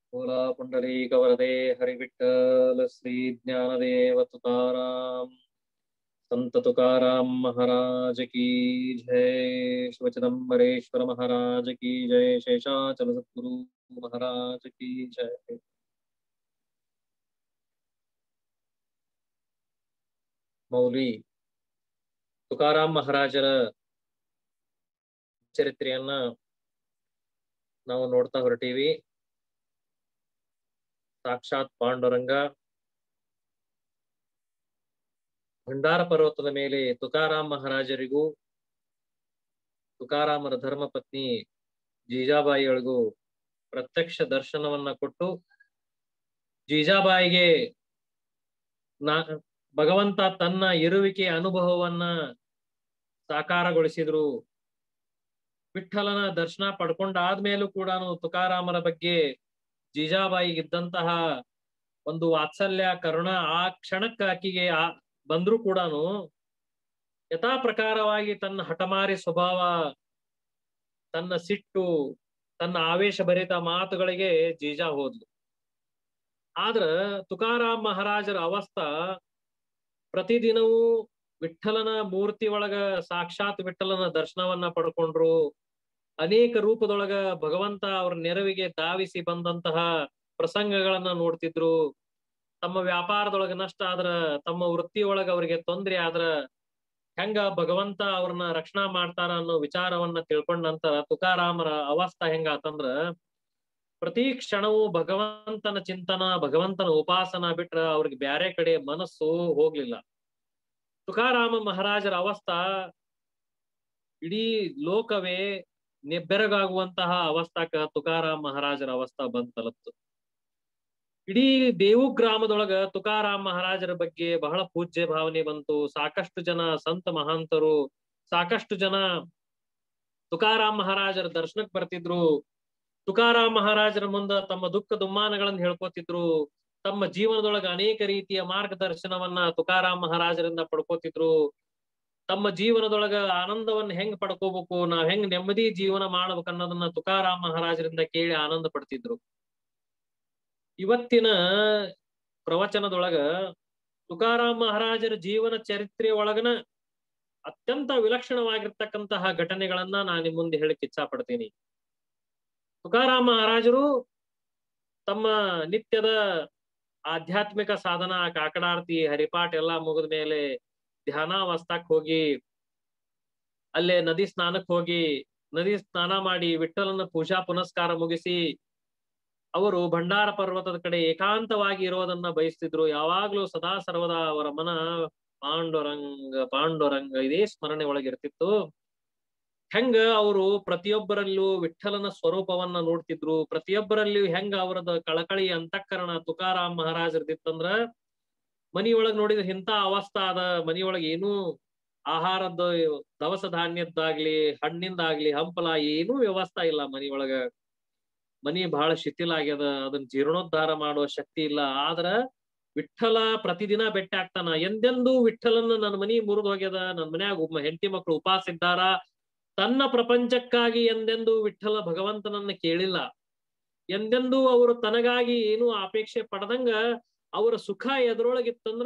बोला पुंडलीकवरदे हरिविठ्ठल श्री ज्ञानदेव तुकाराम संत तुकाराम महाराज की जय शिवचिदम्बरेश्वर महाराज की जय शेषाचल सद्गुरु महाराज की जय ಮೌಲಿ ತುಕಾರಾಮ್ ಮಹಾರಾಜರ ಚರಿತ್ರೆಯನ್ನ ನಾವು ನೋಡ್ತಾ ಹೊರಟೀವಿ ಸಾಕ್ಷಾತ್ ಪಾಂಡುರಂಗ ಭಂಡಾರ ಪರ್ವತದ ಮೇಲೆ ತುಕಾರಾಮ್ ಮಹಾರಾಜರಿಗೂ ತುಕಾರಾಮರ ಧರ್ಮ ಪತ್ನಿ ಜೀಜಾಬಾಯಿಗಳಿಗೂ ಪ್ರತ್ಯಕ್ಷ ದರ್ಶನವನ್ನ ಕೊಟ್ಟು ಜೀಜಾಬಾಯಿಗೆ ನಾ ಭಗವಂತ ತನ್ನ ಇರುವಿಕೆ ಅನುಭವವನ್ನ ಸಾಕಾರಗೊಳಿಸಿದ್ರು ವಿಠಲನ ದರ್ಶನ ಪಡ್ಕೊಂಡಾದ್ಮೇಲೂ ಕೂಡ ತುಕಾರಾಮರ ಬಗ್ಗೆ ಜೀಜಾಬಾಯಿಗಿದ್ದಂತಹ ಒಂದು ವಾತ್ಸಲ್ಯ ಕರುಣ ಆ ಕ್ಷಣಕ್ಕ ಆಕಿಗೆ ಆ ಬಂದ್ರೂ ಕೂಡ ಯಥಾ ಪ್ರಕಾರವಾಗಿ ತನ್ನ ಹಠಮಾರಿ ಸ್ವಭಾವ ತನ್ನ ಸಿಟ್ಟು ತನ್ನ ಆವೇಶ ಭರಿತ ಮಾತುಗಳಿಗೆ ಜೀಜಾ ಹೋದ್ಲು ಆದ್ರ ತುಕಾರಾಮ್ ಮಹಾರಾಜರ ಅವಸ್ಥಾ ಪ್ರತಿದಿನವೂ ವಿಠಲನ ಮೂರ್ತಿ ಒಳಗ ಸಾಕ್ಷಾತ್ ವಿಠಲನ ದರ್ಶನವನ್ನ ಪಡ್ಕೊಂಡ್ರು ಅನೇಕ ರೂಪದೊಳಗ ಭಗವಂತ ಅವ್ರ ನೆರವಿಗೆ ಧಾವಿಸಿ ಬಂದಂತಹ ಪ್ರಸಂಗಗಳನ್ನ ನೋಡ್ತಿದ್ರು ತಮ್ಮ ವ್ಯಾಪಾರದೊಳಗ ನಷ್ಟ ಆದ್ರ ತಮ್ಮ ವೃತ್ತಿಯೊಳಗ ಅವ್ರಿಗೆ ತೊಂದ್ರೆ ಆದ್ರ ಹೆಂಗ ಭಗವಂತ ಅವ್ರನ್ನ ರಕ್ಷಣಾ ಮಾಡ್ತಾರ ಅನ್ನೋ ವಿಚಾರವನ್ನ ತಿಳ್ಕೊಂಡ ನಂತರ ತುಕಾರಾಮರ ಅವಸ್ಥಾ ಹೆಂಗ ಆತಂದ್ರ ಪ್ರತಿ ಕ್ಷಣವೂ ಭಗವಂತನ ಚಿಂತನ ಭಗವಂತನ ಉಪಾಸನ ಬಿಟ್ರ ಅವ್ರಿಗೆ ಬ್ಯಾರೆ ಕಡೆ ಮನಸ್ಸು ಹೋಗ್ಲಿಲ್ಲ ತುಕಾರಾಮ ಮಹಾರಾಜರ ಅವಸ್ಥಾ ಇಡೀ ಲೋಕವೇ ನೆಬ್ಬೆರಗಾಗುವಂತಹ ಅವಸ್ಥಾಕ ತುಕಾರಾಮ್ ಮಹಾರಾಜರ ಅವಸ್ಥಾ ಬಂದ್ ತಲುಪ್ತು ಇಡೀ ಬೇವು ಗ್ರಾಮದೊಳಗ ತುಕಾರಾಮ್ ಮಹಾರಾಜರ ಬಗ್ಗೆ ಬಹಳ ಪೂಜ್ಯ ಭಾವನೆ ಬಂತು ಸಾಕಷ್ಟು ಜನ ಸಂತ ಮಹಾಂತರು ಸಾಕಷ್ಟು ಜನ ತುಕಾರಾಮ್ ಮಹಾರಾಜರ ದರ್ಶನಕ್ ಬರ್ತಿದ್ರು ತುಕಾರಾಮ್ ಮಹಾರಾಜರ ಮುಂದ ತಮ್ಮ ದುಃಖ ದುಮ್ಮಾನಗಳನ್ನ ಹೇಳ್ಕೊತಿದ್ರು ತಮ್ಮ ಜೀವನದೊಳಗ ಅನೇಕ ರೀತಿಯ ಮಾರ್ಗದರ್ಶನವನ್ನ ತುಕಾರಾಮ್ ಮಹಾರಾಜರಿಂದ ಪಡ್ಕೋತಿದ್ರು ತಮ್ಮ ಜೀವನದೊಳಗ ಆನಂದವನ್ನ ಹೆಂಗ್ ಪಡ್ಕೋಬೇಕು ನಾವ್ ಹೆಂಗ್ ನೆಮ್ಮದಿ ಜೀವನ ಮಾಡ್ಬೇಕು ಅನ್ನೋದನ್ನ ತುಕಾರಾಮ್ ಮಹಾರಾಜರಿಂದ ಕೇಳಿ ಆನಂದ ಪಡ್ತಿದ್ರು ಇವತ್ತಿನ ಪ್ರವಚನದೊಳಗ ತುಕಾರಾಮ್ ಮಹಾರಾಜರ ಜೀವನ ಚರಿತ್ರೆ ಒಳಗನ ಅತ್ಯಂತ ವಿಲಕ್ಷಣವಾಗಿರ್ತಕ್ಕಂತಹ ಘಟನೆಗಳನ್ನ ನಾನು ನಿಮ್ ಮುಂದೆ ಹೇಳಕ್ ಇಚ್ಛಾ ಪಡ್ತೀನಿ ತುಕಾರಾಮ್ ಮಹಾರಾಜರು ತಮ್ಮ ನಿತ್ಯದ ಆಧ್ಯಾತ್ಮಿಕ ಸಾಧನ ಕಾಕಡಾರ್ತಿ ಹರಿಪಾಠ ಎಲ್ಲಾ ಮುಗಿದ ಮೇಲೆ ಧ್ಯಾನಾವಸ್ಥಾಕ್ ಹೋಗಿ ಅಲ್ಲೇ ನದಿ ಸ್ನಾನಕ್ ಹೋಗಿ ನದಿ ಸ್ನಾನ ಮಾಡಿ ವಿಠಲನ ಪೂಜಾ ಪುನಸ್ಕಾರ ಮುಗಿಸಿ ಅವರು ಭಂಡಾರ ಪರ್ವತದ ಕಡೆ ಏಕಾಂತವಾಗಿ ಇರೋದನ್ನ ಬಯಸ್ತಿದ್ರು ಯಾವಾಗ್ಲೂ ಸದಾ ಸರ್ವದಾ ಅವರ ಮನ ಪಾಂಡುರಂಗ ಪಾಂಡುರಂಗ ಇದೇ ಸ್ಮರಣೆ ಒಳಗಿರ್ತಿತ್ತು ಹೆಂಗ ಅವರು ಪ್ರತಿಯೊಬ್ಬರಲ್ಲೂ ವಿಠಲನ ಸ್ವರೂಪವನ್ನ ನೋಡ್ತಿದ್ರು ಪ್ರತಿಯೊಬ್ಬರಲ್ಲಿಯೂ ಹೆಂಗ ಅವರದ ಕಳಕಳಿ ಅಂತಃಕರಣ ತುಕಾರಾಮ್ ಮಹಾರಾಜರ್ದಿತ್ತಂದ್ರ ಮನಿಯೊಳಗ್ ನೋಡಿದ್ರೆ ಇಂಥ ಅವಸ್ಥಾ ಅದ ಮನಿಯೊಳಗ್ ಏನೂ ಆಹಾರದ್ದು ದವಸ ಧಾನ್ಯದ್ದಾಗ್ಲಿ ಹಣ್ಣಿಂದಾಗ್ಲಿ ಹಂಪಲ ಏನೂ ವ್ಯವಸ್ಥಾ ಇಲ್ಲ ಮನಿಯೊಳಗ ಮನಿ ಬಹಳ ಶಿಥಿಲ ಆಗ್ಯದ ಅದನ್ನ ಜೀರ್ಣೋದ್ಧಾರ ಮಾಡುವ ಶಕ್ತಿ ಇಲ್ಲ ಆದ್ರ ವಿಠಲ ಪ್ರತಿದಿನ ಭೇಟಿ ಆಗ್ತಾನ ಎಂದೆಂದೂ ವಿಠಲನ್ನ ನನ್ನ ಮನಿ ಮುರಿದು ಹೋಗ್ಯದ ನನ್ ಮನ್ಯಾಗ ಒಬ್ಬ ಹೆಂಡತಿ ಮಕ್ಕಳು ಉಪವಾಸ ಇದ್ದಾರ ತನ್ನ ಪ್ರಪಂಚಕ್ಕಾಗಿ ಎಂದೆಂದೂ ವಿಠಲ ಭಗವಂತನನ್ನ ಕೇಳಿಲ್ಲ ಎಂದೆಂದೂ ಅವರು ತನಗಾಗಿ ಏನು ಅಪೇಕ್ಷೆ ಪಡದಂಗ ಅವರ ಸುಖ ಎದ್ರೊಳಗಿತ್ತಂದ್ರ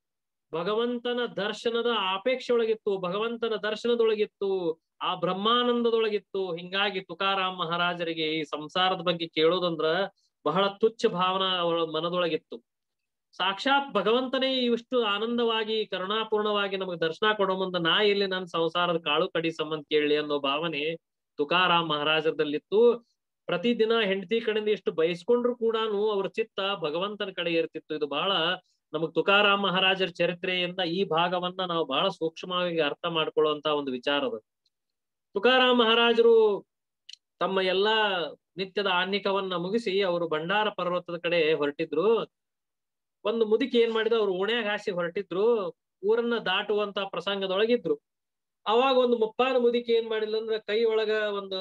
ಭಗವಂತನ ದರ್ಶನದ ಅಪೇಕ್ಷೆ ಒಳಗಿತ್ತು ಭಗವಂತನ ದರ್ಶನದೊಳಗಿತ್ತು ಆ ಬ್ರಹ್ಮಾನಂದದೊಳಗಿತ್ತು ಹಿಂಗಾಗಿ ತುಕಾರಾಮ್ ಮಹಾರಾಜರಿಗೆ ಈ ಸಂಸಾರದ ಬಗ್ಗೆ ಕೇಳೋದಂದ್ರ ಬಹಳ ತುಚ್ಛ ಭಾವನಾ ಅವಳ ಮನದೊಳಗಿತ್ತು ಸಾಕ್ಷಾತ್ ಭಗವಂತನೇ ಇಷ್ಟು ಆನಂದವಾಗಿ ಕರುಣಾಪೂರ್ಣವಾಗಿ ನಮಗೆ ದರ್ಶನ ಕೊಡೋ ಮುಂದ ನಾ ಎಲ್ಲಿ ನನ್ನ ಸಂಸಾರದ ಕಾಳು ಕಡಿ ಸಂಬಂಧ ಕೇಳಲಿ ಅನ್ನೋ ಭಾವನೆ ತುಕಾರಾಮ್ ಮಹಾರಾಜರದಲ್ಲಿತ್ತು ಪ್ರತಿದಿನ ಹೆಂಡತಿ ಕಡೆಯಿಂದ ಎಷ್ಟು ಬಯಸ್ಕೊಂಡ್ರು ಕೂಡ ಅವ್ರ ಚಿತ್ತ ಭಗವಂತನ ಕಡೆ ಇರ್ತಿತ್ತು ಇದು ಬಹಳ ನಮಗ್ ತುಕಾರಾಮ್ ಮಹಾರಾಜರ ಚರಿತ್ರೆಯಿಂದ ಈ ಭಾಗವನ್ನ ನಾವು ಬಹಳ ಸೂಕ್ಷ್ಮವಾಗಿ ಅರ್ಥ ಮಾಡ್ಕೊಳ್ಳುವಂತ ಒಂದು ವಿಚಾರ ಅದು ತುಕಾರಾಮ್ ಮಹಾರಾಜರು ತಮ್ಮ ಎಲ್ಲಾ ನಿತ್ಯದ ಆನ್ನಿಕವನ್ನ ಮುಗಿಸಿ ಅವರು ಭಂಡಾರ ಪರ್ವತದ ಕಡೆ ಹೊರಟಿದ್ರು ಒಂದು ಮುದುಕಿ ಏನ್ ಮಾಡಿದ ಅವ್ರು ಓಣ್ಯಾಗ ಹಾಸಿ ಹೊರಟಿದ್ರು ಊರನ್ನ ದಾಟುವಂತ ಪ್ರಸಂಗದೊಳಗಿದ್ರು ಅವಾಗ ಒಂದು ಮುಪ್ಪಾನ ಮುದುಕಿ ಏನ್ ಮಾಡಿಲ್ಲ ಅಂದ್ರ ಕೈ ಒಳಗ ಒಂದು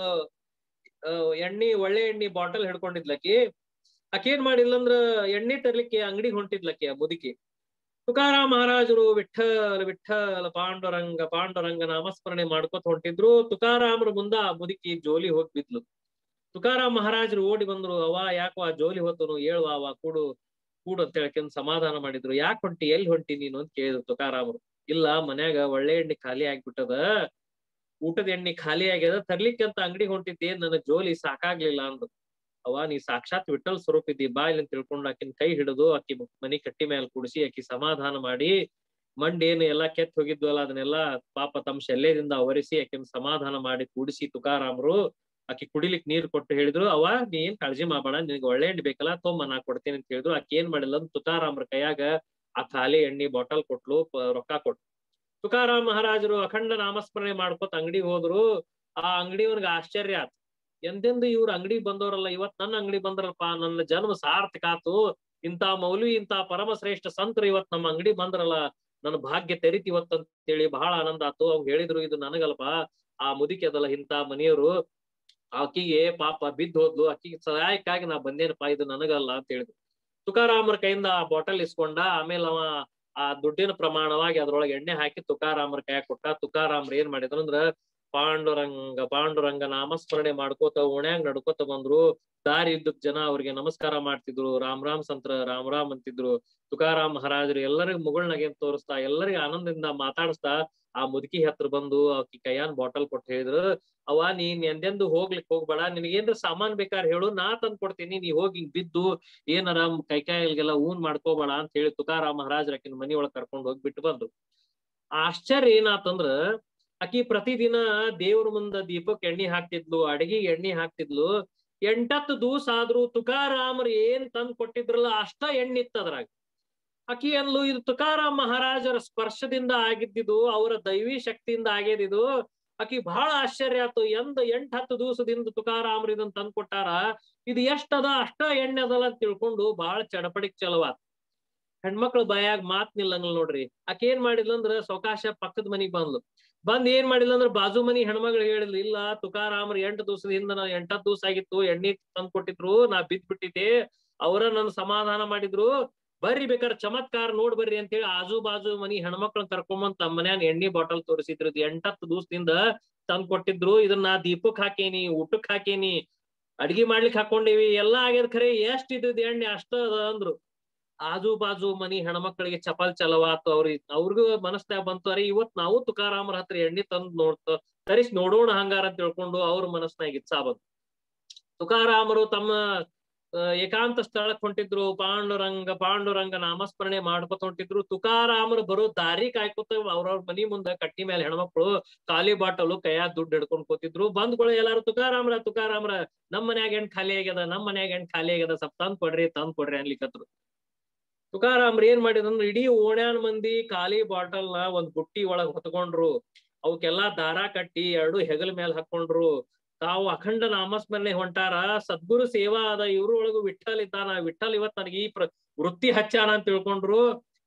ಎಣ್ಣಿ ಒಳ್ಳೆ ಎಣ್ಣಿ ಬಾಟಲ್ ಹಿಡ್ಕೊಂಡಿದ್ಲಕ್ಕಿ ಆಕೆ ಏನ್ ಮಾಡಿಲ್ಲ ಅಂದ್ರ ಎಣ್ಣೆ ತರ್ಲಿಕ್ಕೆ ಅಂಗಡಿಗೆ ಹೊಂಟಿದ್ಲಕ್ಕಿ ಆ ಮುದುಕಿ ತುಕಾರಾಮ್ ಮಹಾರಾಜರು ವಿಠಲ ವಿಠಲ ಪಾಂಡುರಂಗ ಪಾಂಡುರಂಗ ನಾಮಸ್ಮರಣೆ ಮಾಡ್ಕೊತ ಹೊಂಟಿದ್ರು ತುಕಾರಾಮರ ಮುಂದ ಆ ಮುದುಕಿ ಜೋಲಿ ಹೋಗಿ ಬಿದ್ಲು ತುಕಾರಾಮ್ ಮಹಾರಾಜರು ಓಡಿ ಬಂದ್ರು ಅವ ಯಾಕೋ ಆ ಜೋಲಿ ಹೊತ್ತನು ಹೇಳುವ ಅವ ಕೂಡು ಕೂಡು ಅಂತ ಹೇಳ್ಕೊಂಡ್ ಸಮಾಧಾನ ಮಾಡಿದ್ರು ಯಾಕೆ ಹೊಂಟಿ ಎಲ್ಲಿ ಹೊಂಟಿ ನೀನು ಅಂತ ಕೇಳಿದ್ರು ತುಕಾರಾಮರು ಇಲ್ಲ ಮನ್ಯಾಗ ಒಳ್ಳೆ ಎಣ್ಣೆ ಖಾಲಿ ಆಗ್ಬಿಟ್ಟದ ಊಟದ ಎಣ್ಣೆ ಖಾಲಿ ಆಗ್ಯದ ತರ್ಲಿಕ್ಕೆ ಅಂತ ಅಂಗಡಿ ಹೊಂಟಿದ್ದೆ ನನ್ನ ಜೋಲಿ ಸಾಕಾಗ್ಲಿಲ್ಲ ಅಂದ್ರು ಅವ ನೀ ಸಾಕ್ಷಾತ್ ವಿಠಲ್ ಸ್ವರೂಪ ಇದ್ದಿ ಬಾ ಇಲ್ಲಿ ಅಂತ ತಿಳ್ಕೊಂಡು ಆಕಿನ ಕೈ ಹಿಡಿದು ಆಕಿ ಮನಿ ಕಟ್ಟಿ ಮೇಲೆ ಕುಡಿಸಿ ಆಕಿ ಸಮಾಧಾನ ಮಾಡಿ ಮಂಡಿ ಏನು ಎಲ್ಲಾ ಕೆತ್ ಹೋಗಿದ್ವಲ್ಲ ಅದನ್ನೆಲ್ಲ ಪಾಪ ತಮ್ಮ ಶಲ್ಯದಿಂದ ಅವರಿಸಿ ಆಕಿನ ಸಮಾಧಾನ ಮಾಡಿ ಕೂಡಿಸಿ ತುಕಾರಾಮರು ಆಕಿ ಕುಡಿಲಿಕ್ ನೀರ್ ಕೊಟ್ಟು ಹೇಳಿದ್ರು ಅವ ನೀ ಏನ್ ಕಾಳಜಿ ಮಾಡಬೇಡ ನಿನಗೆ ಒಳ್ಳೆ ಎಣ್ಣೆ ಬೇಕಲ್ಲ ತೊಂಬ ನಾ ಕೊಡ್ತೇನೆ ಅಂತ ಹೇಳಿದ್ರು ಆಕಿ ಏನ್ ಮಾಡಿಲ್ಲ ಅಂದ್ರೆ ತುಕಾರಾಮ್ರ ಕೈಯಾಗ ಆ ಖಾಲಿ ಎಣ್ಣೆ ಬಾಟಲ್ ಕೊಟ್ಲು ಪ- ರೊಕ್ಕ ಕೊಟ್ಲು ತುಕಾರಾಮ್ ಮಹಾರಾಜರು ಅಖಂಡ ನಾಮಸ್ಮರಣೆ ಮಾಡ್ಕೊತ ಅಂಗಡಿಗೆ ಹೋದ್ರು ಆ ಅಂಗಡಿಯವ್ರಿಗೆ ಆಶ್ಚರ್ಯ ಆತು ಎಂದೆಂದು ಇವ್ರ ಅಂಗಡಿಗೆ ಬಂದವರಲ್ಲ ಇವತ್ ನನ್ನ ಅಂಗಡಿ ಬಂದ್ರಲ್ಪ ನನ್ನ ಜನ್ಮ ಸಾರ್ಥಕ ಆತು ಇಂತ ಮೌಲ್ವಿ ಇಂತ ಪರಮ ಶ್ರೇಷ್ಠ ಸಂತರು ಇವತ್ ನಮ್ಮ ಅಂಗಡಿ ಬಂದ್ರಲ್ಲ ನನ್ನ ಭಾಗ್ಯ ತೆರಿತಿ ಇವತ್ತಂತ ಹೇಳಿ ಬಹಳ ಆನಂದ ಆತು ಅವ್ರು ಹೇಳಿದ್ರು ಇದು ನನಗಲ್ಪ ಆ ಮುದುಕಿ ಅದಲ್ಲ ಇಂತ ಮನೆಯವರು ಆಕಿಗೆ ಪಾಪ ಬಿದ್ದು ಹೋದ್ಲು ಆಕಿಗೆ ಸಹಾಯಕ್ಕಾಗಿ ನಾ ಬಂದೇನಪ್ಪ ಇದು ನನಗಲ್ಲ ಅಂತ ಹೇಳಿದ್ರು ತುಕಾರಾಮರ ಕೈಯಿಂದ ಆ ಬಾಟಲ್ ಇಸ್ಕೊಂಡ ಆಮೇಲೆ ಅವ ಆ ದುಡ್ಡಿನ ಪ್ರಮಾಣವಾಗಿ ಅದ್ರೊಳಗೆ ಎಣ್ಣೆ ಹಾಕಿ ತುಕಾರಾಮರ ಕೈ ಕೊಟ್ಟ ತುಕಾರಾಮ್ರ ಏನ್ ಮಾಡಿದ್ರು ಅಂದ್ರ ಪಾಂಡುರಂಗ ಪಾಂಡುರಂಗ ನಾಮಸ್ಮರಣೆ ಮಾಡ್ಕೋತ ಓಣ್ಯಾಗ ನಡ್ಕೋತ ಬಂದ್ರು ದಾರಿ ಇದ್ದಕ್ ಜನ ಅವ್ರಿಗೆ ನಮಸ್ಕಾರ ಮಾಡ್ತಿದ್ರು ರಾಮ್ ರಾಮ್ ಸಂತ್ರ ರಾಮ್ ರಾಮ್ ಅಂತಿದ್ರು ತುಕಾರಾಮ್ ಮಹಾರಾಜರು ಎಲ್ಲರಿಗೂ ಮುಗುಳ್ನಗೆ ತೋರಿಸ್ತಾ ಎಲ್ಲರಿಗೂ ಆನಂದದಿಂದ ಮಾತಾಡಿಸ್ತಾ ಆ ಮುದುಕಿ ಹತ್ರ ಬಂದು ಆಕಿ ಕೈಯಾನ್ ಬಾಟಲ್ ಕೊಟ್ಟು ಹೇಳಿದ್ರು ಅವ ನೀನ್ ಎಂದೆಂದು ಹೋಗ್ಲಿಕ್ ಹೋಗ್ಬೇಡ ನಿನಗೇನ್ರ ಸಾಮಾನ್ ಬೇಕಾದ್ರೆ ಹೇಳು ನಾ ತಂದ್ ಕೊಡ್ತೀನಿ ನೀ ಹೋಗಿ ಹಿಂಗ್ ಬಿದ್ದು ಏನಾರ ಕೈ ಕಾಯಿಗೆಲ್ಲ ಊನ್ ಮಾಡ್ಕೋಬೇಡ ಅಂತ ಹೇಳಿ ತುಕಾರಾಮ್ ಮಹಾರಾಜರ ಆಕಿನ ಮನಿ ಒಳಗ್ ಕರ್ಕೊಂಡ್ ಹೋಗಿ ಬಿಟ್ಟು ಬಂದ್ರು ಆಶ್ಚರ್ಯ ಏನಾತಂದ್ರ ಆಕಿ ಪ್ರತಿದಿನ ದೇವ್ರ ಮುಂದ ದೀಪಕ್ ಎಣ್ಣಿ ಹಾಕ್ತಿದ್ಲು ಅಡಗಿಗೆ ಎಣ್ಣಿ ಹಾಕ್ತಿದ್ಲು ಎಂಟತ್ತು ದಿವಸ ಆದ್ರೂ ತುಕಾರಾಮರು ಏನ್ ತಂದ್ ಕೊಟ್ಟಿದ್ರಲ್ಲ ಅಷ್ಟ ಎಣ್ಣೆ ಇತ್ತು ಅದ್ರಾಗ ಆಕಿ ಅನ್ಲು ಇದು ತುಕಾರಾಮ್ ಮಹಾರಾಜರ ಸ್ಪರ್ಶದಿಂದ ಆಗಿದ್ದಿದು ಅವರ ದೈವಿ ಶಕ್ತಿಯಿಂದ ಆಗ್ಯದಿದು ಆಕಿ ಬಹಳ ಆಶ್ಚರ್ಯ ಆತು ಎಂದ ಎಂಟ್ ಹತ್ತು ದಿವಸದಿಂದ ತುಕಾರಾಮ್ರ ಇದನ್ನ ತಂದ್ ಕೊಟ್ಟಾರ ಇದು ಎಷ್ಟದ ಅಷ್ಟ ಎಣ್ಣೆ ಅದಲ್ಲ ಅಂತ ತಿಳ್ಕೊಂಡು ಬಹಳ ಚಡಪಡಿಕ್ ಚಲವಾತ್ ಹೆಣ್ಮಕ್ಳ ಬಾಯಾಗ ಮಾತ್ ನಿಲ್ಲಂಗಿಲ್ಲ ನೋಡ್ರಿ ಆಕಿ ಏನ್ ಮಾಡಿದ್ಲಂದ್ರ ಸವಕಾಶ ಪಕ್ಕದ ಮನಿಗ್ ಬಂದ್ಲು ಬಂದ್ ಏನ್ ಮಾಡಿಲ್ಲ ಅಂದ್ರ ಬಾಜು ಮನಿ ಹೆಣ್ಮಗಳು ಹೇಳಿದ್ಲು ಇಲ್ಲ ತುಕಾರಾಮ್ರ ಎಂಟು ದಿವಸದ ಹಿಂದ ನಾ ಎಂಟತ್ ದಿವಸ ಆಗಿತ್ತು ಎಣ್ಣೆ ತಂದ್ ಕೊಟ್ಟಿದ್ರು ನಾ ಬಿದ್ ಬಿಟ್ಟಿದ್ದೆ ಅವರ ನನ್ ಸಮಾಧಾನ ಮಾಡಿದ್ರು ಬರ್ರಿ ಬೇಕಾದ್ರೆ ಚಮತ್ಕಾರ ನೋಡ್ ಬರ್ರಿ ಅಂತೇಳಿ ಆಜು ಬಾಜು ಮನಿ ಹೆಣ್ಮಕ್ಳನ್ನ ಕರ್ಕೊಂಬಂದ್ ತಮ್ಮ ಮನ್ಯಾಗ ಎಣ್ಣೆ ಬಾಟಲ್ ತೋರಿಸಿದ್ರು ಇದು ಎಂಟತ್ತು ದಿವಸದಿಂದ ತಂದ್ ಕೊಟ್ಟಿದ್ರು ಇದನ್ನ ನಾ ದೀಪಕ್ ಹಾಕೇನಿ ಊಟಕ್ ಹಾಕೇನಿ ಅಡ್ಗಿ ಮಾಡ್ಲಿಕ್ ಹಾಕೊಂಡೇವಿ ಎಲ್ಲಾ ಆಗ್ಯದ ಖರೆ ಎಷ್ಟ್ ಇದ್ದದ್ ಎಣ್ಣೆ ಅಷ್ಟ ಅದ ಅಂದ್ರು ಆಜು ಬಾಜು ಮನಿ ಹೆಣ್ಮಕ್ಳಿಗೆ ಚಪಲ್ ಚಲವಾತು ಅವ್ರಿಗೆ ಅವ್ರಿಗೂ ಮನಸ್ನ್ಯಾಗ ಬಂತು ಅರೆ ಇವತ್ ನಾವು ತುಕಾರಾಮರ ಹತ್ರ ಎಣ್ಣೆ ತಂದ್ ನೋಡ್ತ ತರಿಸಿ ನೋಡೋಣ ಹಂಗಾರ ಅಂತ ತಿಳ್ಕೊಂಡು ಅವ್ರ ಮನಸ್ನಾಗ ಇಚ್ಛಾ ಬಂತು ತುಕಾರಾಮರು ತಮ್ಮ ಆ, ಏಕಾಂತ ಸ್ಥಳಕ್ ಹೊಂಟಿದ್ರು ಪಾಂಡುರಂಗ ಪಾಂಡುರಂಗ ನಾಮಸ್ಮರಣೆ ಮಾಡ್ಕೊತ ಹೊಂಟಿದ್ರು ತುಕಾರಾಮರು ಬರೋ ದಾರಿ ಕಾಯ್ಕೊತ ಅವ್ರವ್ರ ಮನಿ ಮುಂದ ಕಟ್ಟಿ ಮೇಲೆ ಹೆಣ್ಮಕ್ಳು ಖಾಲಿ ಬಾಟಲು ಕೈಯಾಗ ದುಡ್ಡು ಹಿಡ್ಕೊಂಡ್ ಕೂತಿದ್ರು ಬಂದ್ಗಳು ಎಲ್ಲಾರು ತುಕಾರಾಮ್ರ ತುಕಾರಾಮ್ರ ನಮ್ ಮನ್ಯಾಗ ಹೆಣ್ ಖಾಲಿ ಆಗ್ಯದ ನಮ್ ಮನ್ಯಾಗ ಹೆಣ್ ಖಾಲಿ ಆಗ್ಯದ ಸ್ವಲ್ಪ ತಂದ್ ಕೊಡ್ರಿ ತಂದ್ ಕೊಡ್ರಿ ಅನ್ಲಿಕತ್ರು ತುಕಾರಾಮ್ರ ಏನ್ ಮಾಡಿದಂದ್ರ ಇಡೀ ಓಣ್ಯಾನ್ ಮಂದಿ ಖಾಲಿ ಬಾಟಲ್ ನ ಒಂದ್ ಬುಟ್ಟಿ ಒಳಗ್ ಹೊತ್ಕೊಂಡ್ರು ಅವಕ್ಕೆಲ್ಲಾ ದಾರ ಕಟ್ಟಿ ಎರಡು ಹೆಗಲ ಮೇಲೆ ಹಾಕೊಂಡ್ರು ತಾವು ಅಖಂಡ ನಾಮಸ್ಮರಣೆ ಹೊಂಟಾರ ಸದ್ಗುರು ಸೇವಾ ಅದ ಇವ್ರ ಒಳಗು ವಿಠಲ್ ಇದ್ದಾನ ವಿಠಲ್ ಇವತ್ ನನಗೆ ಈ ಪ್ರ ವೃತ್ತಿ ಹಚ್ಚಾನ ಅಂತ ತಿಳ್ಕೊಂಡ್ರು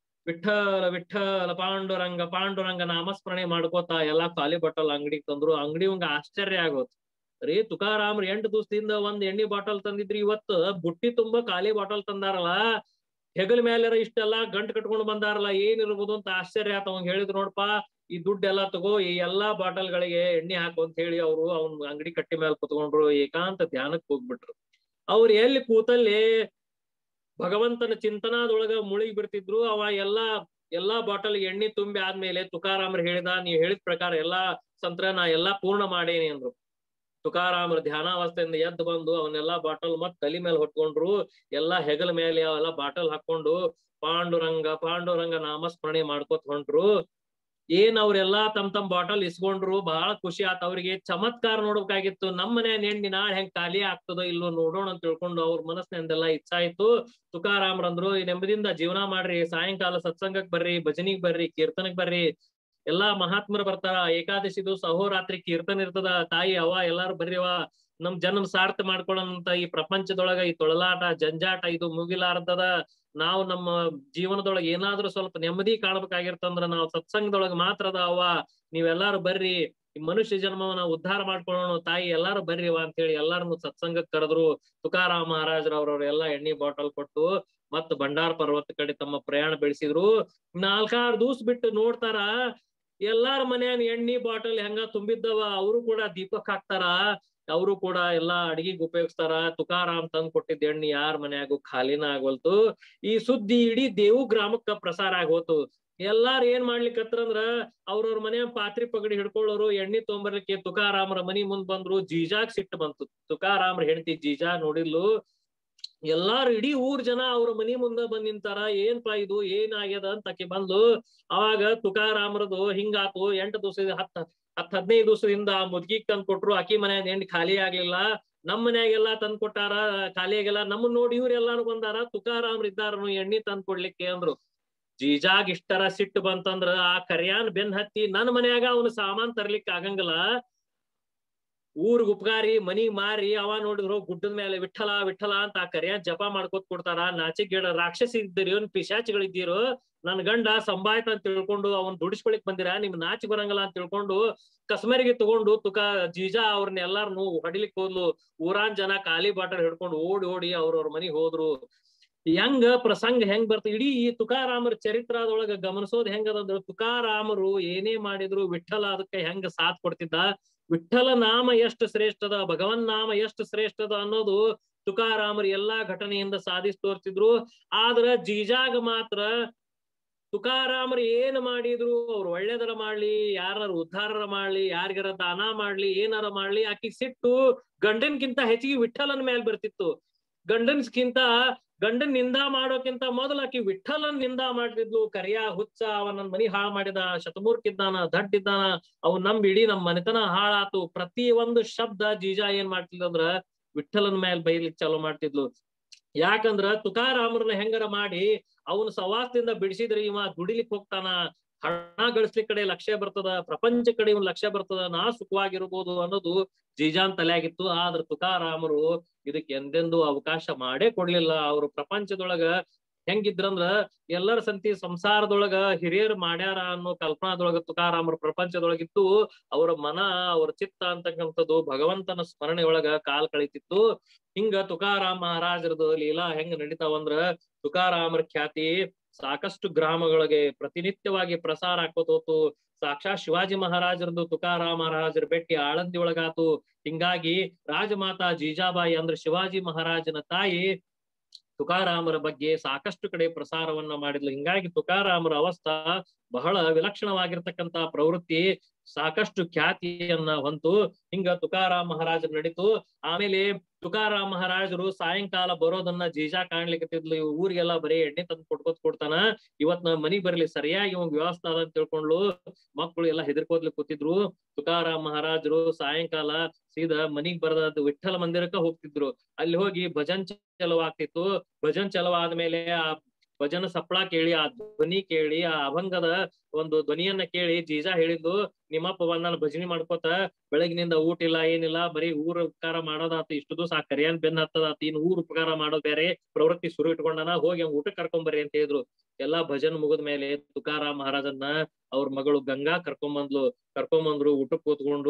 ವಿಠಲ ವಿಠಲ ಪಾಂಡುರಂಗ ಪಾಂಡುರಂಗ ನಾಮಸ್ಮರಣೆ ಮಾಡ್ಕೋತ ಎಲ್ಲಾ ಖಾಲಿ ಬಾಟಲ್ ಅಂಗಡಿಗೆ ತಂದ್ರು ಅಂಗಡಿ ಒಂಗ ಆಶ್ಚರ್ಯ ಆಗೋತ್ ರೀ ತುಕಾರಾಮ್ರ ಎಂಟು ದಿವಸದಿಂದ ಒಂದ್ ಎಣ್ಣೆ ಬಾಟಲ್ ತಂದಿದ್ರಿ ಇವತ್ತು ಬುಟ್ಟಿ ತುಂಬಾ ಖಾಲಿ ಬಾಟಲ್ ತಂದಾರಲ್ಲ ಹೆಗಲ ಮೇಲೆರ ಇಷ್ಟೆಲ್ಲಾ ಗಂಟ್ ಕಟ್ಕೊಂಡ್ ಬಂದಾರಲ್ಲ ಏನಿರ್ಬೋದು ಅಂತ ಆಶ್ಚರ್ಯ ಆತ ಅವಂಗ ಹೇಳಿದ್ರು ನೋಡಪ್ಪ ಈ ದುಡ್ಡೆಲ್ಲಾ ತಗೋ ಈ ಎಲ್ಲಾ ಬಾಟಲ್ ಗಳಿಗೆ ಎಣ್ಣೆ ಹಾಕು ಅಂತ ಹೇಳಿ ಅವ್ರು ಅವ್ನ ಅಂಗಡಿ ಕಟ್ಟಿ ಮೇಲೆ ಕುತ್ಕೊಂಡ್ರು ಏಕಾಂತ ಧ್ಯಾನಕ್ ಹೋಗ್ಬಿಟ್ರು ಅವ್ರು ಎಲ್ಲಿ ಕೂತಲ್ಲಿ ಭಗವಂತನ ಚಿಂತನಾದೊಳಗ ಮುಳುಗಿ ಬಿಡ್ತಿದ್ರು ಅವ ಎಲ್ಲಾ ಎಲ್ಲಾ ಬಾಟಲ್ ಎಣ್ಣೆ ತುಂಬಿ ಆದ್ಮೇಲೆ ತುಕಾರಾಮ್ರ ಹೇಳಿದ ನೀವ್ ಹೇಳಿದ ಪ್ರಕಾರ ಎಲ್ಲಾ ಸಂತ್ರ ನಾ ಎಲ್ಲಾ ಪೂರ್ಣ ಮಾಡೇನಿ ಅಂದ್ರು ತುಕಾರಾಮರ ಧ್ಯಾನಾವಸ್ಥೆಯಿಂದ ಎದ್ದು ಬಂದು ಅವನ್ನೆಲ್ಲಾ ಬಾಟಲ್ ಮತ್ ತಲಿ ಮೇಲೆ ಹೊತ್ಕೊಂಡ್ರು ಎಲ್ಲಾ ಹೆಗಲ ಮೇಲೆ ಅವೆಲ್ಲಾ ಬಾಟಲ್ ಹಾಕೊಂಡು ಪಾಂಡುರಂಗ ಪಾಂಡುರಂಗ ನಾಮಸ್ಮರಣೆ ಮಾಡ್ಕೊತ ಹೊಂಟ್ರು ಏನ್ ಅವ್ರೆಲ್ಲಾ ತಮ್ ತಮ್ ಬಾಟಲ್ ಇಸ್ಕೊಂಡ್ರು ಬಹಳ ಖುಷಿ ಆತ ಅವ್ರಿಗೆ ಚಮತ್ಕಾರ ನೋಡ್ಬೇಕಾಗಿತ್ತು ನಮ್ ಮನೆ ನೆಂಡಿ ನಾಳೆ ಹೆಂಗ್ ಖಾಲಿ ಆಗ್ತದೋ ಇಲ್ಲೋ ನೋಡೋಣ ಅಂತ ತಿಳ್ಕೊಂಡು ಅವ್ರ ಮನಸ್ಸಿನಿಂದೆಲ್ಲ ಇಚ್ಛಾ ಇತ್ತು ತುಕಾರಾಮ್ರಂದ್ರು ಈ ನೆಮ್ಮದಿಯಿಂದ ಜೀವನ ಮಾಡ್ರಿ ಸಾಯಂಕಾಲ ಸತ್ಸಂಗಕ್ ಬರ್ರಿ ಭಜನಿಗ್ ಬರ್ರಿ ಕೀರ್ತನಕ್ ಬರ್ರಿ ಎಲ್ಲಾ ಮಹಾತ್ಮರು ಬರ್ತಾರ ಏಕಾದಶಿ ದಿವಸ ಅಹೋರಾತ್ರಿ ಕೀರ್ತನ ಇರ್ತದ ತಾಯಿ ಅವ ಎಲ್ಲಾರು ಬರ್ರಿವ ನಮ್ ಜನ್ಮ ಸಾರ್ಥ ಮಾಡ್ಕೊಳ್ಳೋಂತ ಈ ಪ್ರಪಂಚದೊಳಗ ಈ ತೊಳಲಾಟ ಜಂಜಾಟ ಇದು ಮುಗಿಲಾರ್ದದ ನಾವು ನಮ್ಮ ಜೀವನದೊಳಗ ಏನಾದ್ರೂ ಸ್ವಲ್ಪ ನೆಮ್ಮದಿ ಕಾಣ್ಬೇಕಾಗಿರ್ತಂದ್ರ ನಾವು ಸತ್ಸಂಗದೊಳಗ ಮಾತ್ರ ಅದಾವ ನೀವೆಲ್ಲಾರು ಬರ್ರಿ ಈ ಮನುಷ್ಯ ಜನ್ಮವನ್ನ ಉದ್ಧಾರ ಮಾಡ್ಕೊಳ್ಳೋಣ ತಾಯಿ ಎಲ್ಲಾರು ಬರ್ರಿವ ಅಂತ ಹೇಳಿ ಎಲ್ಲಾರನ್ನು ಸತ್ಸಂಗಕ್ ಕರೆದ್ರು ತುಕಾರಾಮ್ ಮಹಾರಾಜರವ್ರವ್ರ ಎಲ್ಲಾ ಎಣ್ಣಿ ಬಾಟಲ್ ಕೊಟ್ಟು ಮತ್ ಬಂಡಾರ ಪರ್ವತ ಕಡೆ ತಮ್ಮ ಪ್ರಯಾಣ ಬೆಳೆಸಿದ್ರು ನಾಲ್ಕಾರು ದಿವ್ಸ ಬಿಟ್ಟು ನೋಡ್ತಾರ ಎಲ್ಲಾರ ಮನ್ಯಾನ ಎಣ್ಣಿ ಬಾಟಲ್ ಹೆಂಗ ತುಂಬಿದ್ದವ ಅವರು ಕೂಡ ದೀಪಕ್ ಹಾಕ್ತಾರ ಅವರು ಕೂಡ ಎಲ್ಲಾ ಅಡಿಗೆಗ್ ಉಪಯೋಗಿಸ್ತಾರ ತುಕಾರಾಮ್ ತಂದ್ ಕೊಟ್ಟಿದ್ದ ಎಣ್ಣಿ ಯಾರ ಮನ್ಯಾಗು ಖಾಲಿನ ಆಗವಲ್ತು ಈ ಸುದ್ದಿ ಇಡೀ ದೇವು ಗ್ರಾಮಕ್ಕ ಪ್ರಸಾರ ಆಗೋತು ಎಲ್ಲಾರು ಏನ್ ಮಾಡ್ಲಿಕ್ಕತ್ರಂದ್ರ ಅವ್ರವ್ರ ಮನೆ ಪಾತ್ರಿ ಪಗಡಿ ಹಿಡ್ಕೊಳ್ಳೋರು ಎಣ್ಣಿ ತೊಗೊಂಬರ್ಲಿಕ್ಕೆ ತುಕಾರಾಮರ ಮನಿ ಮುಂದ್ ಬಂದ್ರು ಜೀಜಾಗ್ ಸಿಟ್ಟು ಬಂತು ತುಕಾರಾಮ್ರ ಹೆಂಡತಿ ಜೀಜಾ ನೋಡಿದ್ಲು ಎಲ್ಲಾರು ಇಡೀ ಊರ್ ಜನ ಅವ್ರ ಮನಿ ಮುಂದ ಬಂದ್ ನಿಂತಾರ ಏನ್ಪಾ ಇದು ಏನ್ ಆಗ್ಯದ ಅಂತ ಆಕಿ ಬಂದ್ಲು ಅವಾಗ ತುಕಾರಾಮ್ರದು ಹಿಂಗಾತು ಎಂಟು ದಿವಸ ಹತ್ತ ಹತ್ ಹದಿನೈದು ದಿವಸದಿಂದ ಆ ಮುದ್ಗಿಗ್ ತಂದ್ ಕೊಟ್ರು ಅಕ್ಕಿ ಮನ್ಯಾಗ ಎಣ್ಣೆ ಖಾಲಿ ಆಗ್ಲಿಲ್ಲ ನಮ್ ಮನ್ಯಾಗೆಲ್ಲಾ ತಂದ್ ಕೊಟ್ಟಾರ ಖಾಲಿ ಆಗಿಲ್ಲ ನಮ್ಮನ್ ನೋಡಿ ಇವ್ರೆಲ್ಲಾರು ಬಂದಾರ ತುಕಾರಾಮ್ರ ಇದ್ದಾರನು ಎಣ್ಣಿ ತಂದ್ ಕೊಡ್ಲಿಕ್ಕೆ ಅಂದ್ರು ಜೀಜಾಗ್ ಇಷ್ಟರ ಸಿಟ್ಟು ಬಂತಂದ್ರ ಆ ಕರ್ಯಾನ್ ಬೆನ್ ಹತ್ತಿ ನನ್ ಮನ್ಯಾಗ ಅವನು ಸಾಮಾನ್ ತರ್ಲಿಕ್ ಆಗಂಗಿಲ್ಲ ಊರ್ಗ್ ಉಪಕಾರಿ ಮನಿ ಮಾರಿ ಅವ ನೋಡಿದ್ರು ಗುಡ್ಡದ ಮೇಲೆ ವಿಠಲ ವಿಠಲ ಅಂತ ಆ ಕರ್ಯಾನ್ ಜಪ ಮಾಡ್ಕೋತ್ ಕೊಡ್ತಾರ ನಾಚಿಕ್ ಗಿಡ ರಾಕ್ಷಸಿ ಇದ್ದೀರಿ ಏನ್ ಪಿಶಾಚಿಗಳಿದ್ದೀರೋ ನನ್ ಗಂಡ ಸಂಭಾಯ್ತ ಅಂತ ತಿಳ್ಕೊಂಡು ಅವನ್ ದುಡಿಸ್ಕೊಳಿಕ್ ಬಂದಿರ ನಿಮ್ ನಾಚಿ ಬರಂಗಿಲ್ಲ ಅಂತ ತಿಳ್ಕೊಂಡು ಕಸ್ಮರಿಗೆ ತಗೊಂಡು ತುಕ ಜೀಜಾ ಅವ್ರನ್ನ ಎಲ್ಲಾರ್ನು ಹೊಡಿಲಿಕ್ ಹೋದ್ಲು ಊರಾನ್ ಜನ ಖಾಲಿ ಬಾಟಲ್ ಹಿಡ್ಕೊಂಡು ಓಡಿ ಓಡಿ ಅವ್ರವ್ರ ಮನಿಗ್ ಹೋದ್ರು ಹೆಂಗ ಪ್ರಸಂಗ ಹೆಂಗ್ ಬರ್ತ ಇಡೀ ಈ ತುಕಾರಾಮರ ಚರಿತ್ರದೊಳಗ ಗಮನಿಸೋದ್ ಹೆಂಗದಂದ್ರ ತುಕಾರಾಮರು ಏನೇ ಮಾಡಿದ್ರು ವಿಠಲ ಅದಕ್ಕೆ ಹೆಂಗ ಸಾಥ್ ಕೊಡ್ತಿದ್ದ ವಿಠಲ ನಾಮ ಎಷ್ಟು ಶ್ರೇಷ್ಠದ ಭಗವನ್ ನಾಮ ಎಷ್ಟು ಶ್ರೇಷ್ಠದ ಅನ್ನೋದು ತುಕಾರಾಮರು ಎಲ್ಲಾ ಘಟನೆಯಿಂದ ಸಾಧಿಸಿ ತೋರ್ತಿದ್ರು ಆದ್ರ ಜೀಜಾಗ ಮಾತ್ರ ತುಕಾರಾಮರು ಏನ್ ಮಾಡಿದ್ರು ಅವ್ರು ಒಳ್ಳೇದರ ಮಾಡ್ಲಿ ಯಾರ ಉದ್ಧಾರರ ಮಾಡ್ಲಿ ಯಾರಿಗಾರ ದಾನ ಮಾಡ್ಲಿ ಏನಾರ ಮಾಡ್ಲಿ ಆಕಿ ಸಿಟ್ಟು ಗಂಡನ್ಕಿಂತ ಹೆಚ್ಚಿಗೆ ವಿಠಲನ್ ಮೇಲೆ ಬರ್ತಿತ್ತು ಗಂಡನ್ಸ್ಕಿಂತ ಗಂಡನ್ ನಿಂದ ಮಾಡೋಕ್ಕಿಂತ ಮೊದಲ ಆಕಿ ವಿಠಲನ್ ನಿಂದ ಮಾಡ್ತಿದ್ಲು ಕರಿಯ ಹುಚ್ಚ ಅವ ನನ್ ಮನಿ ಹಾಳು ಮಾಡಿದ ಶತಮೂರ್ಕಿದ್ದಾನ ದಡ್ಡ ಇದ್ದಾನ ಅವ್ ನಮ್ ಇಡೀ ನಮ್ ಮನೆತನ ಹಾಳಾತು ಪ್ರತಿ ಒಂದು ಶಬ್ದ ಜೀಜಾ ಏನ್ ಮಾಡ್ತಿದ್ಲಂದ್ರ ವಿಠಲನ್ ಮೇಲೆ ಬೈಲಿಕ್ ಚಾಲೂ ಮಾಡ್ತಿದ್ಲು ಯಾಕಂದ್ರ ತುಕಾರಾಮರನ್ನ ಹೆಂಗಾರ ಮಾಡಿ ಅವನ ಸವಾಸದಿಂದ ಬಿಡಿಸಿದ್ರೆ ಇವ ದುಡಿಲಿಕ್ ಹೋಗ್ತಾನ ಹಣ ಗಳಿಸ್ಲಿಕ್ ಕಡೆ ಲಕ್ಷ್ಯ ಬರ್ತದ ಪ್ರಪಂಚ ಕಡೆ ಇವ್ನ ಲಕ್ಷ್ಯ ಬರ್ತದ ನಾ ಸುಖವಾಗಿರ್ಬೋದು ಅನ್ನೋದು ಜೀಜಾನ್ ತಲೆಯಾಗಿತ್ತು ಆದ್ರ ತುಕಾರಾಮರು ಇದಕ್ಕೆ ಎಂದೆಂದೂ ಅವಕಾಶ ಮಾಡೇ ಕೊಡ್ಲಿಲ್ಲ ಅವ್ರು ಪ್ರಪಂಚದೊಳಗ ಹೆಂಗಿದ್ರಂದ್ರ ಎಲ್ಲರ ಸಂತಿ ಸಂಸಾರದೊಳಗ ಹಿರಿಯರ್ ಮಾಡ್ಯಾರ ಅನ್ನೋ ಕಲ್ಪನಾದೊಳಗ ತುಕಾರಾಮರ ಪ್ರಪಂಚದೊಳಗಿತ್ತು ಅವರ ಮನ ಅವ್ರ ಚಿತ್ತ ಅಂತಕ್ಕಂಥದ್ದು ಭಗವಂತನ ಸ್ಮರಣೆ ಒಳಗ ಕಾಲ್ ಕಳಿತಿತ್ತು ಹಿಂಗ ತುಕಾರಾಮ್ ಮಹಾರಾಜರದು ಲೀಲಾ ಹೆಂಗ್ ನಡೀತಾವಂದ್ರ ತುಕಾರಾಮರ ಖ್ಯಾತಿ ಸಾಕಷ್ಟು ಗ್ರಾಮಗಳಿಗೆ ಪ್ರತಿನಿತ್ಯವಾಗಿ ಪ್ರಸಾರ ಆಕೋತ ಹೋತು ಸಾಕ್ಷಾತ್ ಶಿವಾಜಿ ಮಹಾರಾಜರದು ತುಕಾರಾಮ ಮಹಾರಾಜರ ಭೇಟಿ ಆಳಂದಿ ಒಳಗಾತು ಹಿಂಗಾಗಿ ರಾಜಮಾತಾ ಜೀಜಾಬಾಯಿ ಅಂದ್ರೆ ಶಿವಾಜಿ ಮಹಾರಾಜನ ತಾಯಿ ತುಕಾರಾಮರ ಬಗ್ಗೆ ಸಾಕಷ್ಟು ಕಡೆ ಪ್ರಸಾರವನ್ನ ಮಾಡಿದ್ಲು ಹಿಂಗಾಗಿ ತುಕಾರಾಮರ ಅವಸ್ಥಾ ಬಹಳ ವಿಲಕ್ಷಣವಾಗಿರ್ತಕ್ಕಂತ ಪ್ರವೃತ್ತಿ ಸಾಕಷ್ಟು ಖ್ಯಾತಿಯನ್ನ ಹೊಂತು ಹಿಂಗ ತುಕಾರಾಮ್ ಮಹಾರಾಜರು ನಡೀತು ಆಮೇಲೆ ತುಕಾರಾಮ್ ಮಹಾರಾಜರು ಸಾಯಂಕಾಲ ಬರೋದನ್ನ ಜೀಜಾ ಕಾಣ್ಲಿಕ್ಕತ್ತಿದ್ಲು ಇವ್ ಊರಿಗೆಲ್ಲ ಬರೀ ಎಣ್ಣೆ ತಂದು ಕೊಟ್ಕೋತ್ ಕೊಡ್ತಾನ ಇವತ್ ನಾ ಮನಿಗ್ ಬರ್ಲಿ ಸರಿಯಾಗಿ ಇವಂಗ್ ವ್ಯವಸ್ಥೆ ಅದ ಅಂತ ತಿಳ್ಕೊಂಡ್ಲು ಮಕ್ಕಳು ಎಲ್ಲ ಹೆದರ್ಕೋದ್ಲಿ ಕೂತಿದ್ರು ತುಕಾರಾಮ್ ಮಹಾರಾಜರು ಸಾಯಂಕಾಲ ಸೀದಾ ಮನಿಗ್ ಬರದ ವಿಠಲ ಮಂದಿರಕ್ಕ ಹೋಗ್ತಿದ್ರು ಅಲ್ಲಿ ಹೋಗಿ ಭಜನ್ ಚಲವಾಗ್ತಿತ್ತು ಭಜನ್ ಚಲವಾದ್ಮೇಲೆ ಆ ಭಜನ ಸಪ್ಳ ಕೇಳಿ ಆ ಧ್ವನಿ ಕೇಳಿ ಆ ಅಭಂಗದ ಒಂದು ಧ್ವನಿಯನ್ನ ಕೇಳಿ ಜೀಜಾ ಹೇಳಿದ್ದು ನಿಮ್ಮಪ್ಪ ಬಂದಾನ ಭಜನಿ ಮಾಡ್ಕೋತ ಬೆಳಗಿನಿಂದ ಊಟ ಇಲ್ಲ ಏನಿಲ್ಲ ಬರೀ ಊರ ಉಪಕಾರ ಮಾಡೋದಾತು ಇಷ್ಟು ದಿವಸ ಆ ಕರಿಯನ್ ಬೆನ್ ಹತ್ತದಾತು ಇನ್ ಊರ್ ಉಪಕಾರ ಮಾಡೋದ್ ಬೇರೆ ಪ್ರವೃತ್ತಿ ಶುರು ಇಟ್ಕೊಂಡಾನ ಹೋಗಿ ಅವ್ನ್ ಊಟಕ್ಕೆ ಕರ್ಕೊಂಬರ್ರಿ ಅಂತ ಹೇಳಿದ್ರು ಎಲ್ಲಾ ಭಜನ್ ಮುಗಿದ ಮೇಲೆ ತುಕಾರಾಮ್ ಮಹಾರಾಜನ್ನ ಅವ್ರ ಮಗಳು ಗಂಗಾ ಕರ್ಕೊಂಬಂದ್ಲು ಕರ್ಕೊಂಬಂದ್ರು ಊಟಕ್ ಕೂತ್ಕೊಂಡು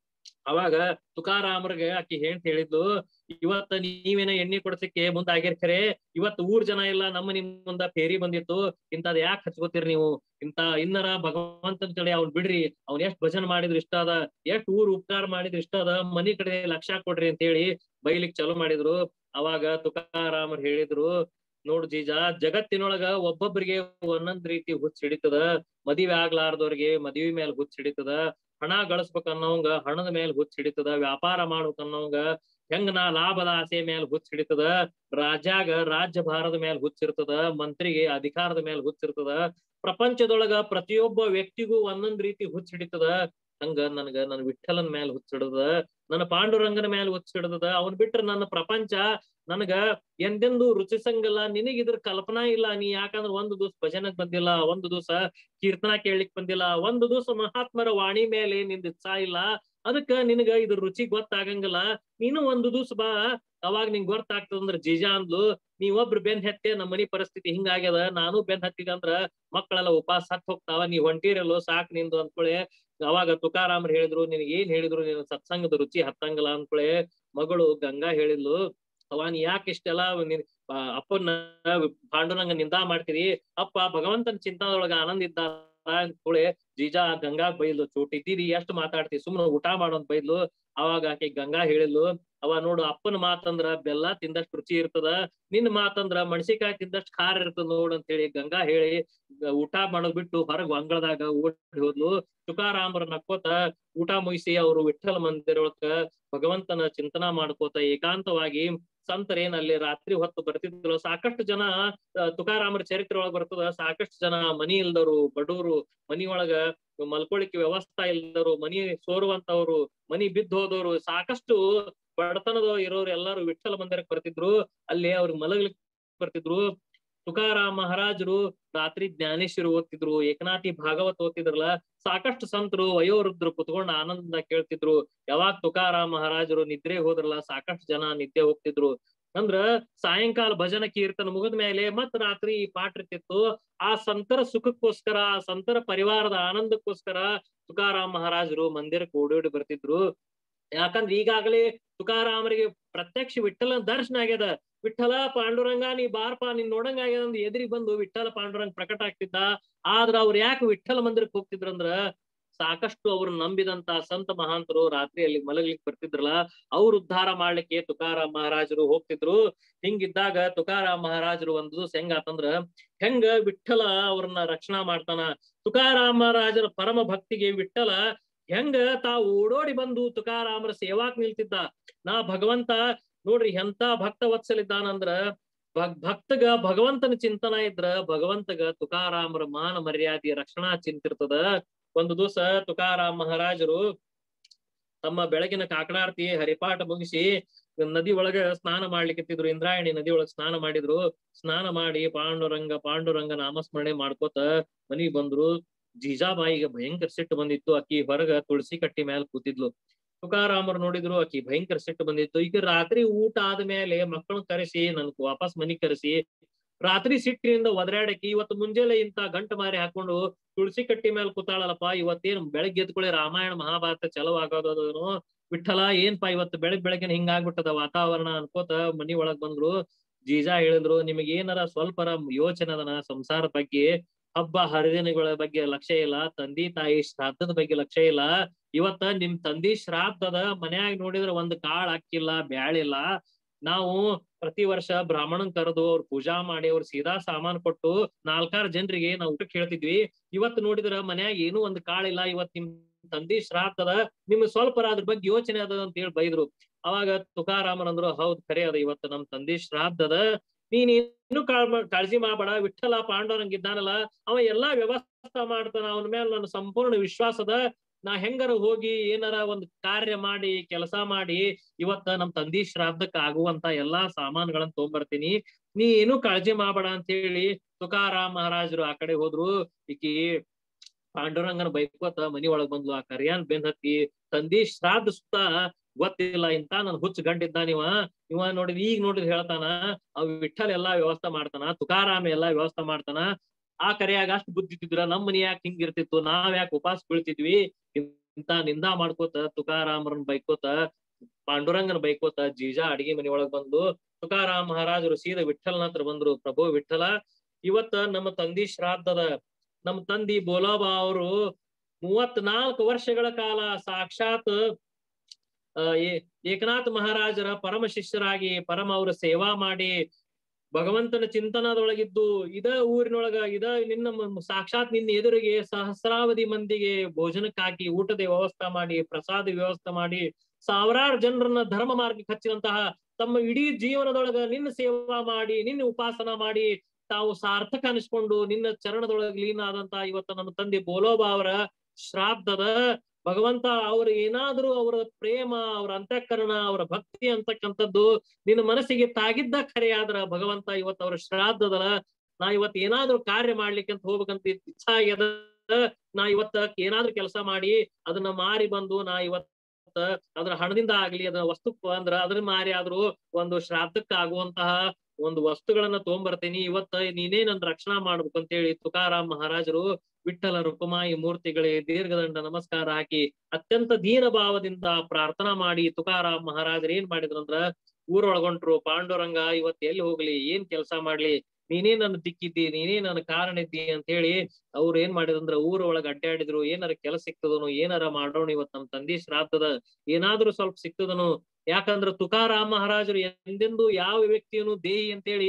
ಅವಾಗ ತುಕಾರಾಮರ್ಗೆ ಆಕಿ ಹೇಳ್ತ ಹೇಳಿದ್ಲು ಇವತ್ತ ನೀವೇನ ಎಣ್ಣೆ ಕೊಡ್ಸಕ್ಕೆ ಮುಂದ ಆಗಿರ್ ಖರೆ ಇವತ್ ಊರ್ ಜನ ಇಲ್ಲ ನಮ್ಮ ನಿಮ್ ಮುಂದ ಫೇರಿ ಬಂದಿತ್ತು ಇಂತದ್ ಯಾಕೆ ಹಚ್ಕೋತೀರಿ ನೀವು ಇಂತ ಇನ್ನರ ಭಗವಂತನ ಕಡೆ ಅವ್ನ್ ಬಿಡ್ರಿ ಅವ್ನ್ ಎಷ್ಟ್ ಭಜನ್ ಮಾಡಿದ್ರು ಇಷ್ಟ ಅದ ಎಷ್ಟ್ ಊರ್ ಉಪಕಾರ ಮಾಡಿದ್ರು ಇಷ್ಟ ಅದ ಮನಿ ಕಡೆ ಲಕ್ಷ ಕೊಡ್ರಿ ಅಂತ ಹೇಳಿ ಬೈಲಿಕ್ ಚಲೋ ಮಾಡಿದ್ರು ಅವಾಗ ತುಕಾರಾಮರ್ ಹೇಳಿದ್ರು ನೋಡ್ ಜೀಜಾ ಜಗತ್ತಿನೊಳಗ ಒಬ್ಬೊಬ್ರಿಗೆ ಒಂದೊಂದ್ ರೀತಿ ಹುಚ್ಚ ಹಿಡಿತದ ಮದುವೆ ಆಗ್ಲಾರ್ದವ್ರಿಗೆ ಮದ್ವಿ ಮೇಲೆ ಹುಚ್ಚ ಹಿಡಿತದ ಹಣ ಗಳಿಸ್ಬೇಕ್ ಅನ್ನೋಂಗ ಹಣದ ಮೇಲೆ ಹುಚ್ಚ ಹಿಡಿತದ ವ್ಯಾಪಾರ ಮಾಡ್ಬೇಕ್ ಅನ್ನೋಂಗ ಹೆಂಗ ನಾ ಲಾಭದ ಆಸೆ ಮೇಲೆ ಹುಚ್ಚ ಹಿಡಿತದ ರಾಜ್ಯಾಗ ರಾಜ್ಯ ಭಾರದ ಮೇಲೆ ಹುಚ್ಚಿರ್ತದ ಮಂತ್ರಿಗೆ ಅಧಿಕಾರದ ಮೇಲೆ ಹುಚ್ಚಿರ್ತದ ಪ್ರಪಂಚದೊಳಗ ಪ್ರತಿಯೊಬ್ಬ ವ್ಯಕ್ತಿಗೂ ಒಂದೊಂದ್ ರೀತಿ ಹುಚ್ಚ ಹಿಡಿತದ ಹಂಗ ನನ್ಗ ನನ್ ವಿಠಲನ್ ಮೇಲೆ ಹುಚ್ಚಿಡದ ನನ್ನ ಪಾಂಡುರಂಗನ ಮೇಲೆ ಹುಚ್ಚಿಡದ ಅವನ್ ಬಿಟ್ರ ನನ್ನ ಪ್ರಪಂಚ ನನಗ ಎಂದೆಂದು ರುಚಿಸಂಗಿಲ್ಲ ನಿನಗ್ ಇದ್ರ ಕಲ್ಪನಾ ಇಲ್ಲ ನೀ ಯಾಕಂದ್ರ ಒಂದು ದಿವ್ಸ ಭಜನಕ್ ಬಂದಿಲ್ಲ ಒಂದು ದಿವ್ಸ ಕೀರ್ತನ ಕೇಳಲಿಕ್ ಬಂದಿಲ್ಲ ಒಂದು ದಿವ್ಸ ಮಹಾತ್ಮರ ವಾಣಿ ಮೇಲೆ ನಿಂದ ಇಚ್ಛಾ ಇಲ್ಲ ಅದಕ್ಕ ನಿನಗ ಇದ್ರ ರುಚಿ ಗೊತ್ತಾಗಂಗಿಲ್ಲ ನೀನು ಒಂದು ದಿವ್ಸ ಬಾ ಅವಾಗ ನಿಂಗ್ ಗೊತ್ತಾಗ್ತದಂದ್ರ ಜೀಜಾ ಅಂದ್ಲು ನೀವೊಬ್ರು ಬೆನ್ ಹತ್ತೆ ನಮ್ಮ ಮನಿ ಪರಿಸ್ಥಿತಿ ಹಿಂಗಾಗ್ಯದ ನಾನು ಬೆನ್ ಹತ್ತಿದ ಅಂದ್ರ ಮಕ್ಕಳೆಲ್ಲ ಉಪವಾಸ ಹತ್ ಹೋಗ್ತಾವ ನೀ ಹೊಂಟಿರಲ್ಲೋ ಸಾಕ್ ನಿಂದು ಅಂದ್ಕೊಳೆ ಅವಾಗ ತುಕಾರಾಮ್ರು ಹೇಳಿದ್ರು ನಿನಗೆ ಏನ್ ಹೇಳಿದ್ರು ನಿನ್ ಸತ್ಸಂಗದ ರುಚಿ ಹತ್ತಂಗಲ್ಲ ಅಂದ್ಕೊಳೆ ಮಗಳು ಗಂಗಾ ಹೇಳಿದ್ಲು ಅವ ನೀ ಯಾಕೆ ಇಷ್ಟೆಲ್ಲ ನಿನ್ ಅಪ್ಪನ ಪಾಂಡುರಂಗ ನಿಂದ ಮಾಡ್ತೀರಿ ಅಪ್ಪ ಭಗವಂತನ ಚಿಂತಾದೊಳಗ ಆನಂದ ಇದ್ದ ಕೂಳೆ ಜೀಜಾ ಗಂಗಾ ಬೈದ್ಲು ಚೋಟಿದ್ದೀರಿ ಎಷ್ಟ್ ಮಾತಾಡ್ತಿ ಸುಮ್ನೆ ಊಟ ಮಾಡೋಂತ ಬೈದ್ಲು ಅವಾಗ ಆಕೆ ಗಂಗಾ ಹೇಳಿದ್ಲು ಅವ ನೋಡು ಅಪ್ಪನ ಮಾತಂದ್ರ ಬೆಲ್ಲ ತಿಂದಷ್ಟು ರುಚಿ ಇರ್ತದ ನಿನ್ ಮಾತಂದ್ರ ಮೆಣಸಿಕಾಯಿ ತಿಂದಷ್ಟು ಖಾರ ಇರ್ತದ ನೋಡ್ ಅಂತ ಹೇಳಿ ಗಂಗಾ ಹೇಳಿ ಗ- ಊಟ ಮಾಡೋದ್ ಬಿಟ್ಟು ಹೊರಗ್ ಅಂಗಳದಾಗ ಓಡಿ ಹೋದ್ಲು ತುಕಾರಾಮರ ನಕ್ಕೋತ ಊಟ ಮುಗಿಸಿ ಅವರು ವಿಠ್ಠಲ ಮಂದಿರ ಒಳಗ ಭಗವಂತನ ಚಿಂತನಾ ಮಾಡ್ಕೋತ ಏಕಾಂತವಾಗಿ ಸಂತರೇನ್ ಅಲ್ಲಿ ರಾತ್ರಿ ಹೊತ್ತು ಬರ್ತಿದ್ರು ಸಾಕಷ್ಟು ಜನ ಆ, ತುಕಾರಾಮರ ಚರಿತ್ರೆ ಒಳಗ್ ಬರ್ತದ ಸಾಕಷ್ಟು ಜನ ಮನಿ ಇಲ್ದವ್ರು ಬಡವರು ಮನಿ ಒಳಗ ಮಲ್ಕೊಳಿಕ್ಕೆ ವ್ಯವಸ್ಥಾ ಇಲ್ದವ್ರು ಮನಿ ಸೋರುವಂತವ್ರು ಮನಿ ಬಿದ್ದು ಹೋದವ್ರು ಸಾಕಷ್ಟು ಬಡತನದ ಇರೋರು ಎಲ್ಲಾರು ವಿಠ್ಠಲ ಮಂದಿರಕ್ಕೆ ಬರ್ತಿದ್ರು ಅಲ್ಲಿ ಅವ್ರಿಗೆ ಮಲಗ್ಲಿಕ್ಕೆ ಬರ್ತಿದ್ರು ತುಕಾರಾಮ ಮಹಾರಾಜರು ರಾತ್ರಿ ಜ್ಞಾನೇಶ್ವರಿ ಓದ್ತಿದ್ರು ಏಕನಾಥಿ ಭಾಗವತ್ ಓದ್ತಿದ್ರಲ್ಲ ಸಾಕಷ್ಟು ಸಂತರು ವಯೋವೃದ್ಧರು ಕುತ್ಕೊಂಡು ಆನಂದ ಕೇಳ್ತಿದ್ರು ಯಾವಾಗ ತುಕಾರಾಮ ಮಹಾರಾಜರು ನಿದ್ರೆ ಹೋದ್ರಲ್ಲ ಸಾಕಷ್ಟು ಜನ ನಿದ್ದೆ ಹೋಗ್ತಿದ್ರು ಅಂದ್ರ ಸಾಯಂಕಾಲ ಭಜನ ಕೀರ್ತನ ಮುಗಿದ ಮೇಲೆ ಮತ್ ರಾತ್ರಿ ಈ ಪಾಠ ಇರ್ತಿತ್ತು ಆ ಸಂತರ ಸುಖಕ್ಕೋಸ್ಕರ ಆ ಸಂತರ ಪರಿವಾರದ ಆನಂದಕ್ಕೋಸ್ಕರ ತುಕಾರಾಮ್ ಮಹಾರಾಜರು ಮಂದಿರಕ್ಕೆ ಓಡೋಡಿ ಬರ್ತಿದ್ರು ಯಾಕಂದ್ರೆ ಈಗಾಗಲೇ ತುಕಾರಾಮರಿಗೆ ಪ್ರತ್ಯಕ್ಷ ವಿಠ್ಠಲನ ದರ್ಶನ ಆಗ್ಯದ ವಿಠ್ಠಲ ಪಾಂಡುರಂಗ ನೀ ಬಾರಪ್ಪ ನೀನ್ ನೋಡಂಗ ಆಗ್ಯದ ಅಂದ್ ಎದುರಿಗೆ ಬಂದು ವಿಠ್ಠಲ ಪಾಂಡುರಂಗ ಪ್ರಕಟ ಆಗ್ತಿದ್ದ ಆದ್ರ ಅವ್ರ ಯಾಕೆ ವಿಠ್ಠಲ ಮಂದಿರಕ್ಕೆ ಹೋಗ್ತಿದ್ರಂದ್ರ ಸಾಕಷ್ಟು ಅವ್ರು ನಂಬಿದಂತ ಸಂತ ಮಹಾಂತರು ರಾತ್ರಿಯಲ್ಲಿ ಮಲಗ್ಲಿಕ್ಕೆ ಬರ್ತಿದ್ರಲ್ಲ ಅವ್ರ ಉದ್ಧಾರ ಮಾಡ್ಲಿಕ್ಕೆ ತುಕಾರಾಮ್ ಮಹಾರಾಜರು ಹೋಗ್ತಿದ್ರು ಹಿಂಗಿದ್ದಾಗ ತುಕಾರಾಮ್ ಮಹಾರಾಜರು ಒಂದು ದಿವಸ ಹೆಂಗಾತಂದ್ರ ಹೆಂಗ ವಿಠ್ಠಲ ಅವ್ರನ್ನ ರಕ್ಷಣಾ ಮಾಡ್ತಾನ ತುಕಾರಾಮ್ ಮಹಾರಾಜರ ಪರಮ ಭಕ್ತಿಗೆ ವಿಠ್ಠಲ ಹೆಂಗ ತಾವು ಓಡೋಡಿ ಬಂದು ತುಕಾರಾಮರ ಸೇವಾಕ್ ನಿಲ್ತಿದ್ದ ನಾ ಭಗವಂತ ನೋಡ್ರಿ ಎಂತ ಭಕ್ತ ವತ್ಸಲಿದ್ದಾನಂದ್ರ ಭಕ್ ಭಕ್ತಗ ಭಗವಂತನ ಚಿಂತನ ಇದ್ರ ಭಗವಂತಗ ತುಕಾರಾಮರ ಮಾನ ಮರ್ಯಾದೆ ರಕ್ಷಣಾ ಚಿಂತಿರ್ತದ ಒಂದು ದಿವಸ ತುಕಾರಾಮ್ ಮಹಾರಾಜರು ತಮ್ಮ ಬೆಳಗಿನ ಕಾಕಡಾರ್ತಿ ಹರಿಪಾಠ ಮುಗಿಸಿ ನದಿ ಒಳಗ ಸ್ನಾನ ಮಾಡ್ಲಿಕ್ಕಿತ್ತಿದ್ರು ಇಂದ್ರಾಯಣಿ ನದಿ ಒಳಗ ಸ್ನಾನ ಮಾಡಿದ್ರು ಸ್ನಾನ ಮಾಡಿ ಪಾಂಡುರಂಗ ಪಾಂಡುರಂಗ ನಾಮಸ್ಮರಣೆ ಮಾಡ್ಕೋತ ಮನಿಗ್ ಬಂದ್ರು ಜೀಜಾಬಾಯಿಗೆ ಭಯಂಕರ ಸಿಟ್ಟು ಬಂದಿತ್ತು ಅಕ್ಕಿ ಹೊರಗ ತುಳಸಿ ಕಟ್ಟಿ ಮ್ಯಾಲ ಕೂತಿದ್ಲು ತುಕಾರಾಮರು ನೋಡಿದ್ರು ಆಕಿ ಭಯಂಕರ ಸಿಟ್ಟು ಬಂದಿತ್ತು ಈಗ ರಾತ್ರಿ ಊಟ ಆದ್ಮೇಲೆ ಮಕ್ಕಳನ್ನ ಕರೆಸಿ ನನ್ ವಾಪಸ್ ಮನಿಗ್ ಕರೆಸಿ ರಾತ್ರಿ ಸಿಟ್ಟಿನಿಂದ ಒದರಾಡಕಿ ಇವತ್ತು ಮುಂಜಾನೆ ಇಂತ ಗಂಟು ಮಾರಿ ಹಾಕೊಂಡು ತುಳಸಿ ಕಟ್ಟಿ ಮೇಲೆ ಕೂತಾಳಲ್ಲಪ್ಪ ಇವತ್ತೇನ್ ಬೆಳಗ್ಗೆ ಎದ್ಕೊಳ್ಳಿ ರಾಮಾಯಣ ಮಹಾಭಾರತ ಚಲೋ ಆಗೋದನು ವಿಠಲ ಏನ್ಪಾ ಇವತ್ತು ಬೆಳಗ್ ಬೆಳಗ್ಗೆನ ಹಿಂಗಾಗ್ಬಿಟ್ಟದ ವಾತಾವರಣ ಅನ್ಕೋತ ಮನಿ ಒಳಗ್ ಬಂದ್ರು ಜೀಜಾ ಹೇಳಿದ್ರು ನಿಮಗೆ ಏನಾರ ಸ್ವಲ್ಪರ ಯೋಚನೆ ಅದನ ಸಂಸಾರದ ಬಗ್ಗೆ ಹಬ್ಬ ಹರಿದಿನಗಳ ಬಗ್ಗೆ ಲಕ್ಷ್ಯ ಇಲ್ಲ ತಂದಿ ತಾಯಿ ಶ್ರಾದ್ದದ ಬಗ್ಗೆ ಲಕ್ಷ್ಯ ಇಲ್ಲ ಇವತ್ತ ನಿಮ್ ತಂದಿ ಶ್ರಾದ್ದದ ಮನ್ಯಾಗ ನೋಡಿದ್ರ ಒಂದ್ ಕಾಳ್ ಹಾಕಿಲ್ಲ ಬ್ಯಾಳಿಲ್ಲ ನಾವು ಪ್ರತಿ ವರ್ಷ ಬ್ರಾಹ್ಮಣನ್ ಕರೆದು ಅವ್ರ ಪೂಜಾ ಮಾಡಿ ಅವ್ರ ಸೀದಾ ಸಾಮಾನ್ ಕೊಟ್ಟು ನಾಲ್ಕಾರು ಜನರಿಗೆ ನಾವು ಊಟಕ್ಕೆ ಹೇಳ್ತಿದ್ವಿ ಇವತ್ ನೋಡಿದ್ರ ಮನ್ಯಾಗ ಏನೂ ಒಂದ್ ಕಾಳಿಲ್ಲ ಇವತ್ ನಿಮ್ ತಂದಿ ಶ್ರಾದ್ದದ ನಿಮ್ ಸ್ವಲ್ಪ ಅದ್ರ ಬಗ್ಗೆ ಯೋಚನೆ ಅದ ಅಂತ ಹೇಳಿ ಬೈದ್ರು ಅವಾಗ ತುಕಾರಾಮನ್ ಅಂದ್ರು ಹೌದ್ ಖರೆ ಅದ ಇವತ್ತು ನಮ್ ತಂದಿ ಶ್ರಾದ್ದದ ನೀನ್ ಏನು ಕಾಳ್ ಕಾಳಜಿ ಮಾಡಬೇಡ ವಿಠಲ ಪಾಂಡವರಂಗ್ ಇದ್ದಾನಲ್ಲ ಅವ ಎಲ್ಲಾ ವ್ಯವಸ್ಥೆ ಮಾಡ್ತಾನ ಅವನ ಮೇಲೆ ನನ್ನ ಸಂಪೂರ್ಣ ವಿಶ್ವಾಸದ ನಾ ಹೆಂಗಾರ ಹೋಗಿ ಏನಾರ ಒಂದ್ ಕಾರ್ಯ ಮಾಡಿ ಕೆಲಸ ಮಾಡಿ ಇವತ್ತ ನಮ್ ತಂದಿ ಶ್ರಾದ್ದಕ್ ಆಗುವಂತ ಎಲ್ಲಾ ಸಾಮಾನುಗಳನ್ನ ತಗೊಂಬರ್ತೀನಿ ನೀ ಏನು ಕಾಳಜಿ ಮಾಡಬೇಡ ಅಂತ ಹೇಳಿ ತುಕಾರಾಮ್ ಮಹಾರಾಜರು ಆ ಕಡೆ ಹೋದ್ರು ಈಕಿ ಪಾಂಡುರಂಗನ ಬೈಕೋತ ಮನಿ ಒಳಗ್ ಬಂದ್ಲು ಆ ಕರಿಯಾನ್ ಬೆನ್ ಹತ್ತಿ ತಂದಿ ಶ್ರಾದ್ದ ಸುತ್ತ ಗೊತ್ತಿಲ್ಲ ಇಂತ ನನ್ ಹುಚ್ಚ ಗಂಡಿದ್ದ ನೀವ ಇವ ನೋಡಿದ್ ಈಗ ನೋಡಿದ್ ಹೇಳ್ತಾನ ಅವ್ ವಿಠಲ್ ಎಲ್ಲಾ ವ್ಯವಸ್ಥೆ ಮಾಡ್ತಾನ ತುಕಾರಾಮ ಎಲ್ಲಾ ವ್ಯವಸ್ಥೆ ಮಾಡ್ತಾನ ಆ ಕರೆಯಾಗ ಅಷ್ಟ್ ಬುದ್ಧಿ ಇದ್ದಿದ್ರ ನಮ್ ಮನಿ ಯಾಕೆ ಹಿಂಗಿರ್ತಿತ್ತು ನಾವ್ ಯಾಕೆ ಉಪವಾಸ ಬೀಳ್ತಿದ್ವಿ ಇಂತ ನಿಂದಾ ಮಾಡ್ಕೋತ ತುಕಾರಾಮರನ್ ಬೈಕೋತ ಪಾಂಡುರಂಗನ ಬೈಕೋತ ಜೀಜಾ ಅಡಿಗೆ ಮನಿ ಒಳಗ್ ಬಂದು ತುಕಾರಾಮ್ ಮಹಾರಾಜರು ಸೀದಾ ವಿಠಲ್ನ ಹತ್ರ ಬಂದ್ರು ಪ್ರಭು ವಿಠಲ ಇವತ್ತ ನಮ್ಮ ತಂದಿ ಶ್ರಾದ್ದದ ನಮ್ಮ ತಂದಿ ಬೋಲಾಬಾ ಅವರು ಮೂವತ್ನಾಲ್ಕು ವರ್ಷಗಳ ಕಾಲ ಸಾಕ್ಷಾತ್ ಆ ಏಕನಾಥ್ ಮಹಾರಾಜರ ಪರಮ ಶಿಷ್ಯರಾಗಿ ಪರಮ ಅವರ ಸೇವಾ ಮಾಡಿ ಭಗವಂತನ ಚಿಂತನದೊಳಗಿದ್ದು ಇದ ಊರಿನೊಳಗ ಇದ ನಿನ್ನ ಮ- ಸಾಕ್ಷಾತ್ ನಿನ್ನ ಎದುರಿಗೆ ಸಹಸ್ರಾವಧಿ ಮಂದಿಗೆ ಭೋಜನಕ್ಕಾಗಿ ಊಟದ ವ್ಯವಸ್ಥೆ ಮಾಡಿ ಪ್ರಸಾದ ವ್ಯವಸ್ಥೆ ಮಾಡಿ ಸಾವಿರಾರು ಜನರನ್ನ ಧರ್ಮ ಮಾರ್ಗಕ್ಕೆ ಹಚ್ಚಿದಂತಹ ತಮ್ಮ ಇಡೀ ಜೀವನದೊಳಗ ನಿನ್ನ ಸೇವಾ ಮಾಡಿ ನಿನ್ನ ಉಪಾಸನ ಮಾಡಿ ತಾವು ಸಾರ್ಥಕ ಅನಿಸ್ಕೊಂಡು ನಿನ್ನ ಚರಣದೊಳಗೆ ಲೀನ ಆದಂತ ಇವತ್ತು ನಮ್ಮ ತಂದೆ ಬೋಲೋಬಾ ಅವರ ಶ್ರಾದ್ದದ ಭಗವಂತ ಅವ್ರ ಏನಾದ್ರೂ ಅವರ ಪ್ರೇಮ ಅವರ ಅಂತಃಕರಣ ಅವರ ಭಕ್ತಿ ಅಂತಕ್ಕಂಥದ್ದು ನಿನ್ನ ಮನಸ್ಸಿಗೆ ತಾಗಿದ್ದ ಖರೆ ಆದ್ರ ಭಗವಂತ ಇವತ್ತು ಅವ್ರ ಶ್ರಾದ್ದದ ನಾ ಇವತ್ ಏನಾದ್ರೂ ಕಾರ್ಯ ಮಾಡ್ಲಿಕ್ಕೆ ಅಂತ ಹೋಗ್ಬೇಕಂತ ಇಚ್ಛಾ ಆಗ್ಯದ ನಾ ಇವತ್ತ ಏನಾದ್ರೂ ಕೆಲಸ ಮಾಡಿ ಅದನ್ನ ಮಾರಿ ಬಂದು ನಾ ಇವತ್ತ ಅದ್ರ ಹಣದಿಂದ ಆಗ್ಲಿ ಅದ್ರ ವಸ್ತು ಅಂದ್ರ ಅದ್ರ ಮಾರಿ ಆದ್ರೂ ಒಂದು ಶ್ರಾದ್ದಕ್ಕೆ ಆಗುವಂತಹ ಒಂದು ವಸ್ತುಗಳನ್ನ ತಗೊಂಬರ್ತೀನಿ ಇವತ್ತ ನೀನೇ ನನ್ ರಕ್ಷಣಾ ಮಾಡ್ಬೇಕು ಅಂತ ಹೇಳಿ ತುಕಾರಾಮ್ ಮಹಾರಾಜರು ವಿಠಲ ರುಕುಮಾಯಿ ಮೂರ್ತಿಗಳಿಗೆ ದೀರ್ಘದಂಡ ನಮಸ್ಕಾರ ಹಾಕಿ ಅತ್ಯಂತ ದೀನ ಭಾವದಿಂದ ಪ್ರಾರ್ಥನಾ ಮಾಡಿ ತುಕಾರಾಮ್ ಮಹಾರಾಜರು ಏನ್ ಮಾಡಿದ್ರಂದ್ರ ಊರೊಳಗೊಂಟ್ರು ಪಾಂಡುರಂಗ ಇವತ್ ಎಲ್ಲಿ ಹೋಗ್ಲಿ ಏನ್ ಕೆಲಸ ಮಾಡ್ಲಿ ನೀನೇ ನನ್ನ ದಿಕ್ಕಿದ್ದಿ ನೀನೇ ನನ್ನ ಕಾರಣ ಇದ್ದಿ ಅಂತ ಹೇಳಿ ಅವ್ರು ಏನ್ ಮಾಡಿದಂದ್ರ ಊರ ಒಳಗ ಅಡ್ಡಾಡಿದ್ರು ಏನಾರ ಕೆಲಸ ಸಿಕ್ತದನು ಏನಾರ ಮಾಡೋಣ ಇವತ್ ನಮ್ ತಂದಿ ಶ್ರಾದ್ದದ ಏನಾದ್ರೂ ಸ್ವಲ್ಪ ಸಿಕ್ತದನು ಯಾಕಂದ್ರ ತುಕಾರಾಮ ಮಹಾರಾಜರು ಎಂದೆಂದೂ ಯಾವ ವ್ಯಕ್ತಿಯನ್ನು ದೇಹಿ ಅಂತೇಳಿ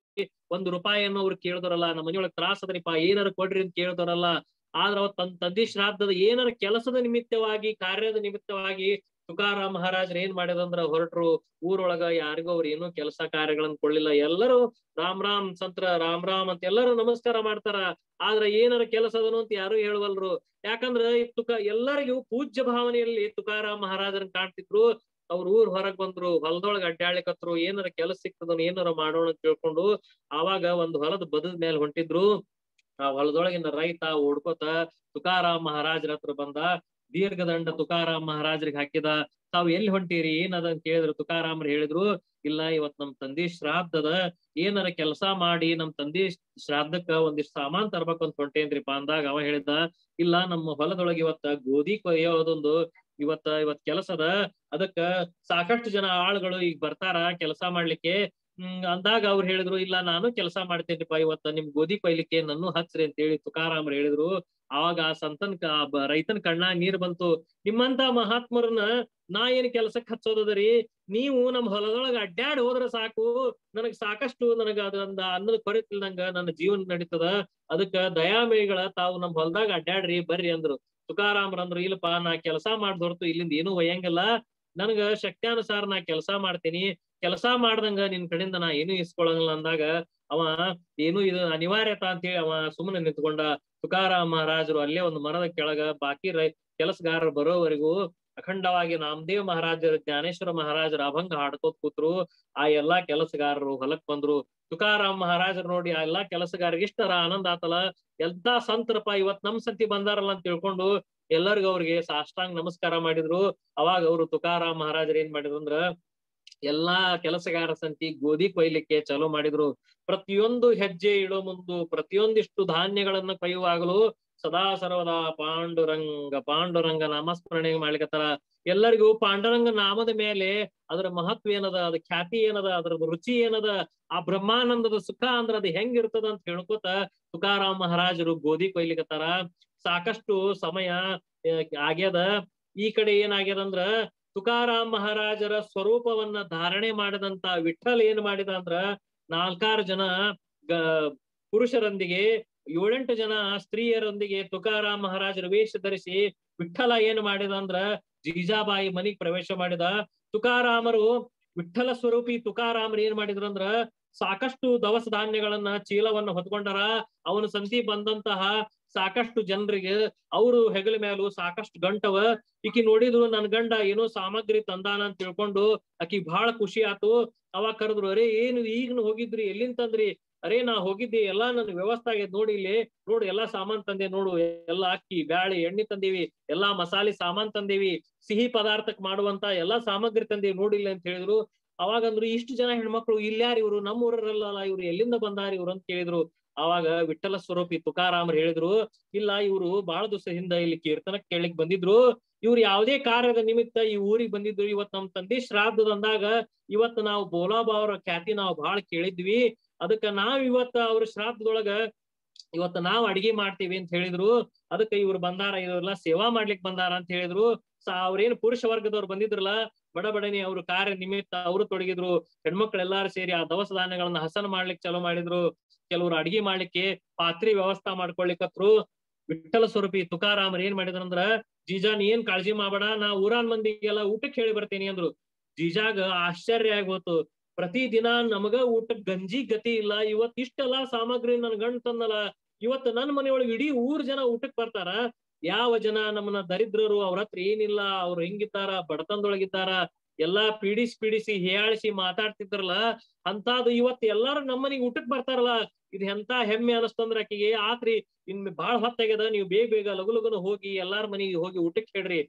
ಒಂದು ರೂಪಾಯಿಯನ್ನು ಅವ್ರು ಕೇಳಿದರಲ್ಲ ನಮ್ಮ ಮನೆಯೊಳಗ್ ತ್ರಾಸ ಅದರಿಪ್ಪ ಏನಾರ ಕೊಡ್ರಿ ಅಂತ ಕೇಳಿದರಲ್ಲ ಆದ್ರ ಅವತ್ ತನ್ ತಂದಿ ಶ್ರಾದ್ದದ ಏನಾರ ಕೆಲಸದ ನಿಮಿತ್ತವಾಗಿ ಕಾರ್ಯದ ನಿಮಿತ್ತವಾಗಿ ತುಕಾರಾಮ್ ಮಹಾರಾಜರು ಏನ್ ಮಾಡಿದಂದ್ರ ಹೊರಟ್ರು ಊರೊಳಗ ಯಾರಿಗೂ ಅವ್ರು ಏನೂ ಕೆಲಸ ಕಾರ್ಯಗಳನ್ನ ಕೊಡ್ಲಿಲ್ಲ ಎಲ್ಲರೂ ರಾಮ್ ರಾಮ್ ಸಂತ್ರ ರಾಮ್ ರಾಮ್ ಅಂತ ಎಲ್ಲರೂ ನಮಸ್ಕಾರ ಮಾಡ್ತಾರ ಆದ್ರ ಏನಾರ ಕೆಲಸ ಅದನು ಅಂತ ಯಾರು ಹೇಳುವಲ್ರು ಯಾಕಂದ್ರ ಈ ತುಕ ಎಲ್ಲರಿಗೂ ಪೂಜ್ಯ ಭಾವನೆಯಲ್ಲಿ ತುಕಾರಾಮ್ ಮಹಾರಾಜರನ್ನ ಕಾಣ್ತಿದ್ರು ಅವ್ರ ಊರ್ ಹೊರಗ್ ಬಂದ್ರು ಹೊಲದೊಳಗ ಅಡ್ಡಾಳಿಕತ್ರು ಏನಾರ ಕೆಲಸ ಸಿಕ್ತದನು ಏನಾರ ಮಾಡೋಣ ಅಂತ ತಿಳ್ಕೊಂಡು ಆವಾಗ ಒಂದ್ ಹೊಲದ ಬದದ ಮೇಲೆ ಹೊಂಟಿದ್ರು ಆ ಹೊಲದೊಳಗಿನ ರೈತ ಓಡ್ಕೋತ ತುಕಾರಾಮ್ ಮಹಾರಾಜರ ಹತ್ರ ಬಂದ ದೀರ್ಘದಂಡ ತುಕಾರಾಮ್ ಮಹಾರಾಜರಿಗೆ ಹಾಕಿದ ತಾವ್ ಎಲ್ಲಿ ಹೊಂಟಿರಿ ಏನದ ಅಂತ ಕೇಳಿದ್ರು ತುಕಾರಾಮ್ರು ಹೇಳಿದ್ರು ಇಲ್ಲ ಇವತ್ ನಮ್ ತಂದಿ ಶ್ರಾದ್ದದ ಏನಾರ ಕೆಲಸ ಮಾಡಿ ನಮ್ ತಂದಿ ಶ್ರಾದ್ದಕ್ಕ ಒಂದಿಷ್ಟು ಸಾಮಾನ್ ತರ್ಬೇಕು ಅಂತ ಹೊಂಟೇನ್ರಿಪ್ಪ ಅಂದಾಗ ಅವ ಹೇಳಿದ ಇಲ್ಲ ನಮ್ಮ ಹೊಲದೊಳಗೆ ಇವತ್ತ ಗೋಧಿ ಕೊಯ್ಯೋದೊಂದು ಇವತ್ತ ಇವತ್ ಕೆಲಸದ ಅದಕ್ಕ ಸಾಕಷ್ಟು ಜನ ಆಳುಗಳು ಈಗ ಬರ್ತಾರ ಕೆಲಸ ಮಾಡ್ಲಿಕ್ಕೆ ಹ್ಮ್ ಅಂದಾಗ ಅವ್ರು ಹೇಳಿದ್ರು ಇಲ್ಲ ನಾನು ಕೆಲಸ ಮಾಡ್ತೇನ್ರಿಪ್ಪ ಇವತ್ತ ನಿಮ್ ಗೋಧಿ ಕೊಯ್ಲಿಕ್ಕೆ ನನ್ನ ಹಚ್ರಿ ಅಂತ ಹೇಳಿ ತುಕಾರಾಮ್ರು ಹೇಳಿದ್ರು ಅವಾಗ ಆ ಸಂತನ್ ಕ- ಆ ಬ- ರೈತನ ಕಣ್ಣಾಗ ನೀರ್ ಬಂತು ನಿಮ್ಮಂತ ಮಹಾತ್ಮರನ್ನ ನಾ ಏನ್ ಕೆಲ್ಸಕ್ ಹಚ್ಚೋದದರಿ ನೀವು ನಮ್ ಹೊಲದೊಳಗ ಅಡ್ಡಾಡ್ ಹೋದ್ರ ಸಾಕು ನನಗ್ ಸಾಕಷ್ಟು ನನಗ ಅದೊಂದ ಅನ್ನದ ಕೊರತಿಲ್ದಂಗ ನನ್ನ ಜೀವನ ನಡೀತದ ಅದಕ್ಕ ದಯಾಮಯಿಗಳ ತಾವು ನಮ್ ಹೊಲದಾಗ ಅಡ್ಡಾಡ್ರಿ ಬರ್ರಿ ಅಂದ್ರು ತುಕಾರಾಮ್ರ ಅಂದ್ರು ಇಲ್ಲಪ್ಪ ನಾ ಕೆಲಸ ಮಾಡ್ದ ಹೊರತು ಇಲ್ಲಿಂದ ಏನೂ ಒಯ್ಯಂಗಿಲ್ಲ ನನಗ ಶಕ್ತ್ಯಾನುಸಾರ ನಾ ಕೆಲಸ ಮಾಡ್ತೀನಿ ಕೆಲಸ ಮಾಡ್ದಂಗ ನಿನ್ ಕಡೆಯಿಂದ ನಾ ಏನು ಇಸ್ಕೊಳಂಗಿಲ್ಲ ಅಂದಾಗ ಅವ ಏನು ಇದು ಅನಿವಾರ್ಯತ ಅಂತೇಳಿ ಅವ ಸುಮ್ಮನೆ ನಿಂತ್ಕೊಂಡ ತುಕಾರಾಮ್ ಮಹಾರಾಜರು ಅಲ್ಲೇ ಒಂದು ಮರದ ಕೆಳಗ ಬಾಕಿ ರೈ ಕೆಲಸಗಾರರು ಬರೋವರೆಗೂ ಅಖಂಡವಾಗಿ ನಾಮದೇವ್ ಮಹಾರಾಜರ ಜ್ಞಾನೇಶ್ವರ ಮಹಾರಾಜರ ಅಭಂಗ ಹಾಡ್ಕೋತ್ ಕೂತ್ರು ಆ ಎಲ್ಲಾ ಕೆಲಸಗಾರರು ಹೊಲಕ್ ಬಂದ್ರು ತುಕಾರಾಮ್ ಮಹಾರಾಜರು ನೋಡಿ ಆ ಎಲ್ಲಾ ಕೆಲಸಗಾರರಿಗೆ ಇಷ್ಟರ ಆನಂದ ಆತಲ್ಲ ಎಂತ ಸಂತರಪ್ಪ ಇವತ್ ನಮ್ ಸಂತಿ ಬಂದಾರಲ್ಲ ಅಂತ ತಿಳ್ಕೊಂಡು ಎಲ್ಲರಿಗೂ ಅವ್ರಿಗೆ ಸಾಷ್ಟಾಂಗ ನಮಸ್ಕಾರ ಮಾಡಿದ್ರು ಅವಾಗ ಅವರು ತುಕಾರಾಮ್ ಮಹಾರಾಜರು ಏನ್ ಮಾಡಿದ್ರು ಅಂದ್ರ ಎಲ್ಲಾ ಕೆಲಸಗಾರ ಸಂತಿ ಗೋಧಿ ಕೊಯ್ಲಿಕ್ಕೆ ಚಾಲೂ ಮಾಡಿದ್ರು ಪ್ರತಿಯೊಂದು ಹೆಜ್ಜೆ ಇಡೋ ಮುಂದು ಪ್ರತಿಯೊಂದಿಷ್ಟು ಧಾನ್ಯಗಳನ್ನ ಕೊಯ್ಯುವಾಗಲೂ ಸದಾ ಸರ್ವದಾ ಪಾಂಡುರಂಗ ಪಾಂಡುರಂಗ ನಾಮಸ್ಮರಣೆ ಮಾಡ್ಲಿಕತ್ತಾರ ಎಲ್ಲರಿಗೂ ಪಾಂಡುರಂಗ ನಾಮದ ಮೇಲೆ ಅದರ ಮಹತ್ವ ಏನದ ಅದ ಖ್ಯಾತಿ ಏನದ ಅದ್ರದ್ದು ರುಚಿ ಏನದ ಆ ಬ್ರಹ್ಮಾನಂದದ ಸುಖ ಅಂದ್ರ ಅದು ಹೆಂಗಿರ್ತದ ಅಂತ ಹೇಳ್ಕೊತ ತುಕಾರಾಮ್ ಮಹಾರಾಜರು ಗೋಧಿ ಕೊಯ್ಲಿಕತ್ತಾರ ಸಾಕಷ್ಟು ಸಮಯ ಆ, ಆಗ್ಯದ ಈ ಕಡೆ ಏನಾಗ್ಯದ ಅಂದ್ರ ತುಕಾರಾಮ್ ಮಹಾರಾಜರ ಸ್ವರೂಪವನ್ನ ಧಾರಣೆ ಮಾಡಿದಂತ ವಿಠಲ್ ಏನ್ ಮಾಡಿದ ಅಂದ್ರ ನಾಲ್ಕಾರು ಜನ ಗ- ಪುರುಷರೊಂದಿಗೆ ಏಳೆಂಟು ಜನ ಸ್ತ್ರೀಯರೊಂದಿಗೆ ತುಕಾರಾಮ್ ಮಹಾರಾಜರ ವೇಷ ಧರಿಸಿ ವಿಠಲ ಏನ್ ಮಾಡಿದ ಅಂದ್ರ ಜೀಜಾಬಾಯಿ ಮನಿಗ್ ಪ್ರವೇಶ ಮಾಡಿದ ತುಕಾರಾಮರು ವಿಠಲ ಸ್ವರೂಪಿ ತುಕಾರಾಮರು ಏನ್ ಮಾಡಿದ್ರು ಅಂದ್ರ ಸಾಕಷ್ಟು ದವಸ ಧಾನ್ಯಗಳನ್ನ ಚೀಲವನ್ನ ಹೊತ್ಕೊಂಡಾರ ಅವನ ಸಂತಿ ಬಂದಂತಹ ಸಾಕಷ್ಟು ಜನರಿಗೆ ಅವರು ಹೆಗಲ ಮೇಲೂ ಸಾಕಷ್ಟು ಗಂಟವ ಈಕಿ ನೋಡಿದ್ರು ನನ್ ಗಂಡ ಏನೋ ಸಾಮಗ್ರಿ ತಂದಾನ ಅಂತ ತಿಳ್ಕೊಂಡು ಆಕಿ ಬಹಳ ಖುಷಿ ಆತು ಅವಾಗ ಕರೆದ್ರು ಅರೇ ಏನು ಈಗಿನ ಹೋಗಿದ್ರಿ ಎಲ್ಲಿಂದ ತಂದ್ರಿ ಅರೇ ನಾ ಹೋಗಿದ್ದೆ ಎಲ್ಲಾ ನನ್ ವ್ಯವಸ್ಥೆ ಆಗೈತ್ ನೋಡಿ ಇಲ್ಲಿ ನೋಡು ಎಲ್ಲಾ ಸಾಮಾನ್ ತಂದೆ ನೋಡು ಎಲ್ಲಾ ಅಕ್ಕಿ ಬ್ಯಾಳಿ ಎಣ್ಣೆ ತಂದೀವಿ ಎಲ್ಲಾ ಮಸಾಲೆ ಸಾಮಾನ್ ತಂದೇವಿ ಸಿಹಿ ಪದಾರ್ಥಕ್ ಮಾಡುವಂತ ಎಲ್ಲಾ ಸಾಮಗ್ರಿ ತಂದೀವಿ ನೋಡಿಲ್ಲ ಅಂತ ಹೇಳಿದ್ರು ಅವಾಗ ಅಂದ್ರು ಇಷ್ಟು ಜನ ಹೆಣ್ಮಕ್ಳು ಇಲ್ಯಾರ ಇವ್ರು ನಮ್ಮ ಊರಲ್ಲ ಇವ್ರು ಎಲ್ಲಿಂದ ಬಂದಾರ ಇವ್ರು ಅಂತ ಕೇಳಿದ್ರು ಅವಾಗ ವಿಠಲ ಸ್ವರೂಪಿ ತುಕಾರಾಮರು ಹೇಳಿದ್ರು ಇಲ್ಲ ಇವ್ರು ಬಹಳ ದಿವಸ ಹಿಂದ ಇಲ್ಲಿ ಕೀರ್ತನಕ್ ಕೇಳಿಕ್ ಬಂದಿದ್ರು ಇವ್ರು ಯಾವುದೇ ಕಾರ್ಯದ ನಿಮಿತ್ತ ಈ ಊರಿಗೆ ಬಂದಿದ್ರು ಇವತ್ ನಮ್ ತಂದೆ ಶ್ರಾದ್ದದ ಅಂದಾಗ ಇವತ್ ನಾವು ಬೋಲಾಬಾ ಅವರ ಖ್ಯಾತಿ ನಾವು ಬಹಳ ಕೇಳಿದ್ವಿ ಅದಕ್ಕ ನಾವ್ ಇವತ್ತ ಅವ್ರ ಶ್ರಾದ್ದದೊಳಗ ಇವತ್ತ ನಾವ್ ಅಡಿಗೆ ಮಾಡ್ತೀವಿ ಅಂತ ಹೇಳಿದ್ರು ಅದಕ್ಕ ಇವ್ರು ಬಂದಾರ ಇವ್ರೆಲ್ಲ ಸೇವಾ ಮಾಡ್ಲಿಕ್ ಬಂದಾರ ಅಂತ ಹೇಳಿದ್ರು ಸ ಅವ್ರೇನ್ ಪುರುಷ ವರ್ಗದವ್ರು ಬಂದಿದ್ರಲ್ಲ ಬಡ ಬಡನೆ ಅವ್ರ ಕಾರ್ಯ ನಿಮಿತ್ತ ಅವರು ತೊಡಗಿದ್ರು ಹೆಣ್ಮಕ್ಳು ಎಲ್ಲಾರು ಸೇರಿ ಆ ದವಸ ಧಾನ್ಯಗಳನ್ನ ಹಸನ ಮಾಡ್ಲಿಕ್ಕೆ ಚಲೋ ಮಾಡಿದ್ರು ಕೆಲವ್ರು ಅಡಿಗೆ ಮಾಡ್ಲಿಕ್ಕೆ ಪಾತ್ರಿ ವ್ಯವಸ್ಥಾ ಮಾಡ್ಕೊಳ್ಲಿಕ್ಕತ್ರು ವಿಠಲ ಸ್ವರೂಪಿ ತುಕಾರಾಮರ್ ಏನ್ ಮಾಡಿದ್ರಂದ್ರ ಜೀಜಾ ನೀ ಏನ್ ಕಾಳಜಿ ಮಾಡ್ಬೇಡ ನಾ ಊರಾನ್ ಮಂದಿಗೆಲ್ಲ ಊಟಕ್ಕೆ ಹೇಳಿ ಬರ್ತೇನಿ ಅಂದ್ರು ಜೀಜಾಗ ಆಶ್ಚರ್ಯ ಆಗಿ ಹೋತು ಪ್ರತಿ ದಿನ ನಮಗ ಊಟಕ್ ಗಂಜಿ ಗತಿ ಇಲ್ಲ ಇವತ್ ಇಷ್ಟೆಲ್ಲಾ ಸಾಮಗ್ರಿ ನನ್ ಗಂಡ್ ತಂದಲ್ಲ ಇವತ್ ನನ್ ಮನೆಯೊಳಗೆ ಇಡೀ ಊರ್ ಜನ ಊಟಕ್ ಬರ್ತಾರ ಯಾವ ಜನ ನಮ್ಮನ್ನ ದರಿದ್ರರು ಅವ್ರ ಹತ್ರ ಏನಿಲ್ಲ ಅವ್ರು ಹೆಂಗಿದ್ದಾರ ಬಡತನದೊಳಗಿದ್ದಾರ ಎಲ್ಲಾ ಪೀಡಿಸಿ ಪೀಡಿಸಿ ಹೀಯಾಳಿಸಿ ಮಾತಾಡ್ತಿದ್ರಲ್ಲ ಅಂತಾದು ಇವತ್ ಎಲ್ಲಾರು ನಮ್ಮನಿಗೆ ಊಟಕ್ ಬರ್ತಾರಲ್ಲ ಇದ್ ಎಂತ ಹೆಮ್ಮೆ ಅನಸ್ತಂದ್ರ ಆಕಿಗೆ ಆತ್ರಿ ಇನ್ ಬಾಳ್ ಹೊತ್ತಾಗ್ಯದ ನೀವು ಬೇಗ ಬೇಗ ಲಗು ಲಗುನ ಹೋಗಿ ಎಲ್ಲಾರ ಮನಿಗೆ ಹೋಗಿ ಊಟಕ್ಕೆ ಹೇಳ್ರಿ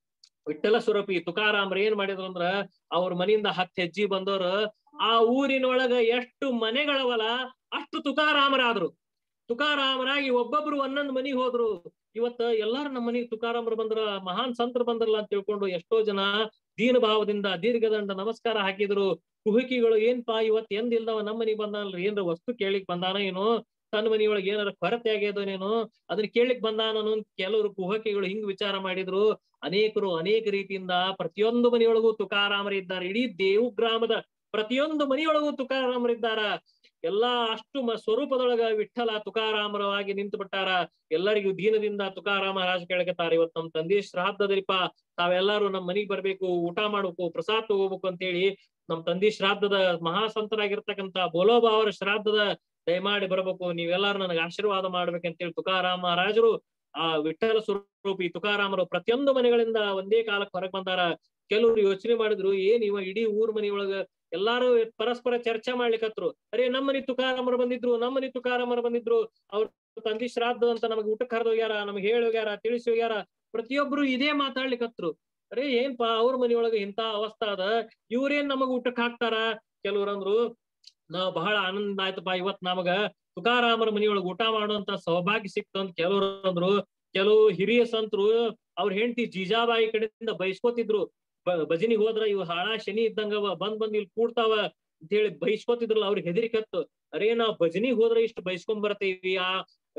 ವಿಠಲ ಸ್ವರೂಪಿ ತುಕಾರಾಮ್ರ ಏನ್ ಮಾಡಿದ್ರು ಅಂದ್ರ ಅವ್ರ ಮನಿಯಿಂದ ಹತ್ತು ಹೆಜ್ಜಿ ಬಂದವ್ರು ಆ ಊರಿನೊಳಗ ಎಷ್ಟು ಮನೆಗಳವಲ್ಲ ಅಷ್ಟು ತುಕಾರಾಮರಾದ್ರು ತುಕಾರಾಮರಾಗಿ ಒಬ್ಬೊಬ್ರು ಒಂದೊಂದ್ ಮನಿಗ್ ಹೋದ್ರು ಇವತ್ತ ಎಲ್ಲಾರು ನಮ್ಮ ಮನಿಗ್ ತುಕಾರಾಮರು ಬಂದ್ರ ಮಹಾನ್ ಸಂತರು ಬಂದ್ರಲ್ಲ ಅಂತ ತಿಳ್ಕೊಂಡು ಎಷ್ಟೋ ಜನ ದೀನ ಭಾವದಿಂದ ದೀರ್ಘದಂಡ ನಮಸ್ಕಾರ ಹಾಕಿದ್ರು ಕುಹುಕಿಗಳು ಏನ್ಪಾ ಇವತ್ ಎಂದ್ ಇಲ್ದವ ನಮ್ಮ ಮನಿಗ್ ಬಂದಾನಲ್ರಿ ಏನ್ರ ವಸ್ತು ಕೇಳಿಕ್ ಬಂದಾನ ಏನೋ ತನ್ನ ಮನಿಯೊಳಗೆ ಏನಾರ ಕೊರತೆ ಆಗ್ಯದನೇನೋ ಅದನ್ನ ಕೇಳಿಕ್ ಬಂದಾನನು ಅಂತ ಕೆಲವರು ಕುಹಕಿಗಳು ಹಿಂಗ್ ವಿಚಾರ ಮಾಡಿದ್ರು ಅನೇಕರು ಅನೇಕ ರೀತಿಯಿಂದ ಪ್ರತಿಯೊಂದು ಮನೆಯೊಳಗೂ ತುಕಾರಾಮರಿದ್ದಾರೆ ಇಡೀ ದೇವು ಗ್ರಾಮದ ಪ್ರತಿಯೊಂದು ಮನೆಯೊಳಗೂ ತುಕಾರಾಮರಿದ್ದಾರ ಎಲ್ಲಾ ಅಷ್ಟು ಮ ಸ್ವರೂಪದೊಳಗ ವಿಠಲ ತುಕಾರಾಮರವಾಗಿ ನಿಂತು ಬಿಟ್ಟಾರ ಎಲ್ಲರಿಗೂ ದೀನದಿಂದ ತುಕಾರಾಮ ರಾಜ ಕೇಳಕತ್ತಾರ ಇವತ್ ನಮ್ ತಂದೆ ಶ್ರಾದ್ದದರಿಪ ತಾವೆಲ್ಲರೂ ನಮ್ ಮನಿಗ್ ಬರ್ಬೇಕು ಊಟ ಮಾಡ್ಬೇಕು ಪ್ರಸಾದ ತಗೋಬೇಕು ಅಂತೇಳಿ ನಮ್ ತಂದೆ ಶ್ರಾದ್ದದ ಮಹಾಸಂತರಾಗಿರ್ತಕ್ಕಂತ ಬೋಲೋಬಾ ಅವರ ಶ್ರಾದ್ದದ ದಯಮಾಡಿ ಬರ್ಬೇಕು ನೀವೆಲ್ಲಾರು ನನಗೆ ಆಶೀರ್ವಾದ ಮಾಡ್ಬೇಕಂತೇಳಿ ತುಕಾರಾಮ ಮಹಾರಾಜರು ಆ ವಿಠಲ ಸ್ವರೂಪಿ ತುಕಾರಾಮರು ಪ್ರತಿಯೊಂದು ಮನೆಗಳಿಂದ ಒಂದೇ ಕಾಲಕ್ಕೆ ಹೊರಗ್ ಬಂದಾರ ಕೆಲವ್ರು ಯೋಚನೆ ಮಾಡಿದ್ರು ಏನ್ ಇವ ಇಡೀ ಊರ್ ಮನಿಯೊಳಗ ಎಲ್ಲಾರು ಪರಸ್ಪರ ಚರ್ಚೆ ಮಾಡ್ಲಿಕತ್ರು ಅರೇ ನಮ್ಮ ಮನಿ ತುಕಾರಾಮರು ಬಂದಿದ್ರು ನಮ್ಮ ಮನಿ ತುಕಾರಾಮರು ಬಂದಿದ್ರು ಅವ್ರ ತಂದಿ ಶ್ರಾದ್ದ ಅಂತ ನಮಗೆ ಊಟಕ್ಕೆ ಕರೆದು ಹೋಗ್ಯಾರ ನಮ್ಗೆ ಹೇಳಿ ಹೋಗ್ಯಾರ ತಿಳಿಸಿ ಹೋಗ್ಯಾರ ಪ್ರತಿಯೊಬ್ರು ಇದೇ ಮಾತಾಡ್ಲಿಕತ್ರು ಅರೇ ಏನ್ಪಾ ಅವ್ರ ಮನಿಯೊಳಗ ಇಂತ ಅವಸ್ಥಾ ಅದ ಇವ್ರೇನ್ ನಮಗ್ ಊಟಕ್ ಹಾಕ್ತಾರ ಕೆಲವ್ರಂದ್ರು ನಾವ್ ಬಹಳ ಆನಂದ ಆಯ್ತಪ್ಪ ಇವತ್ ನಮಗ ತುಕಾರಾಮರ ಮನಿಯೊಳಗ ಊಟ ಮಾಡುವಂತ ಸೌಭಾಗ್ಯ ಸಿಕ್ತು ಅಂತ ಕೆಲವ್ರು ಅಂದ್ರು ಕೆಲವು ಹಿರಿಯ ಸಂತರು ಅವ್ರ ಹೆಂಡತಿ ಜೀಜಾಬಾಯಿ ಕಡೆಯಿಂದ ಬೈಸ್ಕೊತಿದ್ರು ಭಜನಿಗ್ ಹೋದ್ರ ಇವ್ ಹಾಳ ಶನಿ ಇದ್ದಂಗವ ಬಂದ್ ಬಂದ್ ಇಲ್ಲಿ ಕೂಡ್ತಾವ ಅಂತ ಹೇಳಿ ಬೈಸ್ಕೊತಿದ್ರಲ್ಲ ಅವ್ರಿಗೆ ಹೆದರಿಕತ್ತು ಅರೇ ನಾವ್ ಭಜನಿಗ್ ಹೋದ್ರ ಇಷ್ಟು ಬೈಸ್ಕೊಂಡ್ ಬರ್ತೀವಿ ಆ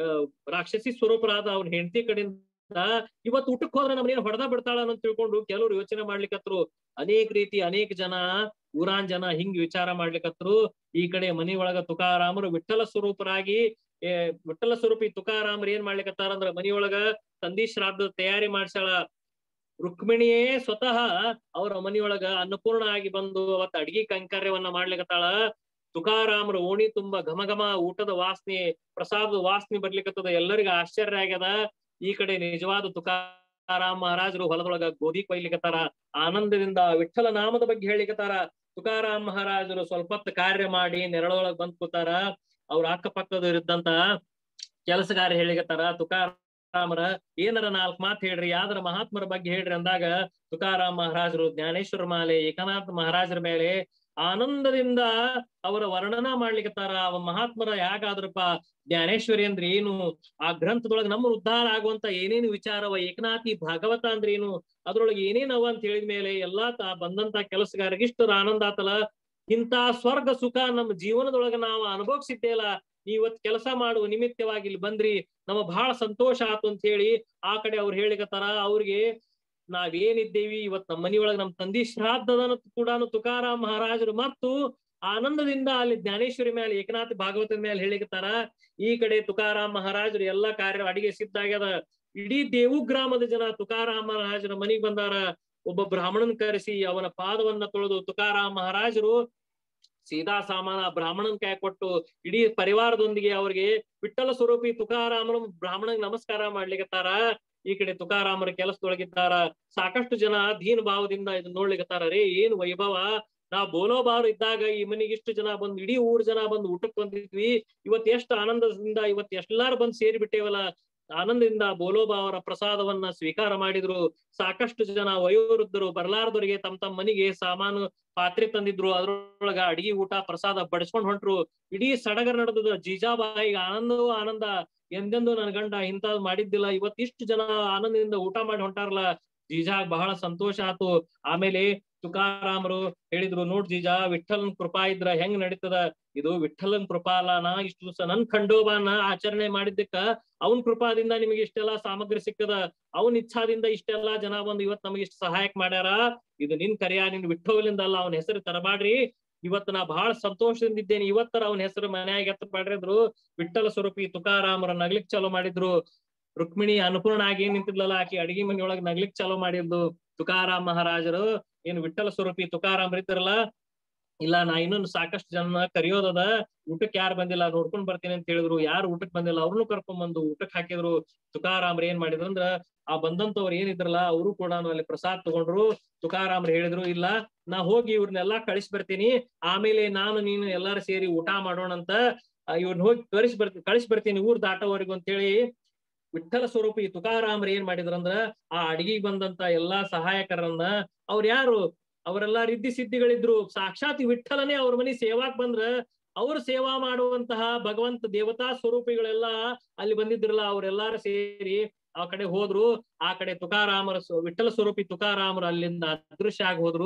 ರಾಕ್ಷಸಿ ಸ್ವರೂಪರಾದ ಅವ್ನ ಹೆಂಡತಿ ಕಡೆಯಿಂದ ಇವತ್ ಊಟಕ್ ಹೋದ್ರ ನಮ್ನೇನ್ ಹೊಡೆದ ಬಿಡ್ತಾಳ ಅಂತ ತಿಳ್ಕೊಂಡು ಕೆಲವ್ರು ಯೋಚನೆ ಮಾಡ್ಲಿಕತ್ರು ಅನೇಕ ರೀತಿ ಅನೇಕ ಜನ ಊರಾನ್ ಜನ ಹಿಂಗ್ ವಿಚಾರ ಮಾಡ್ಲಿಕತ್ರು ಈ ಕಡೆ ಮನಿ ಒಳಗ ತುಕಾರಾಮರು ವಿಠಲ ಸ್ವರೂಪರಾಗಿ ಏ ವಿಠಲ ಸ್ವರೂಪಿ ತುಕಾರಾಮರು ಏನ್ ಮಾಡ್ಲಿಕತ್ತಾರ ಅಂದ್ರ ಮನಿಯೊಳಗ ತಂದಿ ಶ್ರಾದ್ದ ತಯಾರಿ ಮಾಡ್ಸಾಳ ರುಕ್ಮಿಣಿಯೇ ಸ್ವತಃ ಅವರ ಮನಿಯೊಳಗ ಅನ್ನಪೂರ್ಣ ಆಗಿ ಬಂದು ಅವತ್ತ ಅಡ್ಗಿ ಕೈಂಕರ್ಯವನ್ನ ಮಾಡ್ಲಿಕತ್ತಾಳ ತುಕಾರಾಮರ ಓಣಿ ತುಂಬಾ ಘಮ ಘಮ ಊಟದ ವಾಸನೆ ಪ್ರಸಾದದ ವಾಸನೆ ಬರ್ಲಿಕತ್ತದ ಎಲ್ಲರಿಗ ಆಶ್ಚರ್ಯ ಆಗ್ಯದ ಈ ಕಡೆ ನಿಜವಾದ ತುಕಾರಾಮ್ ಮಹಾರಾಜರು ಹೊಲದೊಳಗ ಗೋಧಿ ಕೊಯ್ಲಿಕತ್ತಾರ ಆನಂದದಿಂದ ವಿಠಲ ನಾಮದ ಬಗ್ಗೆ ಹೇಳಿಕತ್ತಾರ ತುಕಾರಾಮ್ ಮಹಾರಾಜರು ಸ್ವಲ್ಪ ಹೊತ್ತು ಕಾರ್ಯ ಮಾಡಿ ನೆರಳೊಳಗ್ ಬಂದ್ ಕೂತಾರ ಅವ್ರ ಅಕ್ಕಪಕ್ಕದ ಇದ್ದಂತ ಕೆಲಸಗಾರ ಹೇಳಿಕತ್ತಾರ ತುಕಾರಾಮರ ಏನಾರ ನಾಲ್ಕ್ ಮಾತ್ ಹೇಳ್ರಿ ಯಾವ್ದಾರ ಮಹಾತ್ಮರ ಬಗ್ಗೆ ಹೇಳ್ರಿ ಅಂದಾಗ ತುಕಾರಾಮ್ ಮಹಾರಾಜರು ಜ್ಞಾನೇಶ್ವರ ಮಾಲೆ ಏಕನಾಥ ಮಹಾರಾಜರ ಮೇಲೆ ಆನಂದದಿಂದ ಅವರ ವರ್ಣನ ಮಾಡ್ಲಿಕತ್ತಾರ ಅವ ಮಹಾತ್ಮರ ಯಾಕಾದ್ರಪ್ಪ ಜ್ಞಾನೇಶ್ವರಿ ಅಂದ್ರೆ ಏನು ಆ ಗ್ರಂಥದೊಳಗೆ ನಮ್ಮ ಉದ್ಧಾರ ಆಗುವಂತ ಏನೇನು ವಿಚಾರವ ಏಕನಾಥಿ ಭಾಗವತ ಅಂದ್ರೆ ಏನು ಅದ್ರೊಳಗೆ ಏನೇನವ ಅಂತ ಹೇಳಿದ ಮೇಲೆ ಎಲ್ಲಾ ತಾ ಬಂದಂತ ಕೆಲಸಗಾರರಿಗೆ ಇಷ್ಟದ ಆನಂದ ಆತಲ್ಲ ಇಂತ ಸ್ವರ್ಗ ಸುಖ ನಮ್ಮ ಜೀವನದೊಳಗ ನಾವು ಅನುಭವಿಸಿದ್ದೇಲ್ಲ ಇವತ್ ಕೆಲಸ ಮಾಡುವ ನಿಮಿತ್ತವಾಗಿ ಇಲ್ಲಿ ಬಂದ್ರಿ ನಮ್ಮ ಬಹಳ ಸಂತೋಷ ಆತು ಅಂತ ಹೇಳಿ ಆ ಕಡೆ ಅವ್ರು ಹೇಳಿಕತ್ತಾರ ಅವ್ರಿಗೆ ನಾವೇನಿದ್ದೇವಿ ಇವತ್ ನಮ್ಮ ಮನಿಯೊಳಗ ನಮ್ ತಂದಿ ಶ್ರಾದ್ದದನ ಕೂಡ ತುಕಾರಾಮ್ ಮಹಾರಾಜರು ಮತ್ತು ಆನಂದದಿಂದ ಅಲ್ಲಿ ಜ್ಞಾನೇಶ್ವರಿ ಮೇಲೆ ಏಕನಾಥ ಭಾಗವತದ ಮೇಲೆ ಹೇಳಿಕತ್ತಾರ ಈ ಕಡೆ ತುಕಾರಾಮ್ ಮಹಾರಾಜರು ಎಲ್ಲಾ ಕಾರ್ಯ ಅಡಿಗೆ ಸಿದ್ಧ ಆಗ್ಯದ ಇಡೀ ದೇವು ಗ್ರಾಮದ ಜನ ತುಕಾರಾಮ್ ಮಹಾರಾಜರ ಮನಿಗ್ ಬಂದಾರ ಒಬ್ಬ ಬ್ರಾಹ್ಮಣನ್ ಕರೆಸಿ ಅವನ ಪಾದವನ್ನ ತೊಳೆದು ತುಕಾರಾಮ್ ಮಹಾರಾಜರು ಸೀದಾ ಸಾಮಾನ ಬ್ರಾಹ್ಮಣನ್ ಕೈ ಕೊಟ್ಟು ಇಡೀ ಪರಿವಾರದೊಂದಿಗೆ ಅವ್ರಿಗೆ ವಿಠಲ ಸ್ವರೂಪಿ ತುಕಾರಾಮರು ಬ್ರಾಹ್ಮಣಗ್ ನಮಸ್ಕಾರ ಮಾಡ್ಲಿಕತ್ತಾರ ಈ ಕಡೆ ತುಕಾರಾಮರ ಕೆಲಸದೊಳಗಿದ್ದಾರ ಸಾಕಷ್ಟು ಜನ ದೀನ ಭಾವದಿಂದ ಇದನ್ನ ನೋಡ್ಲಿಕತ್ತಾರ ರೇ ಏನ್ ವೈಭವ ನಾ ಬೋಲೋಬಾರು ಇದ್ದಾಗ ಈ ಮನೆಗೆ ಇಷ್ಟು ಜನ ಬಂದು ಇಡೀ ಊರ್ ಜನ ಬಂದು ಊಟಕ್ ಬಂದಿದ್ವಿ ಇವತ್ ಎಷ್ಟು ಆನಂದದಿಂದ ಇವತ್ ಎಲ್ಲಾರು ಬಂದ್ ಸೇರಿ ಬಿಟ್ಟೇವಲ್ಲ ಆನಂದದಿಂದ ಬೋಲೋಬಾ ಅವರ ಪ್ರಸಾದವನ್ನ ಸ್ವೀಕಾರ ಮಾಡಿದ್ರು ಸಾಕಷ್ಟು ಜನ ವಯೋವೃದ್ಧರು ಬರ್ಲಾರ್ದವರಿಗೆ ತಮ್ಮ ತಮ್ಮ ಮನಿಗೆ ಸಾಮಾನು ಪಾತ್ರೆ ತಂದಿದ್ರು ಅದ್ರೊಳಗ ಅಡಿಗೆ ಊಟ ಪ್ರಸಾದ ಬಡಿಸ್ಕೊಂಡ್ ಹೊಂಟ್ರು ಇಡೀ ಸಡಗರ ನಡೆದ ಜೀಜಾಬಾಯಿಗೆ ಆನಂದವೂ ಆನಂದ ಎಂದೆಂದು ನನ್ ಗಂಡ ಇಂಥದ್ ಮಾಡಿದ್ದಿಲ್ಲ ಇವತ್ ಇಷ್ಟು ಜನ ಆನಂದದಿಂದ ಊಟ ಮಾಡಿ ಹೊಂಟಾರಲ್ಲ ಜೀಜಾಗ್ ಬಹಳ ಸಂತೋಷ ಆತು ಆಮೇಲೆ ತುಕಾರಾಮರು ಹೇಳಿದ್ರು ನೋಡ್ ಜೀಜಾ ವಿಠಲನ್ ಕೃಪಾ ಇದ್ರ ಹೆಂಗ್ ನಡೀತದ ಇದು ವಿಠಲನ್ ಕೃಪಾ ಅಲ್ಲ ನಾ ಇಷ್ಟು ದಿವಸ ನನ್ ಖಂಡೋಬಾನ ಆಚರಣೆ ಮಾಡಿದ್ದಕ್ಕ ಅವನ್ ಕೃಪಾದಿಂದ ನಿಮಗೆ ಇಷ್ಟೆಲ್ಲಾ ಸಾಮಗ್ರಿ ಸಿಕ್ಕದ ಅವನ್ ಇಚ್ಛಾದಿಂದ ಇಷ್ಟೆಲ್ಲಾ ಜನ ಬಂದು ಇವತ್ ನಮಗೆ ಇಷ್ಟು ಸಹಾಯಕ್ ಮಾಡ್ಯಾರ ಇದು ನಿನ್ ಕರೆಯ ನಿನ್ ವಿಠೋಲಿಂದ ಅಲ್ಲ ಅವನ ಹೆಸರು ತರಬಾಡ್ರಿ ಇವತ್ತು ನಾ ಬಹಳ ಸಂತೋಷದಿಂದ ಇದ್ದೇನೆ ಇವತ್ತರ ಅವನ ಹೆಸರು ಮನ್ಯಾಗ ಎತ್ತ ಮಾಡಿದ್ರು ವಿಠಲ ಸ್ವರೂಪಿ ತುಕಾರಾಮರ ನಗ್ಲಿಕ್ ಚಾಲೂ ಮಾಡಿದ್ರು ರುಕ್ಮಿಣಿ ಅನ್ನಪೂರ್ಣ ಆಗಿ ನಿಂತಿದ್ಲಲ್ಲ ಆಕಿ ಅಡಿಗೆ ಮನೆಯೊಳಗ್ ನಗ್ಲಿಕ್ ಚಾಲೂ ಮಾಡಿದ್ದು ತುಕಾರಾಮ್ ಮಹಾರಾಜರು ಏನ್ ವಿಠಲ ಸ್ವರೂಪಿ ತುಕಾರಾಮ್ ಇರ್ತಾರಲ್ಲ ಇಲ್ಲ ನಾ ಇನ್ನೊಂದು ಸಾಕಷ್ಟು ಜನ ಕರಿಯೋದದ ಊಟಕ್ಕೆ ಯಾರು ಬಂದಿಲ್ಲ ನೋಡ್ಕೊಂಡ್ ಬರ್ತೀನಿ ಅಂತ ಹೇಳಿದ್ರು ಯಾರು ಊಟಕ್ ಬಂದಿಲ್ಲ ಅವ್ರನ್ನು ಕರ್ಕೊಂಡ್ ಬಂದು ಊಟಕ್ ಹಾಕಿದ್ರು ತುಕಾರಾಮ್ರ ಏನ್ ಮಾಡಿದ್ರು ಅಂದ್ರ ಆ ಬಂದಂತವ್ರು ಏನಿದ್ರಲ್ಲ ಅವರು ಕೂಡ ಅಲ್ಲಿ ಪ್ರಸಾದ್ ತಗೊಂಡ್ರು ತುಕಾರಾಮ್ರು ಹೇಳಿದ್ರು ಇಲ್ಲ ನಾ ಹೋಗಿ ಇವ್ರನ್ನೆಲ್ಲಾ ಕಳಿಸಿ ಬರ್ತೀನಿ ಆಮೇಲೆ ನಾನು ನೀನು ಎಲ್ಲಾರು ಸೇರಿ ಊಟ ಮಾಡೋಣ ಅಂತ ಇವ್ರನ್ನ ಹೋಗಿ ಕಳಿಸಿ ಬರ್ತೀನಿ ಕಳಿಸಿ ಬರ್ತೀನಿ ಊರ್ ದಾಟೋವರೆಗೂ ಅಂತ ಹೇಳಿ ವಿಠಲ ಸ್ವರೂಪಿ ತುಕಾರಾಮ್ರ ಏನ್ ಮಾಡಿದ್ರಂದ್ರ ಆ ಅಡಿಗೆಗೆ ಬಂದಂತ ಎಲ್ಲಾ ಸಹಾಯಕರನ್ನ ಅವ್ರ ಯಾರು ಅವರೆಲ್ಲಾ ರಿದ್ದಿ ಸಿದ್ಧಿಗಳಿದ್ರು ಸಾಕ್ಷಾತ್ ವಿಠಲನೇ ಅವ್ರ ಮನಿ ಸೇವಾಕ್ ಬಂದ್ರ ಅವ್ರು ಸೇವಾ ಮಾಡುವಂತಹ ಭಗವಂತ ದೇವತಾ ಸ್ವರೂಪಿಗಳೆಲ್ಲಾ ಅಲ್ಲಿ ಬಂದಿದ್ರಲ್ಲ ಅವ್ರೆಲ್ಲಾರು ಸೇರಿ ಆ ಕಡೆ ಹೋದ್ರು ಆ ಕಡೆ ತುಕಾರಾಮರ ವಿಠಲ ಸ್ವರೂಪಿ ತುಕಾರಾಮರು ಅಲ್ಲಿಂದ ಅದೃಶ್ಯ ಆಗಿ ಹೋದ್ರು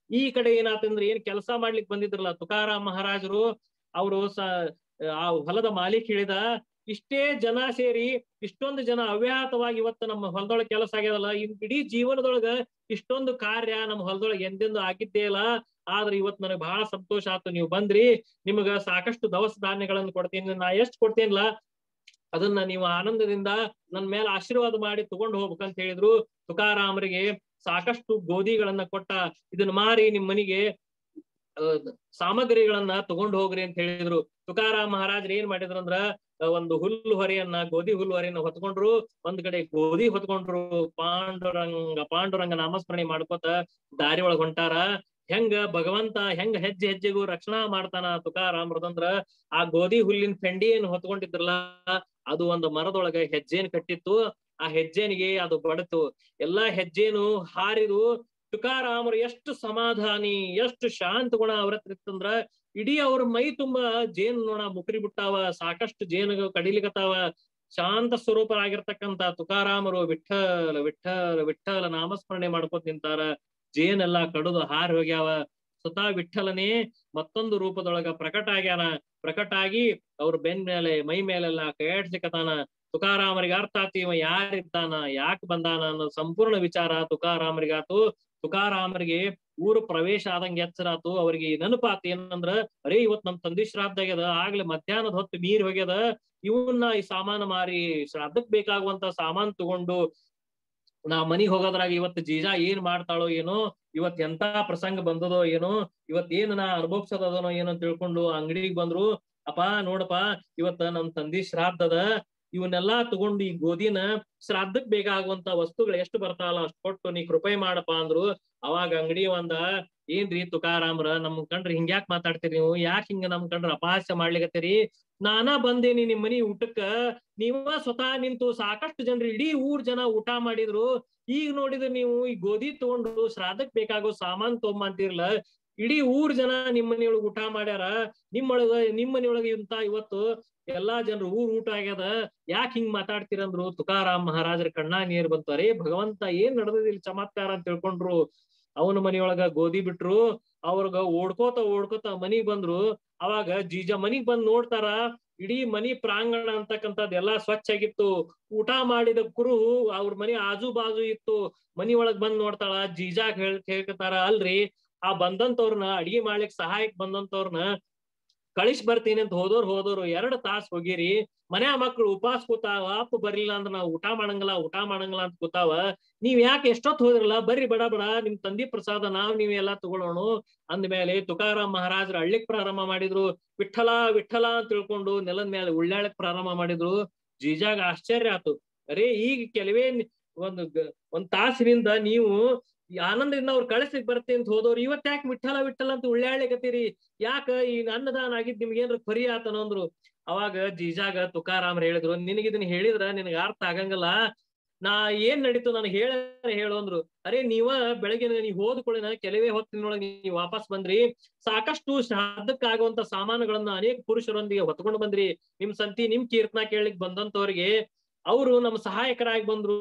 ಈ ಕಡೆ ಏನಾತಂದ್ರೆ ಏನ್ ಕೆಲಸ ಮಾಡ್ಲಿಕ್ ಬಂದಿದ್ರಲ್ಲ ತುಕಾರಾಮ್ ಮಹಾರಾಜರು ಅವರು ಸ ಆ ಹೊಲದ ಮಾಲೀಕ್ ಹೇಳಿದ ಇಷ್ಟೇ ಜನ ಸೇರಿ ಇಷ್ಟೊಂದು ಜನ ಅವ್ಯಾಹತವಾಗಿ ಇವತ್ತು ನಮ್ಮ ಹೊಲದೊಳಗೆ ಕೆಲಸ ಆಗ್ಯದಲ್ಲ ಇನ್ ಇಡೀ ಜೀವನದೊಳಗ ಇಷ್ಟೊಂದು ಕಾರ್ಯ ನಮ್ಮ ಹೊಲದೊಳಗೆ ಎಂದೆಂದು ಆಗಿದ್ದೇ ಇಲ್ಲ ಆದ್ರೆ ಇವತ್ ನನಗೆ ಬಹಳ ಸಂತೋಷ ಆಯ್ತು ನೀವು ಬಂದ್ರಿ ನಿಮಗ ಸಾಕಷ್ಟು ದವಸ ಧಾನ್ಯಗಳನ್ನು ಕೊಡ್ತೀನಿ ನಾ ಎಷ್ಟ್ ಕೊಡ್ತೀನಿಲ್ಲ ಅದನ್ನ ನೀವು ಆನಂದದಿಂದ ನನ್ ಮೇಲೆ ಆಶೀರ್ವಾದ ಮಾಡಿ ತಗೊಂಡು ಹೋಗ್ಬೇಕಂತ ಹೇಳಿದ್ರು ತುಕಾರಾಮರಿಗೆ ಸಾಕಷ್ಟು ಗೋಧಿಗಳನ್ನ ಕೊಟ್ಟ ಇದನ್ನ ಮಾರಿ ನಿಮ್ ಮನಿಗೆ ಸಾಮಗ್ರಿಗಳನ್ನ ತಗೊಂಡು ಹೋಗ್ರಿ ಅಂತ ಹೇಳಿದ್ರು ತುಕಾರಾಮ್ ಮಹಾರಾಜರು ಏನ್ ಮಾಡಿದ್ರು ಅಂದ್ರ ಒಂದು ಹುಲ್ಲು ಹೊರೆಯನ್ನ ಗೋಧಿ ಹುಲ್ಲು ಹೊರೆಯನ್ನ ಹೊತ್ಕೊಂಡ್ರು ಒಂದ್ ಕಡೆ ಗೋಧಿ ಹೊತ್ಕೊಂಡ್ರು ಪಾಂಡುರಂಗ ಪಾಂಡುರಂಗ ನಾಮಸ್ಮರಣೆ ಮಾಡ್ಕೋತ ದಾರಿ ಒಳಗ್ ಹೊಂಟಾರ ಹೆಂಗ ಭಗವಂತ ಹೆಂಗ ಹೆಜ್ಜೆ ಹೆಜ್ಜೆಗೂ ರಕ್ಷಣಾ ಮಾಡ್ತಾನ ತುಕಾರಾಮ್ರದಂದ್ರ ಆ ಗೋಧಿ ಹುಲ್ಲಿನ ಪೆಂಡಿ ಏನ್ ಹೊತ್ಕೊಂಡಿದ್ರಲ್ಲ ಅದು ಒಂದು ಮರದೊಳಗ ಹೆಜ್ಜೆನ್ ಕಟ್ಟಿತ್ತು ಆ ಹೆಜ್ಜೆನಿಗೆ ಅದು ಬಡತು ಎಲ್ಲಾ ಹೆಜ್ಜೆನು ಹಾರಿದು ತುಕಾರಾಮರು ಎಷ್ಟು ಸಮಾಧಾನಿ ಎಷ್ಟು ಶಾಂತ ಗುಣ ಅವ್ರ ಹತ್ರ ಇತ್ತಂದ್ರ ಇಡೀ ಅವ್ರ ಮೈ ತುಂಬಾ ಜೇನು ನೋಣ ಮುಕ್ರಿ ಬಿಟ್ಟಾವ ಸಾಕಷ್ಟು ಜೇನು ಕಡಿಲಿಕತ್ತಾವ ಶಾಂತ ಸ್ವರೂಪರಾಗಿರ್ತಕ್ಕಂತ ತುಕಾರಾಮರು ವಿಠಲ ವಿಠಲ ವಿಠಲ ನಾಮಸ್ಮರಣೆ ಮಾಡ್ಕೊತ ನಿಂತಾರ ಜೇನೆಲ್ಲಾ ಕಡುದು ಹಾರಿ ಹೋಗ್ಯಾವ ಸ್ವತಃ ವಿಠಲನೇ ಮತ್ತೊಂದು ರೂಪದೊಳಗ ಪ್ರಕಟ ಆಗ್ಯಾನ ಪ್ರಕಟ ಆಗಿ ಅವ್ರ ಬೆನ್ ಮೇಲೆ ಮೈ ಮೇಲೆಲ್ಲ ಕೈಯಾಡ್ಸಿಕತಾನ ತುಕಾರಾಮರಿಗೆ ಅರ್ಥ ಆತು ಇವ ಯಾರಿದ್ದಾನ ಯಾಕೆ ಬಂದಾನ ಅನ್ನೋ ಸಂಪೂರ್ಣ ವಿಚಾರ ತುಕಾರಾಮರಿಗಾತು ತುಕಾರಾಮರಿಗೆ ಊರು ಪ್ರವೇಶ ಆದಂಗೆ ಎಚ್ಚರಾತು ಅವ್ರಿಗೆ ನೆನಪಾತು ಏನಂದ್ರ ಅರೇ ಇವತ್ ನಮ್ ತಂದಿ ಶ್ರಾದ್ದ ಆಗ್ಯದ ಆಗ್ಲೇ ಮಧ್ಯಾಹ್ನದ ಹೊತ್ತು ನೀರ್ ಹೋಗ್ಯದ ಇವನ್ನ ಈ ಸಾಮಾನು ಮಾರಿ ಶ್ರಾದ್ದಕ್ ಬೇಕಾಗುವಂತ ಸಾಮಾನ್ ತಗೊಂಡು ನಾ ಮನಿಗ್ ಹೋಗೋದ್ರಾಗ ಇವತ್ತು ಜೀಜಾ ಏನ್ ಮಾಡ್ತಾಳೋ ಏನೋ ಇವತ್ ಎಂತ ಪ್ರಸಂಗ ಬಂದದೋ ಏನೋ ಇವತ್ ಏನ್ ನಾ ಅನುಭವಿಸೋದನೋ ಏನೋ ಅಂತ ತಿಳ್ಕೊಂಡು ಅಂಗಡಿಗೆ ಬಂದ್ರು ಅಪ್ಪ ನೋಡಪ್ಪ ಇವತ್ತ ನಮ್ ತಂದಿ ಶ್ರಾದ್ದದ ಇವನ್ನೆಲ್ಲಾ ತಗೊಂಡು ಈ ಗೋಧಿನ ಶ್ರಾದ್ದಕ್ ಬೇಕಾಗುವಂತ ವಸ್ತುಗಳು ಎಷ್ಟು ಬರ್ತಾವಲ್ಲ ಅಷ್ಟ್ ಕೊಟ್ಟು ನೀ ಕೃಪೆ ಮಾಡಪ್ಪ ಅಂದ್ರು ಅವಾಗ ಅಂಗಡಿ ಒಂದ ಏನ್ರಿ ತುಕಾರಾಮ್ರ ನಮ್ ಕಂಡ್ರಿ ಹಿಂಗ್ಯಾಕ್ ಮಾತಾಡ್ತೀರಿ ನೀವು ಯಾಕ್ ಹಿಂಗ ನಮ್ ಕಂಡ್ರ ಅಪಹಾಸ್ಯ ಮಾಡ್ಲಿಕತ್ತೀರಿ ನಾನಾ ಬಂದೇನಿ ನಿಮ್ ಮನಿ ಊಟಕ್ಕ ನೀವ ಸ್ವತಃ ನಿಂತು ಸಾಕಷ್ಟು ಜನರು ಇಡೀ ಊರ್ ಜನ ಊಟ ಮಾಡಿದ್ರು ಈಗ ನೋಡಿದ್ರೆ ನೀವು ಈ ಗೋಧಿ ತಗೊಂಡು ಶ್ರಾದ್ದಕ್ ಬೇಕಾಗೋ ಸಾಮಾನ್ ತೊಗೊಂಬಂತಿರ್ಲ ಇಡೀ ಊರ್ ಜನ ನಿಮ್ ಮನಿಯೊಳಗ ಊಟ ಮಾಡ್ಯಾರ ನಿಮ್ಮೊಳಗ ನಿಮ್ ಮನಿಯೊಳಗ ಇಂತ ಇವತ್ತು ಎಲ್ಲಾ ಜನರು ಊರ್ ಊಟ ಆಗ್ಯದ ಯಾಕೆ ಹಿಂಗ್ ಮಾತಾಡ್ತೀರಂದ್ರು ತುಕಾರಾಮ್ ಮಹಾರಾಜರ ಕಣ್ಣ ನೀರ್ ಬಂತು ಅರೇ ಭಗವಂತ ಏನ್ ನಡೆದಿಲ್ಲ ಚಮತ್ಕಾರ ಅಂತ ತಿಳ್ಕೊಂಡ್ರು ಅವನ ಮನಿಯೊಳಗ ಗೋಧಿ ಬಿಟ್ರು ಅವ್ರಗ ಓಡ್ಕೋತ ಓಡ್ಕೋತ ಮನಿಗ್ ಬಂದ್ರು ಅವಾಗ ಜೀಜ ಮನಿಗ್ ಬಂದ್ ನೋಡ್ತಾರ ಇಡೀ ಮನಿ ಪ್ರಾಂಗಣ ಅಂತಕ್ಕಂಥದ್ ಎಲ್ಲಾ ಸ್ವಚ್ಛ ಆಗಿತ್ತು ಊಟ ಮಾಡಿದ ಕುರು ಅವ್ರ ಮನಿ ಆಜು ಬಾಜು ಇತ್ತು ಮನಿ ಒಳಗ್ ಬಂದ್ ನೋಡ್ತಾಳ ಜೀಜಾಗ್ ಹೇಳ್ ಹೇಳ್ತಾರ ಅಲ್ರಿ ಆ ಬಂದಂತವ್ರನ್ನ ಅಡಿಗೆ ಮಾಡ್ಲಿಕ್ ಸಹಾಯಕ್ ಬಂದಂತವ್ರನ್ನ ಕಳಿಸ್ ಬರ್ತೀನಿ ಅಂತ ಹೋದೋರ್ ಹೋದೋರು ಎರಡ್ ತಾಸ್ ಹೋಗಿರಿ ಮನ್ಯಾ ಮಕ್ಳು ಉಪವಾಸ ಕೂತಾವ ಅಪ್ಪ ಬರ್ಲಿಲ್ಲ ಅಂದ್ರ ನಾವ್ ಊಟ ಮಾಡಂಗಿಲ್ಲ ಊಟ ಮಾಡಂಗಿಲ್ಲ ಅಂತ ಕೂತಾವ ನೀವ್ ಯಾಕೆ ಎಷ್ಟೊತ್ ಹೋದ್ರಲ್ಲ ಬರ್ರಿ ಬಡ ಬಡ ನಿಮ್ ತಂದಿ ಪ್ರಸಾದ ನಾವ್ ನೀವ್ ಎಲ್ಲಾ ತಗೊಳ್ಳೋಣ ಅಂದ್ಮೇಲೆ ತುಕಾರಾಮ್ ಮಹಾರಾಜರು ಅಳ್ಳಿಕ್ ಪ್ರಾರಂಭ ಮಾಡಿದ್ರು ವಿಠಲ ವಿಠಲ ಅಂತ ತಿಳ್ಕೊಂಡು ನೆಲದ ಮೇಲೆ ಉಳ್ಳಾಳಕ್ ಪ್ರಾರಂಭ ಮಾಡಿದ್ರು ಜೀಜಾಗ ಆಶ್ಚರ್ಯ ಆತು ಅರೇ ಈಗ ಕೆಲವೇ ಒಂದು ಒಂದ್ ತಾಸಿನಿಂದ ನೀವು ಆನಂದದಿಂದ ಅವ್ರು ಕಳಿಸ್ಲಿಕ್ ಬರ್ತೀನಿ ಅಂತ ಹೋದವ್ರು ಇವತ್ ಯಾಕೆ ವಿಠಲ ವಿಠಲ ಅಂತ ಉಳ್ಳಾಳಿಕತ್ತೀರಿ ಯಾಕ ಈ ಅನ್ನದಾನ ಆಗಿದ್ ನಿಮ್ಗೆ ಏನ್ರ ಪರಿ ಆತನ ಅಂದ್ರು ಅವಾಗ ಜೀಜಾಗ ತುಕಾರಾಮ್ರ ಹೇಳಿದ್ರು ನಿನಗೆ ಇದನ್ನ ಹೇಳಿದ್ರ ನಿನಗ ಅರ್ಥ ಆಗಂಗಿಲ್ಲ ನಾ ಏನ್ ನಡೀತು ನನಗೆ ಹೇಳ ಹೇಳು ಅಂದ್ರು ಅರೆ ನೀವ ಬೆಳಗ್ಗೆ ನೀವ್ ಹೋದ್ಕೊಳ್ಳಿನ ಕೆಲವೇ ಹೊತ್ತಿನೊಳಗೆ ನೀವ್ ವಾಪಸ್ ಬಂದ್ರಿ ಸಾಕಷ್ಟು ಶ್ರಾದ್ದಕ್ಕಾಗುವಂತ ಸಾಮಾನುಗಳನ್ನ ಅನೇಕ ಪುರುಷರೊಂದಿಗೆ ಹೊತ್ಕೊಂಡು ಬಂದ್ರಿ ನಿಮ್ ಸಂತಿ ನಿಮ್ ಕೀರ್ತನ ಕೇಳಲಿಕ್ ಬಂದಂತವ್ರಿಗೆ ಅವರು ನಮ್ಮ ಸಹಾಯಕರಾಗಿ ಬಂದ್ರು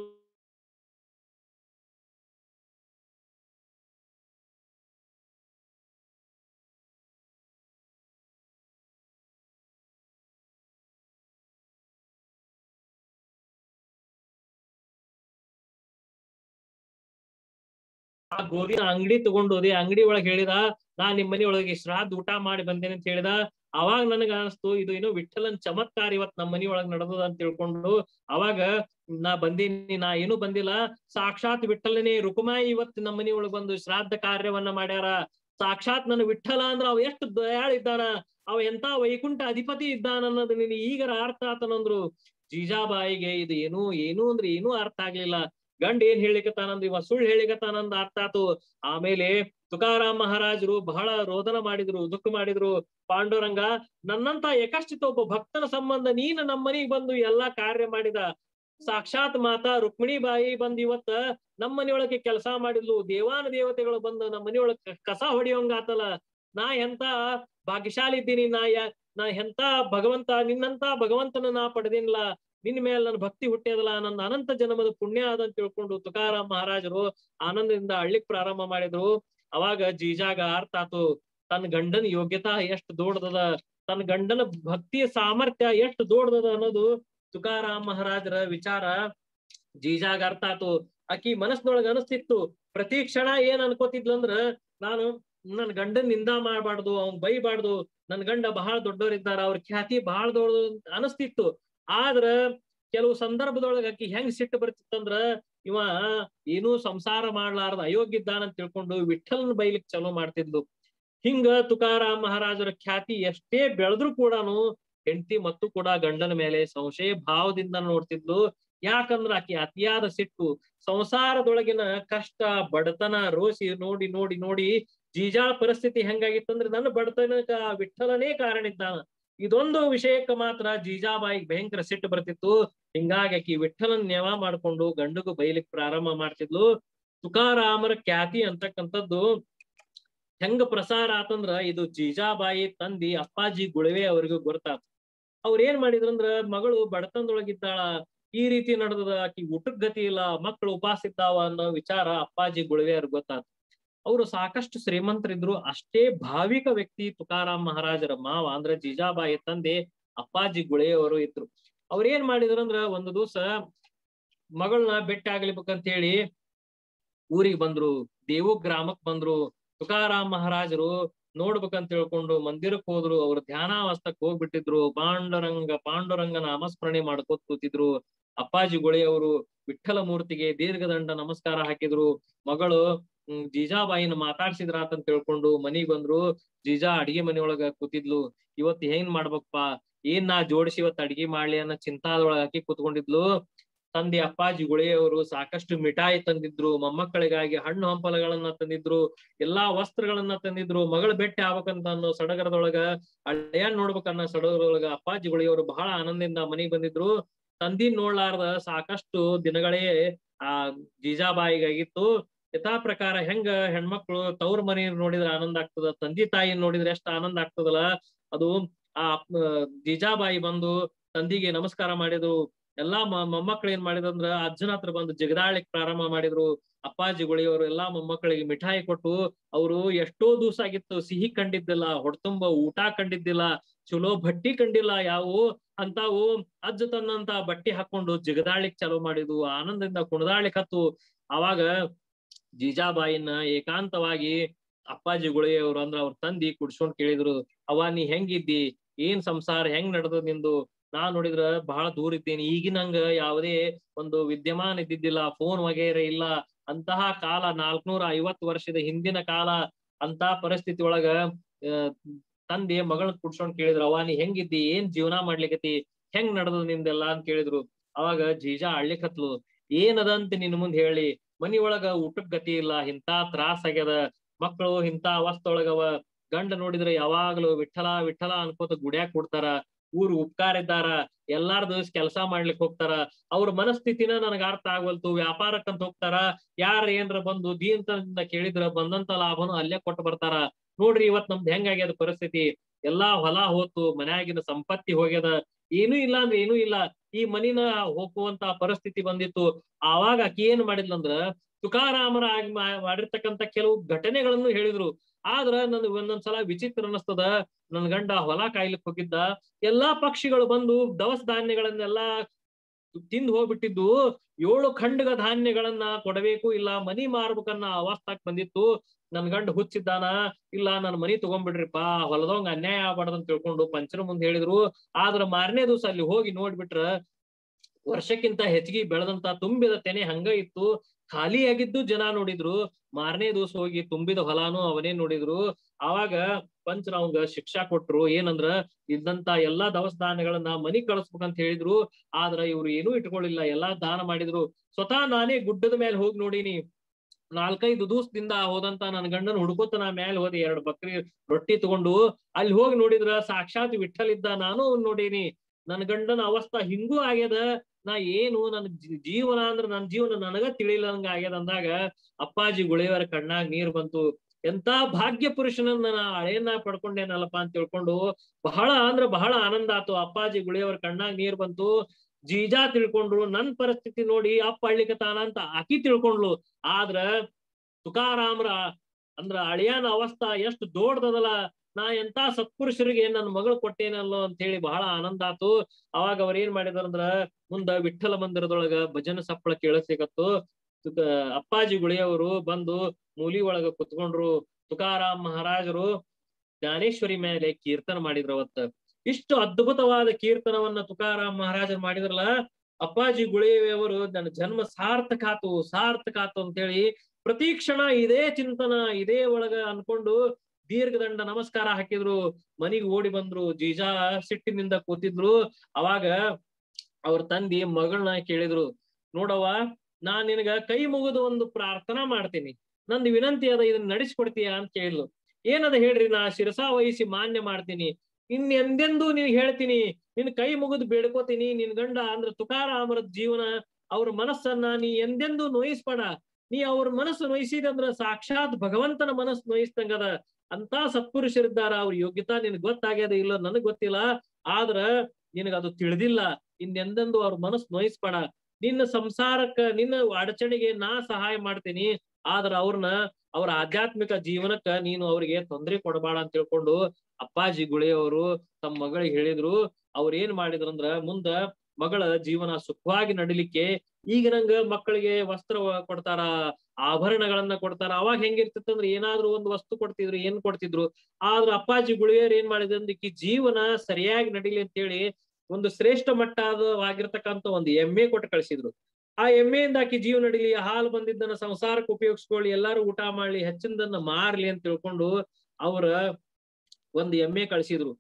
ಆ ಗೋಧಿನ ಅಂಗಡಿ ತಗೊಂಡು ಹೋದೆ ಅಂಗಡಿ ಒಳಗ್ ಹೇಳಿದ ನಾ ನಿಮ್ ಮನಿ ಒಳಗೆ ಶ್ರಾದ್ದ ಊಟ ಮಾಡಿ ಬಂದೇನೆ ಅಂತ ಹೇಳಿದ ಅವಾಗ ನನಗ ಅನಿಸ್ತು ಇದು ಏನೋ ವಿಠಲನ್ ಚಮತ್ಕಾರ ಇವತ್ ನಮ್ಮ ಮನಿ ಒಳಗ್ ನಡೆದದ ಅಂತ ತಿಳ್ಕೊಂಡು ಅವಾಗ ನಾ ಬಂದೀನಿ ನಾ ಏನು ಬಂದಿಲ್ಲ ಸಾಕ್ಷಾತ್ ವಿಠಲನೇ ರುಕುಮಾಯಿ ಇವತ್ ನಮ್ಮ ಮನಿ ಒಳಗ್ ಬಂದು ಶ್ರಾದ್ದ ಕಾರ್ಯವನ್ನ ಮಾಡ್ಯಾರ ಸಾಕ್ಷಾತ್ ನನ್ನ ವಿಠಲ ಅಂದ್ರ ಅವ ಎಷ್ಟು ದಯಾಳ ಇದ್ದಾನ ಅವ ಎಂತ ವೈಕುಂಠ ಅಧಿಪತಿ ಇದ್ದಾನ ಅನ್ನೋದು ನೀನ್ ಈಗರ ಅರ್ಥ ಆತನಂದ್ರು ಜೀಜಾಬಾಯಿಗೆ ಇದು ಏನು ಏನು ಅಂದ್ರೆ ಏನೂ ಅರ್ಥ ಆಗ್ಲಿಲ್ಲ ಗಂಡ ಏನ್ ಹೇಳಿಕತ್ತಾನಂದ್ ಇವ ಸುಳ್ಳು ಹೇಳಿಕತ್ತಾನಂದ್ ಅರ್ಥ ಆತು ಆಮೇಲೆ ತುಕಾರಾಮ್ ಮಹಾರಾಜರು ಬಹಳ ರೋದನ ಮಾಡಿದ್ರು ದುಃಖ ಮಾಡಿದ್ರು ಪಾಂಡುರಂಗ ನನ್ನಂತ ಏಕಶ್ಚಿತ ಒಬ್ಬ ಭಕ್ತನ ಸಂಬಂಧ ನೀನು ನಮ್ಮ ಮನೆಗ್ ಬಂದು ಎಲ್ಲಾ ಕಾರ್ಯ ಮಾಡಿದ ಸಾಕ್ಷಾತ್ ಮಾತಾ ರುಕ್ಮಿಣಿ ಬಾಯಿ ಬಂದ್ ಇವತ್ತ ನಮ್ಮ ಮನೆಯೊಳಗೆ ಕೆಲಸ ಮಾಡಿದ್ಲು ದೇವಾನ ದೇವತೆಗಳು ಬಂದು ನಮ್ಮ ಮನೆಯೊಳಗ ಕಸ ಹೊಡಿಯೋಂಗ ಆತಲ್ಲ ನಾ ಎಂತ ಭಾಗ್ಯಶಾಲಿ ಇದ್ದೀನಿ ನಾ ಯ ನಾ ಎಂತ ಭಗವಂತ ನಿನ್ನಂತ ಭಗವಂತನ ನಾ ಪಡೆದಿನ್ಲ ನಿನ್ ಮೇಲೆ ನನ್ನ ಭಕ್ತಿ ಹುಟ್ಟಿದಲ್ಲ ನನ್ನ ಅನಂತ ಜನ್ಮದ ಪುಣ್ಯ ಅದಂತ ತಿಳ್ಕೊಂಡು ತುಕಾರಾಮ್ ಮಹಾರಾಜರು ಆನಂದದಿಂದ ಅಳ್ಳಿಕ್ ಪ್ರಾರಂಭ ಮಾಡಿದ್ರು ಅವಾಗ ಜೀಜಾಗ ಅರ್ಥ ಆತು ತನ್ನ ಗಂಡನ ಯೋಗ್ಯತಾ ಎಷ್ಟು ದೊಡ್ಡದದ ತನ್ನ ಗಂಡನ ಭಕ್ತಿಯ ಸಾಮರ್ಥ್ಯ ಎಷ್ಟು ದೊಡ್ಡದದ ಅನ್ನೋದು ತುಕಾರಾಮ್ ಮಹಾರಾಜರ ವಿಚಾರ ಜೀಜಾಗ ಅರ್ಥ ಆತು ಆಕಿ ಮನಸ್ನೊಳಗ ಅನಿಸ್ತಿತ್ತು ಪ್ರತಿ ಕ್ಷಣ ಏನ್ ಅನ್ಕೋತಿದ್ಲಂದ್ರ ನಾನು ನನ್ ಗಂಡನ್ ನಿಂದ ಮಾಡ್ಬಾರ್ದು ಅವ್ನ್ ಬೈಬಾರ್ದು ನನ್ ಗಂಡ ಬಹಳ ದೊಡ್ಡವರಿದ್ದಾರ ಅವ್ರ ಖ್ಯಾತಿ ಬಹಳ ದೊಡ್ಡದು ಅಂತ ಅನಿಸ್ತಿತ್ತು ಆದ್ರ ಕೆಲವು ಸಂದರ್ಭದೊಳಗ ಆಕಿ ಹೆಂಗ್ ಸಿಟ್ಟು ಬರ್ತಿತ್ತಂದ್ರ ಇವ ಏನೂ ಸಂಸಾರ ಮಾಡ್ಲಾರ್ದ ಅಯೋಗ್ಯ ಇದ್ದಾನಂತ ತಿಳ್ಕೊಂಡು ವಿಠಲನ್ ಬೈಲಿಕ್ ಚಲೋ ಮಾಡ್ತಿದ್ಲು ಹಿಂಗ ತುಕಾರಾಮ್ ಮಹಾರಾಜರ ಖ್ಯಾತಿ ಎಷ್ಟೇ ಬೆಳೆದ್ರು ಕೂಡನು ಹೆಂಡತಿ ಮತ್ತು ಕೂಡ ಗಂಡನ ಮೇಲೆ ಸಂಶಯ ಭಾವದಿಂದ ನೋಡ್ತಿದ್ಲು ಯಾಕಂದ್ರ ಆಕಿ ಅತಿಯಾದ ಸಿಟ್ಟು ಸಂಸಾರದೊಳಗಿನ ಕಷ್ಟ ಬಡತನ ರೋಸಿ ನೋಡಿ ನೋಡಿ ನೋಡಿ ಜೀಜಾಳ ಪರಿಸ್ಥಿತಿ ಹೆಂಗಾಗಿತ್ತಂದ್ರೆ ನನ್ನ ಬಡತನಕ ವಿಠಲನೇ ಕಾರಣ ಇದ್ದಾನ ಇದೊಂದು ವಿಷಯಕ್ಕ ಮಾತ್ರ ಜೀಜಾಬಾಯಿಗ್ ಭಯಂಕರ ಸಿಟ್ಟು ಬರ್ತಿತ್ತು ಹಿಂಗಾಗಿ ಆಕಿ ವಿಠಲನ್ ನೇವ ಮಾಡ್ಕೊಂಡು ಗಂಡಗೂ ಬೈಲಿಕ್ ಪ್ರಾರಂಭ ಮಾಡ್ತಿದ್ಲು ತುಕಾರಾಮರ ಖ್ಯಾತಿ ಅಂತಕ್ಕಂಥದ್ದು ಹೆಂಗ ಪ್ರಸಾರ ಆತಂದ್ರ ಇದು ಜೀಜಾಬಾಯಿ ತಂದಿ ಅಪ್ಪಾಜಿ ಗುಳವೆ ಅವ್ರಿಗೂ ಗೊತ್ತಾತು ಅವ್ರ ಏನ್ ಮಾಡಿದ್ರಂದ್ರ ಮಗಳು ಬಡತನದೊಳಗಿದ್ದಾಳ ಈ ರೀತಿ ನಡೆದದ ಆಕಿ ಊಟಕ್ ಗತಿ ಇಲ್ಲ ಮಕ್ಕಳು ಉಪವಾಸ ಇದ್ದಾವ ಅನ್ನೋ ವಿಚಾರ ಅಪ್ಪಾಜಿ ಗುಳವೆ ಅವ್ರಿಗೆ ಗೊತ್ತಾತು ಅವರು ಸಾಕಷ್ಟು ಶ್ರೀಮಂತರಿದ್ರು ಅಷ್ಟೇ ಭಾವಿಕ ವ್ಯಕ್ತಿ ತುಕಾರಾಮ್ ಮಹಾರಾಜರ ಮಾವ ಅಂದ್ರೆ ಜೀಜಾಬಾಯಿ ತಂದೆ ಅಪ್ಪಾಜಿ ಗುಳೆಯವರು ಇದ್ರು ಅವ್ರ ಏನ್ ಮಾಡಿದ್ರಂದ್ರ ಒಂದು ದಿವಸ ಮಗಳನ್ನ ಭೇಟಿ ಆಗ್ಲಿಬೇಕಂತ ಹೇಳಿ ಊರಿಗೆ ಬಂದ್ರು ದೇವು ಗ್ರಾಮಕ್ ಬಂದ್ರು ತುಕಾರಾಮ್ ಮಹಾರಾಜರು ನೋಡ್ಬೇಕಂತ ತಿಳ್ಕೊಂಡು ಮಂದಿರಕ್ ಹೋದ್ರು ಅವ್ರ ಧ್ಯಾನಾವಸ್ಥಕ್ ಹೋಗ್ಬಿಟ್ಟಿದ್ರು ಪಾಂಡುರಂಗ ಪಾಂಡುರಂಗ ನಾಮಸ್ಮರಣೆ ಮಾಡ್ಕೋತ ಕೂತಿದ್ರು ಅಪ್ಪಾಜಿ ಗುಳೆಯವರು ವಿಠಲ ಮೂರ್ತಿಗೆ ದೀರ್ಘದಂಡ ನಮಸ್ಕಾರ ಹಾಕಿದ್ರು ಮಗಳು ಹ್ಮ್ ಜೀಜಾಬಾಯಿನ ಮಾತಾಡ್ಸಿದ್ರ ಅಂತ ತಿಳ್ಕೊಂಡು ಮನಿಗ್ ಬಂದ್ರು ಜೀಜಾ ಅಡಿಗೆ ಮನೆಯೊಳಗ ಕೂತಿದ್ಲು ಇವತ್ ಏನ್ ಮಾಡ್ಬೇಕಪ್ಪ ಏನ್ ನಾ ಜೋಡಿಸಿ ಇವತ್ ಅಡಿಗೆ ಮಾಡ್ಲಿ ಅನ್ನೋ ಚಿಂತಾದೊಳಗ ಹಾಕಿ ಕೂತ್ಕೊಂಡಿದ್ಲು ತಂದೆ ಅಪ್ಪಾಜಿ ಗುಳೆಯವರು ಸಾಕಷ್ಟು ಮಿಠಾಯಿ ತಂದಿದ್ರು ಮೊಮ್ಮಕ್ಕಳಿಗಾಗಿ ಹಣ್ಣು ಹಂಪಲಗಳನ್ನ ತಂದಿದ್ರು ಎಲ್ಲಾ ವಸ್ತ್ರಗಳನ್ನ ತಂದಿದ್ರು ಮಗಳ ಭೇಟಿ ಆಗ್ಬೇಕಂತ ಅನ್ನೋ ಸಡಗರದೊಳಗ ಹಳ್ಳಿಯನ್ ನೋಡ್ಬೇಕನ್ನೋ ಸಡಗರದೊಳಗ ಅಪ್ಪಾಜಿ ಗುಳೆಯವರು ಬಹಳ ಆನಂದದಿಂದ ಮನೆಗ್ ಬಂದಿದ್ರು ತಂದಿನ್ ನೋಡ್ಲಾರ್ದ ಸಾಕಷ್ಟು ದಿನಗಳೇ ಆ ಜೀಜಾಬಾಯಿಗಾಗಿತ್ತು ಯಥಾ ಪ್ರಕಾರ ಹೆಂಗ ಹೆಣ್ಮಕ್ಳು ತವ್ರ ಮನೆ ನೋಡಿದ್ರೆ ಆನಂದ ಆಗ್ತದ ತಂದಿ ತಾಯಿ ನೋಡಿದ್ರೆ ಎಷ್ಟು ಆನಂದ ಆಗ್ತದಲ್ಲ ಅದು ಆ ಜೀಜಾಬಾಯಿ ಬಂದು ತಂದಿಗೆ ನಮಸ್ಕಾರ ಮಾಡಿದ್ರು ಎಲ್ಲಾ ಮೊಮ್ಮಕ್ಳು ಏನ್ ಮಾಡಿದಂದ್ರ ಅಜ್ಜನ ಹತ್ರ ಬಂದು ಜಗದಾಳಿಕ್ ಪ್ರಾರಂಭ ಮಾಡಿದ್ರು ಅಪ್ಪಾಜಿ ಗುಳಿಯವರು ಎಲ್ಲಾ ಮೊಮ್ಮಕ್ಕಳಿಗೆ ಮಿಠಾಯಿ ಕೊಟ್ಟು ಅವರು ಎಷ್ಟೋ ದಿವಸ ಆಗಿತ್ತು ಸಿಹಿ ಕಂಡಿದ್ದಿಲ್ಲ ಹೊಡ್ತುಂಬ ಊಟ ಕಂಡಿದ್ದಿಲ್ಲ ಚಲೋ ಬಟ್ಟಿ ಕಂಡಿಲ್ಲ ಯಾವು ಅಂತಾವು ಅಜ್ಜ ತನ್ನಂತ ಬಟ್ಟಿ ಹಾಕೊಂಡು ಜಗದಾಳಿಕ್ ಚಾಲೂ ಮಾಡಿದ್ವು ಆನಂದದಿಂದ ಕುಣದಾಳಿಕ್ ಹತ್ತು ಅವಾಗ ಜೀಜಾಬಾಯಿನ ಏಕಾಂತವಾಗಿ ಅಪ್ಪಾಜಿ ಗುಳಿಯವರು ಅಂದ್ರ ಅವ್ರ ತಂದಿ ಕುಡ್ಸ್ಕೊಂಡ್ ಕೇಳಿದ್ರು ಅವ ನೀ ಹೆಂಗಿದ್ದಿ ಏನ್ ಸಂಸಾರ ಹೆಂಗ್ ನಡೆದ ನಿಂದು ನಾ ನೋಡಿದ್ರ ಬಹಳ ದೂರ ಇದ್ದೇನೆ ಈಗಿನಂಗ ಯಾವುದೇ ಒಂದು ವಿದ್ಯಮಾನ ಇದ್ದಿದ್ದಿಲ್ಲ ಫೋನ್ ವಗೇರೆ ಇಲ್ಲ ಅಂತಹ ಕಾಲ ನಾಲ್ಕನೂರ ಐವತ್ತು ವರ್ಷದ ಹಿಂದಿನ ಕಾಲ ಅಂತ ಪರಿಸ್ಥಿತಿ ಒಳಗ ತಂದೆ ಮಗಳನ್ನ ಕುಡ್ಸ್ಕೊಂಡ್ ಕೇಳಿದ್ರು ಅವ ನೀ ಹೆಂಗಿದ್ದಿ ಏನ್ ಜೀವನ ಮಾಡ್ಲಿಕತಿ ಹೆಂಗ್ ನಡೆದ ನಿಂದೆಲ್ಲ ಅಂತ ಕೇಳಿದ್ರು ಅವಾಗ ಜೀಜಾ ಅಳ್ಲಿಕತ್ಲು ಏನದಂತ ನಿನ್ ಮುಂದ್ ಹೇಳಿ ಮನಿ ಒಳಗ ಊಟಕ್ ಗತಿ ಇಲ್ಲ ಇಂತಾ ತ್ರಾಸ್ ಆಗ್ಯದ ಮಕ್ಕಳು ಇಂತ ಅವಸ್ಥೊಳಗವ ಗಂಡ ನೋಡಿದ್ರೆ ಯಾವಾಗ್ಲೂ ವಿಠಲ ವಿಠಲ ಅನ್ಕೋತ ಗುಡ್ಯಾಕ್ ಕೊಡ್ತಾರ ಊರ್ ಉಪಕಾರ ಇದ್ದಾರ ಎಲ್ಲಾರ್ದು ಕೆಲಸ ಮಾಡ್ಲಿಕ್ ಹೋಗ್ತಾರ ಅವ್ರ ಮನಸ್ಥಿತಿನ ನನಗ ಅರ್ಥ ಆಗ್ವಲ್ತು ವ್ಯಾಪಾರಕ್ಕಂತ ಹೋಗ್ತಾರ ಯಾರ ಏನ್ರ ಬಂದು ದೀಂತದಿಂದ ಕೇಳಿದ್ರ ಬಂದಂತ ಲಾಭನು ಅಲ್ಲೇ ಕೊಟ್ಟು ಬರ್ತಾರ ನೋಡ್ರಿ ಇವತ್ ನಮ್ದು ಹೆಂಗಾಗ್ಯದ ಪರಿಸ್ಥಿತಿ ಎಲ್ಲಾ ಹೊಲ ಹೋತು ಮನ್ಯಾಗಿನ ಸಂಪತ್ತಿ ಹೋಗ್ಯದ ಏನೂ ಇಲ್ಲ ಅಂದ್ರೆ ಏನೂ ಇಲ್ಲ ಈ ಮನಿನ ಹೋಗುವಂತ ಪರಿಸ್ಥಿತಿ ಬಂದಿತ್ತು ಆವಾಗ ಆಕಿ ಏನ್ ಮಾಡಿದ್ಲಂದ್ರ ತುಕಾರಾಮರ ಆಗಿ ಮಾಡಿರ್ತಕ್ಕಂತ ಕೆಲವು ಘಟನೆಗಳನ್ನು ಹೇಳಿದ್ರು ಆದ್ರ ನನ್ ಒಂದೊಂದ್ಸಲ ವಿಚಿತ್ರ ಅನಸ್ತದ ನನ್ ಗಂಡ ಹೊಲ ಕಾಯ್ಲಿಕ್ ಹೋಗಿದ್ದ ಎಲ್ಲಾ ಪಕ್ಷಿಗಳು ಬಂದು ದವಸ ಧಾನ್ಯಗಳನ್ನೆಲ್ಲಾ ತಿಂದು ಹೋಗ್ಬಿಟ್ಟಿದ್ದು ಏಳು ಖಂಡಗ ಧಾನ್ಯಗಳನ್ನ ಕೊಡಬೇಕು ಇಲ್ಲ ಮನಿ ಮಾರ್ಬೇಕನ್ನ ಅವಸ್ಥಾಕ್ ಬಂದಿತ್ತು ನನ್ ಗಂಡ ಹುಚ್ಚಿದ್ದಾನ ಇಲ್ಲ ನನ್ ಮನಿ ತಗೊಂಡ್ಬಿಡ್ರಿಪ್ಪ ಹೊಲದವಂಗ ಅನ್ಯಾಯ ಆಗ್ಬಾರ್ದು ಅಂತ ತಿಳ್ಕೊಂಡು ಪಂಚನ ಮುಂದೆ ಹೇಳಿದ್ರು ಆದ್ರ ಮಾರನೇ ದಿವಸ ಅಲ್ಲಿ ಹೋಗಿ ನೋಡ್ಬಿಟ್ರ ವರ್ಷಕ್ಕಿಂತ ಹೆಚ್ಚಿಗೆ ಬೆಳೆದಂತ ತುಂಬಿದ ತೆನೆ ಹಂಗ ಇತ್ತು ಖಾಲಿಯಾಗಿದ್ದು ಜನ ನೋಡಿದ್ರು ಮಾರನೇ ದಿವಸ ಹೋಗಿ ತುಂಬಿದ ಹೊಲಾನು ಅವನೇ ನೋಡಿದ್ರು ಆವಾಗ ಪಂಚರ ಅವಂಗ ಶಿಕ್ಷಾ ಕೊಟ್ರು ಏನಂದ್ರ ಇದ್ದಂತ ಎಲ್ಲಾ ದವಸ ಧಾನ್ಯಗಳನ್ನ ಮನಿ ಕಳಿಸ್ಬೇಕಂತ ಹೇಳಿದ್ರು ಆದ್ರ ಇವ್ರು ಏನೂ ಇಟ್ಕೊಳ್ಳಿಲ್ಲ ಎಲ್ಲಾ ದಾನ ಮಾಡಿದ್ರು ಸ್ವತಃ ನಾನೇ ಗುಡ್ಡದ ಮೇಲೆ ಹೋಗಿ ನೋಡಿನಿ ನಾಲ್ಕೈದು ದಿವಸದಿಂದ ಹೋದಂತ ನನ್ ಗಂಡನ ಹುಡ್ಕೋತ ನಾ ಮೇಲೆ ಹೋದೆ ಎರಡು ಬಕ್ರಿ ರೊಟ್ಟಿ ತಗೊಂಡು ಅಲ್ಲಿ ಹೋಗಿ ನೋಡಿದ್ರ ಸಾಕ್ಷಾತ್ ವಿಠಲ್ ಇದ್ದ ನಾನು ನೋಡೀನಿ ನನ್ ಗಂಡನ ಅವಸ್ಥಾ ಹಿಂಗೂ ಆಗ್ಯದ ನಾ ಏನು ನನ್ ಜೀವನ ಅಂದ್ರ ನನ್ ಜೀವನ ನನಗ ತಿಳಿಲಂಗ ಆಗ್ಯದ ಅಂದಾಗ ಅಪ್ಪಾಜಿ ಗುಳೆಯವರ ಕಣ್ಣಾಗ ನೀರ್ ಬಂತು ಎಂತ ಭಾಗ್ಯ ಪುರುಷನನ್ನ ನಾ ಹಳೆಯನ್ನ ಪಡ್ಕೊಂಡೇನಲ್ಲಪ್ಪ ಅಂತ ತಿಳ್ಕೊಂಡು ಬಹಳ ಅಂದ್ರ ಬಹಳ ಆನಂದ ಆತು ಅಪ್ಪಾಜಿ ಗುಳೆಯವರ ಕಣ್ಣಾಗ ನೀರ್ ಬಂತು ಜೀಜಾ ತಿಳ್ಕೊಂಡ್ರು ನನ್ ಪರಿಸ್ಥಿತಿ ನೋಡಿ ಅಪ್ಪ ಅಳ್ಲಿಕತಾನ ಅಂತ ಆಕಿ ತಿಳ್ಕೊಂಡ್ಲು ಆದ್ರ ತುಕಾರಾಮ್ರ ಅಂದ್ರ ಅಳಿಯನ ಅವಸ್ಥಾ ಎಷ್ಟು ದೊಡ್ಡದಲ್ಲ ನಾ ಎಂತ ಸತ್ಪುರುಷರಿಗೆ ನನ್ನ ಮಗಳು ಕೊಟ್ಟೇನಲ್ಲೋ ಅಂತ ಹೇಳಿ ಬಹಳ ಆನಂದ ಆತು ಅವಾಗ ಅವ್ರ ಏನ್ ಮಾಡಿದಾರಂದ್ರ ಮುಂದ ವಿಠ್ಠಲ ಮಂದಿರದೊಳಗ ಭಜನ ಸಪ್ಪಳ ಕೇಳಿಸ್ಲಿಕತ್ತು ತುಕ- ಅಪ್ಪಾಜಿ ಗುಳಿಯವರು ಬಂದು ಮೂಲಿ ಒಳಗ ಕುತ್ಕೊಂಡ್ರು ತುಕಾರಾಮ್ ಮಹಾರಾಜರು ಜ್ಞಾನೇಶ್ವರಿ ಮೇಲೆ ಕೀರ್ತನ ಮಾಡಿದ್ರು ಅವತ್ತ ಇಷ್ಟು ಅದ್ಭುತವಾದ ಕೀರ್ತನವನ್ನ ತುಕಾರಾಮ್ ಮಹಾರಾಜರು ಮಾಡಿದ್ರಲ್ಲ ಅಪ್ಪಾಜಿ ಗುಳಿಯವರು ನನ್ನ ಜನ್ಮ ಸಾರ್ಥಕ ಆತು ಸಾರ್ಥಕ ಆತು ಅಂತೇಳಿ ಪ್ರತಿ ಕ್ಷಣ ಇದೇ ಚಿಂತನ ಇದೇ ಒಳಗ ಅನ್ಕೊಂಡು ದೀರ್ಘದಂಡ ನಮಸ್ಕಾರ ಹಾಕಿದ್ರು ಮನಿಗ್ ಓಡಿ ಬಂದ್ರು ಜೀಜಾ ಸಿಟ್ಟಿನಿಂದ ಕೂತಿದ್ರು ಅವಾಗ ಅವ್ರ ತಂದಿ ಮಗಳನ್ನ ಕೇಳಿದ್ರು ನೋಡವ್ವ ನಾನ್ ನಿನಗ ಕೈ ಮುಗಿದು ಒಂದು ಪ್ರಾರ್ಥನಾ ಮಾಡ್ತೀನಿ ನಂದು ವಿನಂತಿ ಅದ ಇದನ್ನ ನಡೆಸ್ಕೊಡ್ತೀಯಾ ಅಂತ ಕೇಳಿದ್ಲು ಏನದ ಹೇಳ್ರಿ ನಾ ಶಿರಸಾ ವಹಿಸಿ ಮಾನ್ಯ ಮಾಡ್ತೀನಿ ಇನ್ ಎಂದೆಂದೂ ನೀನ್ ಹೇಳ್ತೀನಿ ನಿನ್ ಕೈ ಮುಗಿದು ಬೇಡ್ಕೋತೀನಿ ನಿನ್ ಗಂಡ ಅಂದ್ರ ತುಕಾರಾಮರ ಜೀವನ ಅವ್ರ ಮನಸ್ಸನ್ನ ನೀ ಎಂದೆಂದೂ ನೋಯಿಸ್ಬೇಡ ನೀ ಅವ್ರ ಮನಸ್ಸು ನೋಯಿಸಿದಂದ್ರ ಸಾಕ್ಷಾತ್ ಭಗವಂತನ ಮನಸ್ಸು ನೋಯಿಸ್ದಂಗದ ಅಂತ ಸತ್ಪುರುಷರಿದ್ದಾರ ಅವ್ರ ಯೋಗ್ಯತಾ ನಿನಗ್ ಗೊತ್ತಾಗ್ಯದ ಇಲ್ಲ ನನಗ್ ಗೊತ್ತಿಲ್ಲ ಆದ್ರ ನಿನಗ ಅದು ತಿಳಿದಿಲ್ಲ ಇನ್ನೆಂದೆಂದು ಅವ್ರ ಮನಸ್ಸು ನೋಯಿಸ್ಬೇಡ ನಿನ್ನ ಸಂಸಾರಕ್ಕ ನಿನ್ನ ಅಡಚಣೆಗೆ ನಾ ಸಹಾಯ ಮಾಡ್ತೀನಿ ಆದ್ರ ಅವ್ರನ್ನ ಅವ್ರ ಆಧ್ಯಾತ್ಮಿಕ ಜೀವನಕ್ಕ ನೀನು ಅವ್ರಿಗೆ ತೊಂದರೆ ಕೊಡಬೇಡ ಅಂತ ತಿಳ್ಕೊಂಡು ಅಪ್ಪಾಜಿ ಗುಳೆಯವರು ತಮ್ಮ ಮಗಳಿಗೆ ಹೇಳಿದ್ರು ಅವ್ರ ಏನ್ ಮಾಡಿದ್ರಂದ್ರ ಮುಂದ ಮಗಳ ಜೀವನ ಸುಖವಾಗಿ ನಡಿಲಿಕ್ಕೆ ಈಗ ನಂಗ ಮಕ್ಕಳಿಗೆ ವಸ್ತ್ರ ಕೊಡ್ತಾರ ಆಭರಣಗಳನ್ನ ಕೊಡ್ತಾರ ಅವಾಗ ಹೆಂಗಿರ್ತಿತ್ತಂದ್ರ ಏನಾದ್ರೂ ಒಂದು ವಸ್ತು ಕೊಡ್ತಿದ್ರು ಏನ್ ಕೊಡ್ತಿದ್ರು ಆದ್ರ ಅಪ್ಪಾಜಿ ಗುಳಿಯರ್ ಏನ್ ಮಾಡಿದ್ರು ಈಕಿ ಜೀವನ ಸರಿಯಾಗಿ ನಡಿಲಿ ಅಂತೇಳಿ ಒಂದು ಶ್ರೇಷ್ಠ ಮಟ್ಟವಾಗಿರ್ತಕ್ಕಂಥ ಒಂದು ಎಮ್ಮೆ ಕೊಟ್ಟು ಕಳಿಸಿದ್ರು ಆ ಎಮ್ಮೆಯಿಂದ ಆಕಿ ಜೀವ ನಡಿಲಿ ಹಾಲು ಬಂದಿದ್ದನ್ನ ಸಂಸಾರಕ್ಕೆ ಉಪಯೋಗಿಸ್ಕೊಳ್ಳಿ ಎಲ್ಲಾರು ಊಟ ಮಾಡ್ಲಿ ಹೆಚ್ಚಿನದನ್ನ ಮಾರ್ಲಿ ಅಂತ ತಿಳ್ಕೊಂಡು ಅವ್ರ ಒಂದ್ ಎಮ್ಮೆ ಕಳ್ಸಿದ್ರು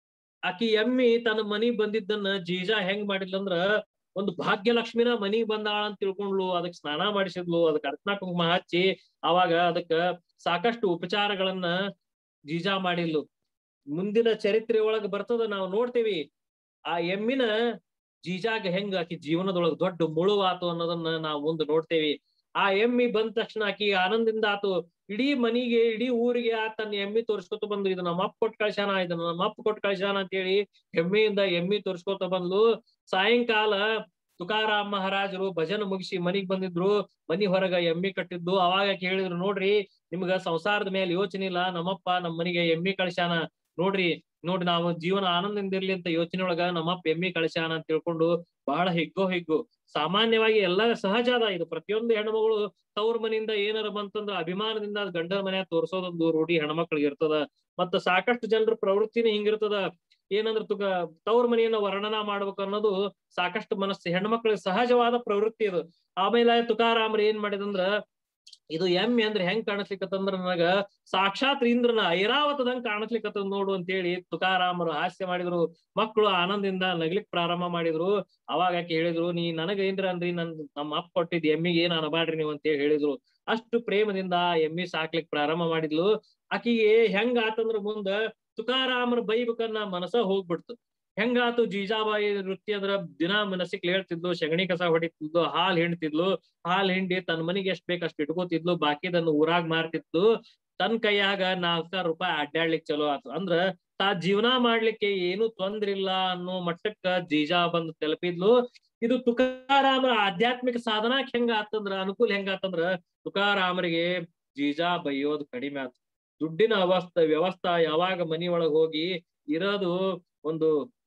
ಆಕಿ ಎಮ್ಮಿ ತನ್ನ ಮನಿಗ್ ಬಂದಿದ್ದನ್ನ ಜೀಜಾ ಹೆಂಗ್ ಮಾಡಿದ್ಲಂದ್ರ ಒಂದು ಭಾಗ್ಯಲಕ್ಷ್ಮಿನ ಮನಿಗ್ ಬಂದಾಳ ಅಂತ ತಿಳ್ಕೊಂಡ್ಲು ಅದಕ್ ಸ್ನಾನ ಮಾಡಿಸಿದ್ಲು ಅದಕ್ ಅರ್ಶನ ಕುಂಕುಮ ಹಚ್ಚಿ ಅವಾಗ ಅದಕ್ಕ ಸಾಕಷ್ಟು ಉಪಚಾರಗಳನ್ನ ಜೀಜಾ ಮಾಡಿದ್ಲು ಮುಂದಿನ ಚರಿತ್ರೆ ಒಳಗ ಬರ್ತದ ನಾವು ನೋಡ್ತೇವಿ ಆ ಎಮ್ಮಿನ ಜೀಜಾಗ ಹೆಂಗ ಆಕಿ ಜೀವನದೊಳಗ ದೊಡ್ಡ ಮುಳುವಾತು ಅನ್ನೋದನ್ನ ನಾವು ಮುಂದೆ ನೋಡ್ತೇವಿ ಆ ಎಮ್ಮಿ ಬಂದ ತಕ್ಷಣ ಆಕಿ ಆನಂದಿಂದ ಆತು ಇಡೀ ಮನಿಗೆ ಇಡೀ ಊರಿಗೆ ಆ ತನ್ನ ಎಮ್ಮಿ ತೋರ್ಸ್ಕೊತ ಬಂದು ಇದು ನಮ್ಮ ಅಪ್ಪ ಕೊಟ್ಟು ಕಳ್ಸ್ಯಾನ ಇದು ನಮ್ಮ ಅಪ್ಪ ಕೊಟ್ಟು ಕಳ್ಸ್ಯಾನ ಅಂತೇಳಿ ಹೆಮ್ಮೆಯಿಂದ ಎಮ್ಮಿ ತೋರ್ಸ್ಕೊತ ಬಂದ್ಲು ಸಾಯಂಕಾಲ ತುಕಾರಾಮ್ ಮಹಾರಾಜರು ಭಜನ ಮುಗಿಸಿ ಮನಿಗ್ ಬಂದಿದ್ರು ಮನಿ ಹೊರಗ ಎಮ್ಮಿ ಕಟ್ಟಿದ್ದು ಅವಾಗ ಕೇಳಿದ್ರು ನೋಡ್ರಿ ನಿಮ್ಗ ಸಂಸಾರದ ಮೇಲೆ ಯೋಚನೆ ಇಲ್ಲ ನಮ್ಮಪ್ಪ ನಮ್ ಮನಿಗೆ ಎಮ್ಮಿ ಕಳ್ಸ್ಯಾನ ನೋಡ್ರಿ ನೋಡ್ರಿ ನಾವು ಜೀವನ ಆನಂದದಿಂದ ಇರ್ಲಿ ಅಂತ ಯೋಚನೆ ಒಳಗ ನಮ್ಮಪ್ಪ ಎಮ್ಮಿ ಕಳ್ಸ್ಯಾನ ಅಂತ ತಿಳ್ಕೊಂಡು ಬಹಳ ಹಿಗ್ಗೋ ಹಿಗ್ಗು ಸಾಮಾನ್ಯವಾಗಿ ಎಲ್ಲ ಸಹಜ ಅದ ಇದು ಪ್ರತಿಯೊಂದು ಹೆಣ್ಮಗಳು ತವ್ರ ಮನೆಯಿಂದ ಏನಾರ ಬಂತಂದ್ರ ಅಭಿಮಾನದಿಂದ ಅದ್ ಗಂಡನ ಮನ್ಯಾಗ ತೋರ್ಸೋದೊಂದು ರೂಢಿ ಹೆಣ್ಮಕ್ಳಿಗೆ ಇರ್ತದ ಮತ್ತ ಸಾಕಷ್ಟು ಜನರ ಪ್ರವೃತ್ತಿನೇ ಹಿಂಗಿರ್ತದ ಏನಂದ್ರ ತುಕ ತವ್ರ ಮನೆಯನ್ನ ವರ್ಣನ ಮಾಡ್ಬೇಕು ಅನ್ನೋದು ಸಾಕಷ್ಟು ಮನಸ್ಸು ಹೆಣ್ಮಕ್ಳಿಗೆ ಸಹಜವಾದ ಪ್ರವೃತ್ತಿ ಇದು ಆಮೇಲೆ ತುಕಾರಾಮ್ರ ಏನ್ ಮಾಡಿದಂದ್ರ ಇದು ಎಮ್ಮೆ ಅಂದ್ರೆ ಹೆಂಗ್ ಕಾಣಿಸ್ಲಿಕ್ಕತ್ತಂದ್ರ ನನಗ ಸಾಕ್ಷಾತ್ ಇಂದ್ರನ ಐರಾವತದಂಗ್ ಕಾಣಿಸ್ಲಿಕ್ಕತ್ತದ ನೋಡು ಅಂತೇಳಿ ತುಕಾರಾಮರು ಹಾಸ್ಯ ಮಾಡಿದ್ರು ಮಕ್ಕಳು ಆನಂದದಿಂದ ನಗ್ಲಿಕ್ ಪ್ರಾರಂಭ ಮಾಡಿದ್ರು ಅವಾಗ ಆಕೆ ಹೇಳಿದ್ರು ನೀ ನನಗ ಏನ್ರ ಅಂದ್ರಿ ನನ್ ನಮ್ಮ ಅಪ್ಪ ಕೊಟ್ಟಿದ್ ಎಮ್ಮಿಗೆ ಏನ್ ಅನಬಾಡ್ರಿ ನೀವು ಅಂತೇಳಿ ಹೇಳಿದ್ರು ಅಷ್ಟು ಪ್ರೇಮದಿಂದ ಆ ಎಮ್ಮಿ ಸಾಕ್ಲಿಕ್ ಪ್ರಾರಂಭ ಮಾಡಿದ್ಲು ಆಕಿಗೆ ಹೆಂಗ ಆತಂದ್ರ ಮುಂದ ತುಕಾರಾಮರ ಬೈಬೇಕನ್ನ ಮನಸ ಹೋಗ್ಬಿಡ್ತು ಹೆಂಗಾತು ಜೀಜಾಬಾಯಿ ನೃತ್ಯ ಅಂದ್ರ ದಿನಾ ಮನಸ್ಸಿಗೆ ಹೇಳ್ತಿದ್ಲು ಸಗಣಿ ಕಸ ಹೊಡಿತಿದ್ಲು ಹಾಲ್ ಹಿಂಡ್ತಿದ್ಲು ಹಾಲ್ ಹಿಂಡಿ ತನ್ನ ಮನಿಗೆ ಎಷ್ಟ್ ಬೇಕ್ ಅಷ್ಟ್ ಇಟ್ಕೋತಿದ್ಲು ಬಾಕಿದನ್ನು ಊರಾಗ್ ಮಾರ್ತಿದ್ಲು ತನ್ ಕೈಯಾಗ ನಾಲ್ಕಾರು ರೂಪಾಯಿ ಅಡ್ಡಾಡ್ಲಿಕ್ ಚಲೋ ಆತು ಅಂದ್ರ ತಾ ಜೀವನ ಮಾಡ್ಲಿಕ್ಕೆ ಏನು ತೊಂದ್ರಿಲ್ಲ ಅನ್ನೋ ಮಟ್ಟಕ್ಕ ಜೀಜಾ ಬಂದು ತಲುಪಿದ್ಲು ಇದು ತುಕಾರಾಮರ ಆಧ್ಯಾತ್ಮಿಕ ಸಾಧನಾಕ್ ಹೆಂಗ ಆತಂದ್ರ ಅನುಕೂಲ ಹೆಂಗ ಆತಂದ್ರ ತುಕಾರಾಮರಿಗೆ ಜೀಜಾ ಬೈಯೋದು ಕಡಿಮೆ ಆತು ದುಡ್ಡಿನ ಅವಸ್ಥೆ ವ್ಯವಸ್ಥಾ ಯಾವಾಗ ಮನಿ ಒಳಗ್ ಹೋಗಿ ಇರೋದು ಒಂದು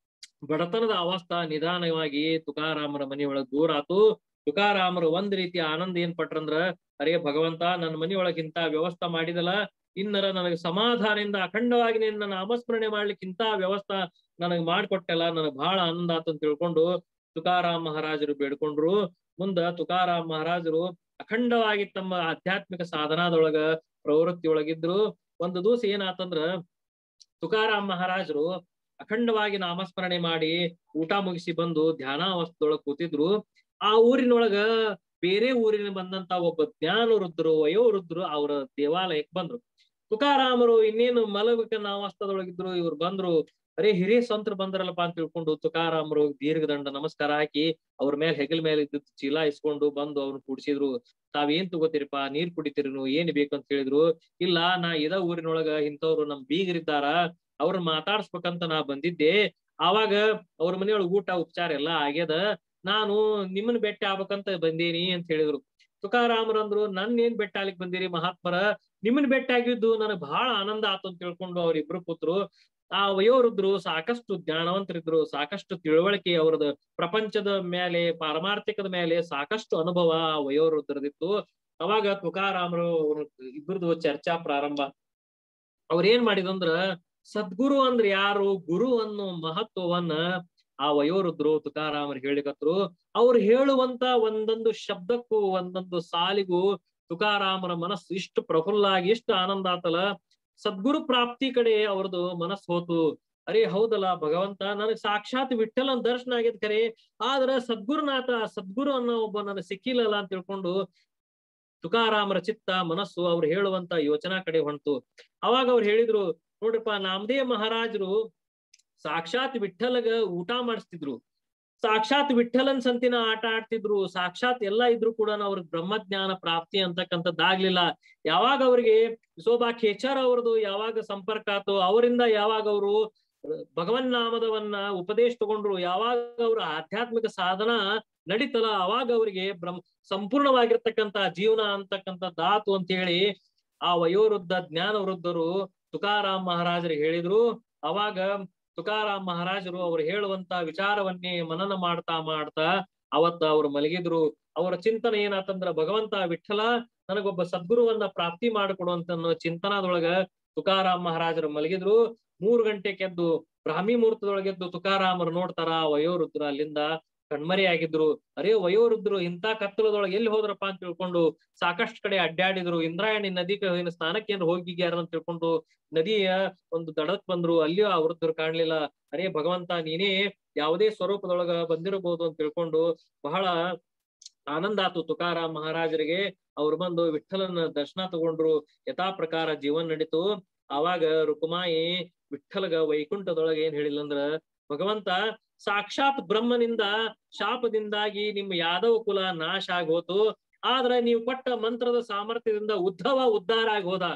ಬಡತನದ ಅವಸ್ಥಾ ನಿಧಾನವಾಗಿ ತುಕಾರಾಮರ ಮನಿ ಒಳಗ್ ದೂರ ಆತು ತುಕಾರಾಮರು ಒಂದ್ ರೀತಿ ಆನಂದ ಏನ್ ಪಟ್ರಂದ್ರ ಅರೇ ಭಗವಂತ ನನ್ನ ಮನಿ ಒಳಗ್ ಇಂತ ವ್ಯವಸ್ಥಾ ಮಾಡಿದಲ್ಲ ಇನ್ನರ ನನಗೆ ಸಮಾಧಾನದಿಂದ ಅಖಂಡವಾಗಿ ನಿನ್ನ ನಾಮಸ್ಮರಣೆ ಮಾಡ್ಲಿಕ್ಕೆ ಇಂತ ವ್ಯವಸ್ಥಾ ನನಗ್ ಮಾಡ್ಕೊಟ್ಟೆಲ್ಲ ನನಗ್ ಬಹಳ ಆನಂದ ಆತು ಅಂತ ತಿಳ್ಕೊಂಡು ತುಕಾರಾಮ್ ಮಹಾರಾಜರು ಬೇಡ್ಕೊಂಡ್ರು ಮುಂದ ತುಕಾರಾಮ್ ಮಹಾರಾಜರು ಅಖಂಡವಾಗಿ ತಮ್ಮ ಆಧ್ಯಾತ್ಮಿಕ ಸಾಧನಾದೊಳಗ ಪ್ರವೃತ್ತಿ ಒಳಗಿದ್ರು ಒಂದು ದಿವಸ ಏನಾತಂದ್ರ ತುಕಾರಾಮ್ ಮಹಾರಾಜರು ಅಖಂಡವಾಗಿ ನಾಮಸ್ಮರಣೆ ಮಾಡಿ ಊಟ ಮುಗಿಸಿ ಬಂದು ಧ್ಯಾನಾವಸ್ಥದೊಳಗ್ ಕೂತಿದ್ರು ಆ ಊರಿನೊಳಗ ಬೇರೆ ಊರಿನ ಬಂದಂತ ಒಬ್ಬ ಜ್ಞಾನ ವೃದ್ಧರು ವಯೋವೃದ್ಧರು ಅವರ ದೇವಾಲಯಕ್ ಬಂದ್ರು ತುಕಾರಾಮರು ಇನ್ನೇನು ಮಲಗಬೇಕನ್ನ ಅವಸ್ಥದೊಳಗಿದ್ರು ಇವ್ರು ಬಂದ್ರು ಅರೇ ಹಿರಿಯ ಸಂತರು ಬಂದ್ರಲ್ಲಪ್ಪ ಅಂತ ತಿಳ್ಕೊಂಡು ತುಕಾರಾಮರು ದೀರ್ಘದಂಡ ನಮಸ್ಕಾರ ಹಾಕಿ ಅವ್ರ ಮೇಲೆ ಹೆಗಲ್ ಮೇಲೆ ಇದ್ದಿದ್ ಚೀಲ ಇಸ್ಕೊಂಡು ಬಂದು ಅವ್ರನ್ನ ಕುಡ್ಸಿದ್ರು ತಾವೇನ್ ತಗೋತೀರಿಪ್ಪ ನೀರ್ ಕುಡಿತೀರಿ ನೀವು ಏನ್ ಬೇಕು ಅಂತ ಹೇಳಿದ್ರು ಇಲ್ಲ ನಾ ಇದ ಊರಿನೊಳಗ ಇಂಥವ್ರು ನಮ್ ಬೀಗರಿದ್ದಾರ ಅವ್ರನ್ನ ಮಾತಾಡ್ಸ್ಬೇಕಂತ ನಾ ಬಂದಿದ್ದೆ ಆವಾಗ ಅವ್ರ ಮನೆಯೊಳಗ ಊಟ ಉಪಚಾರ ಎಲ್ಲಾ ಆಗ್ಯದ ನಾನು ನಿಮ್ಮನ್ನ ಭೇಟಿ ಆಗ್ಬೇಕಂತ ಬಂದೇನಿ ಅಂತ ಹೇಳಿದ್ರು ತುಕಾರಾಮರಂದ್ರು ನನ್ ಏನ್ ಬೆಟ್ಟ ಆಗ್ಲಿಕ್ ಬಂದಿರಿ ಮಹಾತ್ಮರ ನಿಮ್ಮನ್ ಬೆಟ್ಟ ಆಗಿದ್ದು ನನಗ್ ಬಹಳ ಆನಂದ ಆತು ಅಂತ ತಿಳ್ಕೊಂಡು ಅವ್ರಿಬ್ರು ಪುತ್ರು ಆ ವಯೋವೃದ್ಧರು ಸಾಕಷ್ಟು ಜ್ಞಾನವಂತರಿದ್ರು ಸಾಕಷ್ಟು ತಿಳುವಳಿಕೆ ಅವ್ರದ್ದು ಪ್ರಪಂಚದ ಮೇಲೆ ಪಾರಮಾರ್ಥಿಕದ ಮೇಲೆ ಸಾಕಷ್ಟು ಅನುಭವ ಆ ವಯೋವೃದ್ಧರದಿತ್ತು ಅವಾಗ ತುಕಾರಾಮರು ಇಬ್ಬರದು ಚರ್ಚಾ ಪ್ರಾರಂಭ ಅವ್ರೇನ್ ಮಾಡಿದಂದ್ರ ಸದ್ಗುರು ಅಂದ್ರ ಯಾರು ಗುರು ಅನ್ನೋ ಮಹತ್ವವನ್ನ ಆ ವಯೋವೃದ್ಧರು ತುಕಾರಾಮರು ಹೇಳಿಕತ್ರು ಅವ್ರು ಹೇಳುವಂತ ಒಂದೊಂದು ಶಬ್ದಕ್ಕೂ ಒಂದೊಂದು ಸಾಲಿಗೂ ತುಕಾರಾಮರ ಮನಸ್ಸು ಇಷ್ಟು ಪ್ರಫುಲ್ಲ ಆಗಿ ಇಷ್ಟು ಆನಂದ ಆತಲ್ಲ ಸದ್ಗುರು ಪ್ರಾಪ್ತಿ ಕಡೆ ಅವ್ರದ್ದು ಮನಸ್ಸು ಹೋತು ಅರೇ ಹೌದಲ್ಲ ಭಗವಂತ ನನಗ್ ಸಾಕ್ಷಾತ್ ವಿಠಲನ್ ದರ್ಶನ ಆಗಿದ್ ಖರೆ ಆದ್ರ ಸದ್ಗುರುನಾಥ ಸದ್ಗುರು ಅನ್ನೋ ಒಬ್ಬ ನನಗ್ ಸಿಕ್ಕಿಲ್ಲಲ್ಲ ಅಂತ ತಿಳ್ಕೊಂಡು ತುಕಾರಾಮರ ಚಿತ್ತ ಮನಸ್ಸು ಅವ್ರು ಹೇಳುವಂತ ಯೋಚನಾ ಕಡೆ ಹೊಂಟು ಅವಾಗ ಅವ್ರು ಹೇಳಿದ್ರು ನೋಡ್ರಪ್ಪ ನಾಮದೇ ಮಹಾರಾಜರು ಸಾಕ್ಷಾತ್ ವಿಠಲಗ ಊಟ ಮಾಡಿಸ್ತಿದ್ರು ಸಾಕ್ಷಾತ್ ವಿಠಲನ್ ಸಂತಿನ ಆಟ ಆಡ್ತಿದ್ರು ಸಾಕ್ಷಾತ್ ಎಲ್ಲ ಇದ್ರು ಕೂಡ ಅವ್ರಿಗೆ ಬ್ರಹ್ಮಜ್ಞಾನ ಪ್ರಾಪ್ತಿ ಅಂತಕ್ಕಂಥದ್ದಾಗ್ಲಿಲ್ಲ ಯಾವಾಗ ಅವ್ರಿಗೆ ವಿಸೋಬಾ ಖೇಚರ್ ಅವ್ರದ್ದು ಯಾವಾಗ ಸಂಪರ್ಕ ಆತು ಅವರಿಂದ ಯಾವಾಗ ಅವರು ಭಗವನ್ ನಾಮದವನ್ನ ಉಪದೇಶ ತಗೊಂಡ್ರು ಯಾವಾಗ ಅವ್ರ ಆಧ್ಯಾತ್ಮಿಕ ಸಾಧನ ನಡೀತಲ್ಲ ಅವಾಗ ಅವ್ರಿಗೆ ಬ್ರಹ್ಮ ಸಂಪೂರ್ಣವಾಗಿರ್ತಕ್ಕಂತ ಜೀವನ ಅಂತಕ್ಕಂಥದ್ದಾತು ಅಂತ ಹೇಳಿ ಆ ವಯೋವೃದ್ಧ ಜ್ಞಾನ ವೃದ್ಧರು ತುಕಾರಾಮ್ ಮಹಾರಾಜರಿಗೆ ಹೇಳಿದ್ರು ಅವಾಗ ತುಕಾರಾಮ್ ಮಹಾರಾಜರು ಅವ್ರು ಹೇಳುವಂತ ವಿಚಾರವನ್ನೇ ಮನನ ಮಾಡ್ತಾ ಮಾಡ್ತಾ ಅವತ್ತ ಅವ್ರು ಮಲಗಿದ್ರು ಅವರ ಚಿಂತನೆ ಏನಾತಂದ್ರ ಭಗವಂತ ವಿಠಲ ನನಗೊಬ್ಬ ಸದ್ಗುರುವನ್ನ ಪ್ರಾಪ್ತಿ ಮಾಡಿಕೊಡುವಂತ ಅನ್ನೋ ಚಿಂತನದೊಳಗ ತುಕಾರಾಮ್ ಮಹಾರಾಜರು ಮಲಗಿದ್ರು ಮೂರು ಗಂಟೆ ಕೆದ್ದು ಬ್ರಾಹ್ಮಿ ಮುಹೂರ್ತದೊಳಗೆದ್ದು ತುಕಾರಾಮರು ನೋಡ್ತಾರ ವಯೋವೃದ್ಧರು ಅಲ್ಲಿಂದ ಕಣ್ಮರೆಯಾಗಿದ್ರು ಅರೇ ವಯೋವೃದ್ಧರು ಇಂಥ ಕತ್ತಲದೊಳಗೆ ಎಲ್ಲಿ ಹೋದ್ರಪ್ಪ ಅಂತ ತಿಳ್ಕೊಂಡು ಸಾಕಷ್ಟು ಕಡೆ ಅಡ್ಡಾಡಿದ್ರು ಇಂದ್ರಾಯಣಿ ನದಿ ಸ್ನಾನಕ್ಕೆ ಏನ್ ಹೋಗಿಗ್ಯಾರ ಅಂತ ತಿಳ್ಕೊಂಡು ನದಿಯ ಒಂದು ದಡಕ್ ಬಂದ್ರು ಅಲ್ಲಿಯೂ ಆ ವೃದ್ಧರು ಕಾಣ್ಲಿಲ್ಲ ಅರೇ ಭಗವಂತ ನೀನೇ ಯಾವುದೇ ಸ್ವರೂಪದೊಳಗ ಬಂದಿರಬಹುದು ಅಂತ ತಿಳ್ಕೊಂಡು ಬಹಳ ಆನಂದ ಆತು ತುಕಾರಾಮ್ ಮಹಾರಾಜರಿಗೆ ಅವ್ರು ಬಂದು ವಿಠಲನ ದರ್ಶನ ತಗೊಂಡ್ರು ಯಥಾ ಪ್ರಕಾರ ಜೀವನ್ ನಡೀತು ಆವಾಗ ರುಕುಮಾಯಿ ವಿಠಲಗ ವೈಕುಂಠದೊಳಗೆ ಏನ್ ಹೇಳಿಲ್ಲ ಅಂದ್ರ ಭಗವಂತ ಸಾಕ್ಷಾತ್ ಬ್ರಹ್ಮನಿಂದ ಶಾಪದಿಂದಾಗಿ ನಿಮ್ಮ ಯಾದವ ಕುಲ ನಾಶ ಆಗಿ ಹೋತು ಆದ್ರೆ ನೀವು ಕೊಟ್ಟ ಮಂತ್ರದ ಸಾಮರ್ಥ್ಯದಿಂದ ಉದ್ಧವ ಉದ್ಧಾರ ಆಗಿ ಹೋದ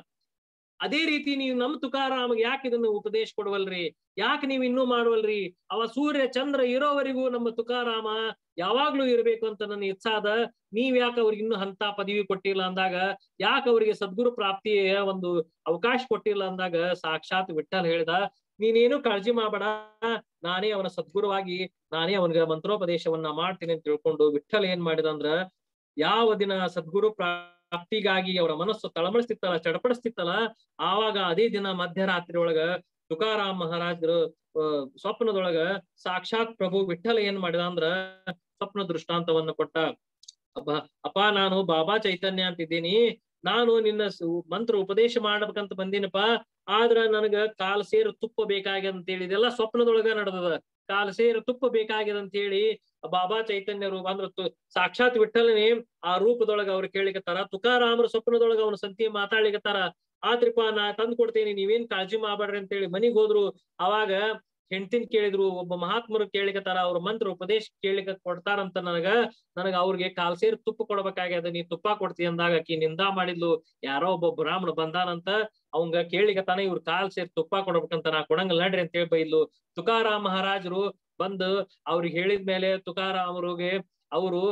ಅದೇ ರೀತಿ ನೀವು ನಮ್ ತುಕಾರಾಮಗೆ ಯಾಕೆ ಇದನ್ನ ಉಪದೇಶ ಕೊಡವಲ್ರಿ ಯಾಕೆ ನೀವು ಇನ್ನೂ ಮಾಡುವಲ್ರಿ ಅವ ಸೂರ್ಯ ಚಂದ್ರ ಇರೋವರೆಗೂ ನಮ್ಮ ತುಕಾರಾಮ ಯಾವಾಗ್ಲೂ ಇರ್ಬೇಕು ಅಂತ ನನ್ನ ಇಚ್ಛಾದ ನೀವ್ ಯಾಕೆ ಅವ್ರಿಗೆ ಇನ್ನೂ ಅಂತ ಪದವಿ ಕೊಟ್ಟಿಲ್ಲ ಅಂದಾಗ ಯಾಕೆ ಅವ್ರಿಗೆ ಸದ್ಗುರು ಪ್ರಾಪ್ತಿಯ ಒಂದು ಅವಕಾಶ ಕೊಟ್ಟಿಲ್ಲ ಅಂದಾಗ ಸಾಕ್ಷಾತ್ ವಿಠಲ್ ಹೇಳ್ದ ನೀನೇನು ಕಾಳಜಿ ಮಾಡಬೇಡ ನಾನೇ ಅವನ ಸದ್ಗುರುವಾಗಿ ನಾನೇ ಅವನಿಗೆ ಮಂತ್ರೋಪದೇಶವನ್ನ ಮಾಡ್ತೀನಿ ಅಂತ ತಿಳ್ಕೊಂಡು ವಿಠಲ್ ಏನ್ ಮಾಡಿದ ಅಂದ್ರ ಯಾವ ದಿನ ಸದ್ಗುರು ಪ್ರಾಪ್ತಿಗಾಗಿ ಅವರ ಮನಸ್ಸು ತಳಮಳಿಸ್ತಿತ್ತಲ್ಲ ಚಡಪಡಿಸ್ತಿತ್ತಲ್ಲ ಆವಾಗ ಅದೇ ದಿನ ಮಧ್ಯರಾತ್ರಿ ಒಳಗ ತುಕಾರಾಮ್ ಮಹಾರಾಜರು ಸ್ವಪ್ನದೊಳಗ ಸಾಕ್ಷಾತ್ ಪ್ರಭು ವಿಠಲ ಏನ್ ಮಾಡಿದ ಅಂದ್ರ ಸ್ವಪ್ನ ದೃಷ್ಟಾಂತವನ್ನ ಕೊಟ್ಟ ಅಬ್ಬ ಅಪ್ಪ ನಾನು ಬಾಬಾ ಚೈತನ್ಯ ಅಂತಿದ್ದೀನಿ ನಾನು ನಿನ್ನ ಮಂತ್ರ ಉಪದೇಶ ಮಾಡ್ಬೇಕಂತ ಬಂದಿನಪ್ಪ ಆದ್ರ ನನಗ ಕಾಲ್ ಸೇರು ತುಪ್ಪ ಬೇಕಾಗ್ಯದ ಅಂತ ಹೇಳಿ ಇದೆಲ್ಲ ಸ್ವಪ್ನದೊಳಗ ನಡೆದದ ಕಾಲ್ ಸೇರು ತುಪ್ಪ ಬೇಕಾಗ್ಯದ ಅಂತ ಹೇಳಿ ಬಾಬಾ ಚೈತನ್ಯ ರೂಪ ಅಂದ್ರ ಸಾಕ್ಷಾತ್ ವಿಠಲನೆ ಆ ರೂಪದೊಳಗ ಅವ್ರು ಕೇಳಿಕತ್ತಾರ ತುಕಾರಾಮರ ಸ್ವಪ್ನದೊಳಗ ಅವನ ಸಂತಿ ಮಾತಾಡ್ಲಿಕತ್ತಾರ ಆದ್ರಿಪಾ ನಾ ತಂದ್ ಕೊಡ್ತೇನೆ ನೀವೇನ್ ಕಾಳಜಿ ಮಾಡ್ಬೇಡ್ರಿ ಅಂತ ಹೇಳಿ ಮನಿಗ್ ಹೋದ್ರು ಅವಾಗ ಹೆಂಡತಿನ್ ಕೇಳಿದ್ರು ಒಬ್ಬ ಮಹಾತ್ಮರು ಕೇಳಿಕತ್ತಾರ ಅವ್ರ ಮಂತ್ರ ಉಪದೇಶ ಕೇಳಿಕ ಕೊಡ್ತಾರಂತ ನನಗ ನನಗ ಅವ್ರಿಗೆ ಕಾಲ್ ಸೇರಿ ತುಪ್ಪ ಕೊಡ್ಬೇಕಾಗ್ಯದ ನೀ ತುಪ್ಪ ಕೊಡ್ತಿ ಅಂದಾಗ ಆಕಿ ನಿಂದಾ ಮಾಡಿದ್ಲು ಯಾರೋ ಒಬ್ಬ ಬ್ರಾಹ್ಮಣ ಬಂದಾನಂತ ಅವಂಗ ಕೇಳಿಕತ್ತಾನ ಇವ್ರ ಕಾಲ್ ಸೇರಿ ತುಪ್ಪ ಕೊಡ್ಬೇಕಂತ ನಾ ಕೊಡಂಗಿಲ್ಲ ನಡ್ರಿ ಅಂತ ಹೇಳಿ ಬೈದ್ಲು ತುಕಾರಾಮ್ ಮಹಾರಾಜರು ಬಂದು ಅವ್ರಿಗೆ ಹೇಳಿದ್ಮೇಲೆ ತುಕಾರಾಮರಿಗೆ ಅವರು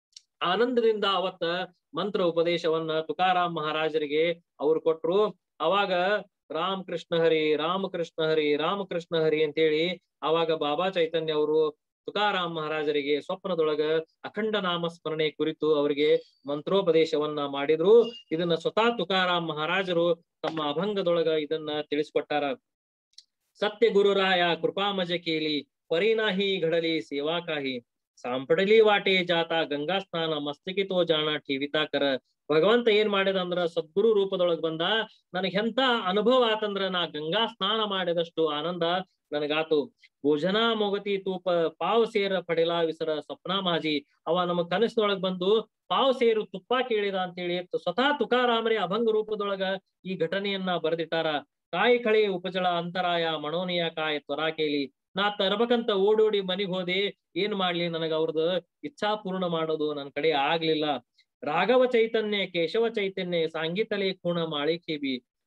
ಆನಂದದಿಂದ ಅವತ್ತ ಮಂತ್ರ ಉಪದೇಶವನ್ನ ತುಕಾರಾಮ್ ಮಹಾರಾಜರಿಗೆ ಅವ್ರು ಕೊಟ್ರು ಅವಾಗ ರಾಮ್ ಕೃಷ್ಣ ಹರಿ ರಾಮಕೃಷ್ಣ ಹರಿ ರಾಮಕೃಷ್ಣ ಹರಿ ಅಂತೇಳಿ ಅವಾಗ ಬಾಬಾ ಚೈತನ್ಯ ಅವರು ತುಕಾರಾಮ್ ಮಹಾರಾಜರಿಗೆ ಸ್ವಪ್ನದೊಳಗ ಅಖಂಡ ನಾಮ ಸ್ಮರಣೆ ಕುರಿತು ಅವರಿಗೆ ಮಂತ್ರೋಪದೇಶವನ್ನ ಮಾಡಿದ್ರು ಇದನ್ನ ಸ್ವತಃ ತುಕಾರಾಮ್ ಮಹಾರಾಜರು ತಮ್ಮ ಅಭಂಗದೊಳಗ ಇದನ್ನ ತಿಳಿಸ್ಕೊಟ್ಟಾರ ಸತ್ಯ ಗುರುರಾಯ ಕೃಪಾಮಜ ಕೇಳಿ ಪರಿನಾಹಿ ಘಡಲಿ ಸೇವಾಕಾಹಿ ಸಾಂಪಡಲಿ ವಾಟೆ ಜಾತ ಗಂಗಾ ಸ್ನಾನ ಮಸ್ತಕಿತೋ ಜಾಣ ಠೀವಿತಾಕರ ಭಗವಂತ ಏನ್ ಮಾಡಿದ ಅಂದ್ರ ಸದ್ಗುರು ರೂಪದೊಳಗ್ ಬಂದ ನನಗ್ ಎಂತ ಅನುಭವ ಆತಂದ್ರ ನಾ ಗಂಗಾ ಸ್ನಾನ ಮಾಡಿದಷ್ಟು ಆನಂದ ನನಗಾತು ಭೋಜನ ಮೊಗತಿ ತೂಪ ಪಾವ್ ಸೇರ ಪಡೆಲಾ ವಿಸರ ಸ್ವಪ್ನ ಮಾಜಿ ಅವ ನಮ್ಮ ಕನಸಿನೊಳಗ್ ಬಂದು ಪಾವ್ ಸೇರು ತುಪ್ಪ ಕೇಳಿದ ಅಂತೇಳಿ ಸ್ವತಃ ತುಕಾರಾಮರೇ ಅಭಂಗ ರೂಪದೊಳಗ ಈ ಘಟನೆಯನ್ನ ಬರೆದಿಟ್ಟಾರ ಕಾಯಿ ಕಳೆ ಉಪಜಳ ಅಂತರಾಯ ಮಣೋನಿಯ ಕಾಯ ತ್ವರಾ ಕೇಳಿ ನಾ ತರ್ಬೇಕಂತ ಓಡೋಡಿ ಮನಿಗ್ ಹೋದೆ ಏನ್ ಮಾಡ್ಲಿ ನನಗ ಅವ್ರದ್ದು ಇಚ್ಛಾ ಪೂರ್ಣ ಮಾಡೋದು ನನ್ ಕಡೆ ಆಗ್ಲಿಲ್ಲ ರಾಘವ ಚೈತನ್ಯ ಕೇಶವ ಚೈತನ್ಯ ಸಾಂಗೀತಲೆ ಕೂಣ ಮಾಳಿ ಕೇಬಿ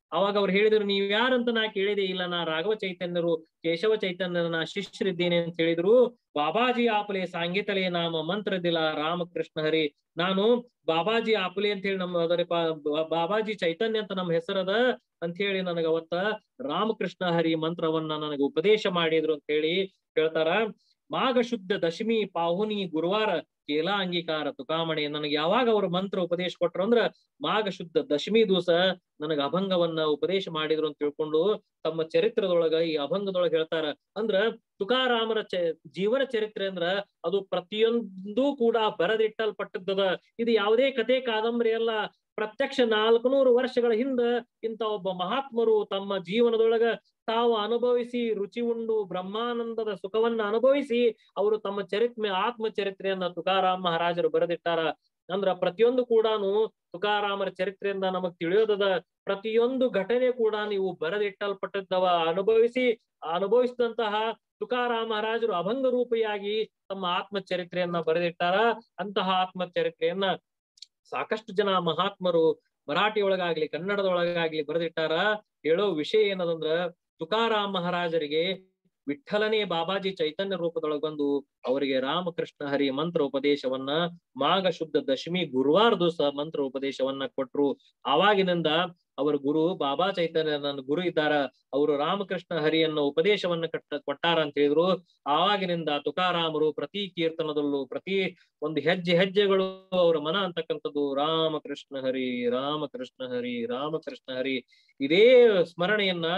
ಅವಾಗ ಅವ್ರು ಹೇಳಿದ್ರು ನೀವ್ ಯಾರಂತ ನಾ ಕೇಳಿದೆ ಇಲ್ಲ ನಾ ರಾಘವ ಚೈತನ್ಯರು ಕೇಶವ ಚೈತನ್ಯರ ನಾ ಶಿಷ್ಯರಿದ್ದೇನೆ ಅಂತ ಹೇಳಿದ್ರು ಬಾಬಾಜಿ ಆಪಲೆ ಸಾಂಗೀತಲೆ ನಾಮ ಮಂತ್ರದಿಲ್ಲ ರಾಮಕೃಷ್ಣ ಹರಿ ನಾನು ಬಾಬಾಜಿ ಆಪಲೆ ಅಂತ ಹೇಳಿ ನಮ್ಮ ಅದರ ಬಾಬಾಜಿ ಚೈತನ್ಯ ಅಂತ ನಮ್ಮ ಹೆಸರದ ಅಂತ ಹೇಳಿ ನನಗ ಅವತ್ತ ರಾಮಕೃಷ್ಣ ಹರಿ ಮಂತ್ರವನ್ನ ನನಗೆ ಉಪದೇಶ ಮಾಡಿದ್ರು ಅಂತ ಹೇಳಿ ಹೇಳ್ತಾರ ಮಾಘ ಶುದ್ಧ ದಶಮಿ ಪಾಹುನಿ ಗುರುವಾರ ಕೇಲ ಅಂಗೀಕಾರ ತುಕಾಮಣಿ ನನಗೆ ಯಾವಾಗ ಅವ್ರ ಮಂತ್ರ ಉಪದೇಶ ಕೊಟ್ರು ಅಂದ್ರ ಮಾಘ ಶುದ್ಧ ದಶಮಿ ದಿವಸ ನನಗ ಅಭಂಗವನ್ನ ಉಪದೇಶ ಮಾಡಿದ್ರು ಅಂತ ತಿಳ್ಕೊಂಡು ತಮ್ಮ ಚರಿತ್ರದೊಳಗ ಈ ಅಭಂಗದೊಳಗ ಹೇಳ್ತಾರ ಅಂದ್ರ ತುಕಾರಾಮರ ಚ ಜೀವನ ಚರಿತ್ರೆ ಅಂದ್ರ ಅದು ಪ್ರತಿಯೊಂದು ಕೂಡ ಬರೆದಿಟ್ಟಲ್ಪಟ್ಟದ್ದದ ಇದು ಯಾವುದೇ ಕತೆ ಕಾದಂಬರಿ ಅಲ್ಲ ಪ್ರತ್ಯಕ್ಷ ನಾಲ್ಕುನೂರು ವರ್ಷಗಳ ಹಿಂದ ಇಂತ ಒಬ್ಬ ಮಹಾತ್ಮರು ತಮ್ಮ ಜೀವನದೊಳಗ ತಾವು ಅನುಭವಿಸಿ ರುಚಿ ಉಂಡು ಬ್ರಹ್ಮಾನಂದದ ಸುಖವನ್ನ ಅನುಭವಿಸಿ ಅವರು ತಮ್ಮ ಚರಿತ್ಮೆ ಆತ್ಮ ಚರಿತ್ರೆಯನ್ನ ತುಕಾರಾಮ್ ಮಹಾರಾಜರು ಬರೆದಿಟ್ಟಾರ ಅಂದ್ರ ಪ್ರತಿಯೊಂದು ಕೂಡಾನು ತುಕಾರಾಮರ ಚರಿತ್ರೆಯಿಂದ ನಮಗ್ ತಿಳಿಯೋದದ ಪ್ರತಿಯೊಂದು ಘಟನೆ ಕೂಡ ನೀವು ಬರೆದಿಟ್ಟಲ್ಪಟ್ಟದ್ದವ ಅನುಭವಿಸಿ ಅನುಭವಿಸಿದಂತಹ ತುಕಾರಾಮ ಮಹಾರಾಜರು ಅಭಂಗ ರೂಪಿಯಾಗಿ ತಮ್ಮ ಆತ್ಮ ಚರಿತ್ರೆಯನ್ನ ಬರೆದಿಟ್ಟಾರ ಅಂತಹ ಆತ್ಮ ಚರಿತ್ರೆಯನ್ನ ಸಾಕಷ್ಟು ಜನ ಮಹಾತ್ಮರು ಮರಾಠಿ ಒಳಗಾಗ್ಲಿ ಕನ್ನಡದೊಳಗಾಗ್ಲಿ ಬರೆದಿಟ್ಟಾರ ಹೇಳೋ ವಿಷಯ ಏನದಂದ್ರ ತುಕಾರಾಮ್ ಮಹಾರಾಜರಿಗೆ ವಿಠಲನೇ ಬಾಬಾಜಿ ಚೈತನ್ಯ ರೂಪದೊಳಗೆ ಬಂದು ಅವರಿಗೆ ರಾಮಕೃಷ್ಣ ಹರಿ ಮಂತ್ರ ಉಪದೇಶವನ್ನ ಮಾಘ ಶುದ್ಧ ದಶಮಿ ಗುರುವಾರ ದಿವಸ ಮಂತ್ರ ಉಪದೇಶವನ್ನ ಕೊಟ್ರು ಆವಾಗಿನಿಂದ ಅವರ ಗುರು ಬಾಬಾ ಚೈತನ್ಯ ನನ್ನ ಗುರು ಇದ್ದಾರ ಅವರು ರಾಮಕೃಷ್ಣ ಹರಿಯನ್ನ ಉಪದೇಶವನ್ನ ಕಟ್ಟ ಕೊಟ್ಟಾರ ಅಂತ ಹೇಳಿದ್ರು ಆವಾಗಿನಿಂದ ತುಕಾರಾಮರು ಪ್ರತಿ ಕೀರ್ತನದಲ್ಲೂ ಪ್ರತಿ ಒಂದು ಹೆಜ್ಜೆ ಹೆಜ್ಜೆಗಳು ಅವರ ಮನ ಅಂತಕ್ಕಂಥದ್ದು ರಾಮಕೃಷ್ಣ ಹರಿ ರಾಮಕೃಷ್ಣ ಹರಿ ರಾಮಕೃಷ್ಣ ಹರಿ ಇದೇ ಸ್ಮರಣೆಯನ್ನ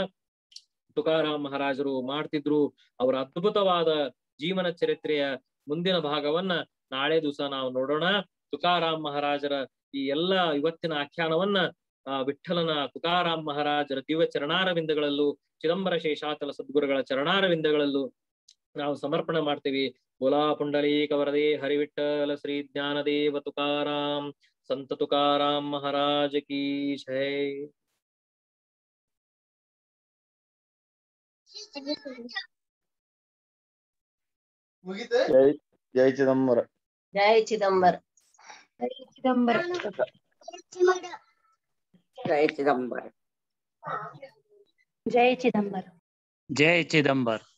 ತುಕಾರಾಮ್ ಮಹಾರಾಜರು ಮಾಡ್ತಿದ್ರು ಅವರ ಅದ್ಭುತವಾದ ಜೀವನ ಚರಿತ್ರೆಯ ಮುಂದಿನ ಭಾಗವನ್ನ ನಾಳೆ ದಿವಸ ನಾವು ನೋಡೋಣ ತುಕಾರಾಮ್ ಮಹಾರಾಜರ ಈ ಎಲ್ಲ ಇವತ್ತಿನ ಆಖ್ಯಾನವನ್ನ ಆ ವಿಠಲನ ತುಕಾರಾಮ್ ಮಹಾರಾಜರ ದಿವ್ಯ ಚರಣಾರವಿಂದಗಳಲ್ಲೂ ಚಿದಂಬರ ಶೇಷಾಚಲ ಸದ್ಗುರುಗಳ ಚರಣಾರವಿಂದಗಳಲ್ಲೂ ನಾವು ಸಮರ್ಪಣೆ ಮಾಡ್ತೀವಿ ಬೋಲಾ ಪುಂಡಲೀಕ ವರದೇ ಹರಿವಿಠಲ ಶ್ರೀ ಜ್ಞಾನದೇವ ತುಕಾರಾಮ್ ಸಂತ ತುಕಾರಾಮ್ ಮಹಾರಾಜ ಕೀ ಜೈ ಮುಗಿತೆ ಜೈ ಜೈ ಚಿದಂಬರ ಜೈ ಚಿದಂಬರ ಚಿದಂಬರ ಜೈ ಚಿದಂಬರ ಜೈ ಚಿದಂಬರ ಜೈ ಚಿದಂಬರ್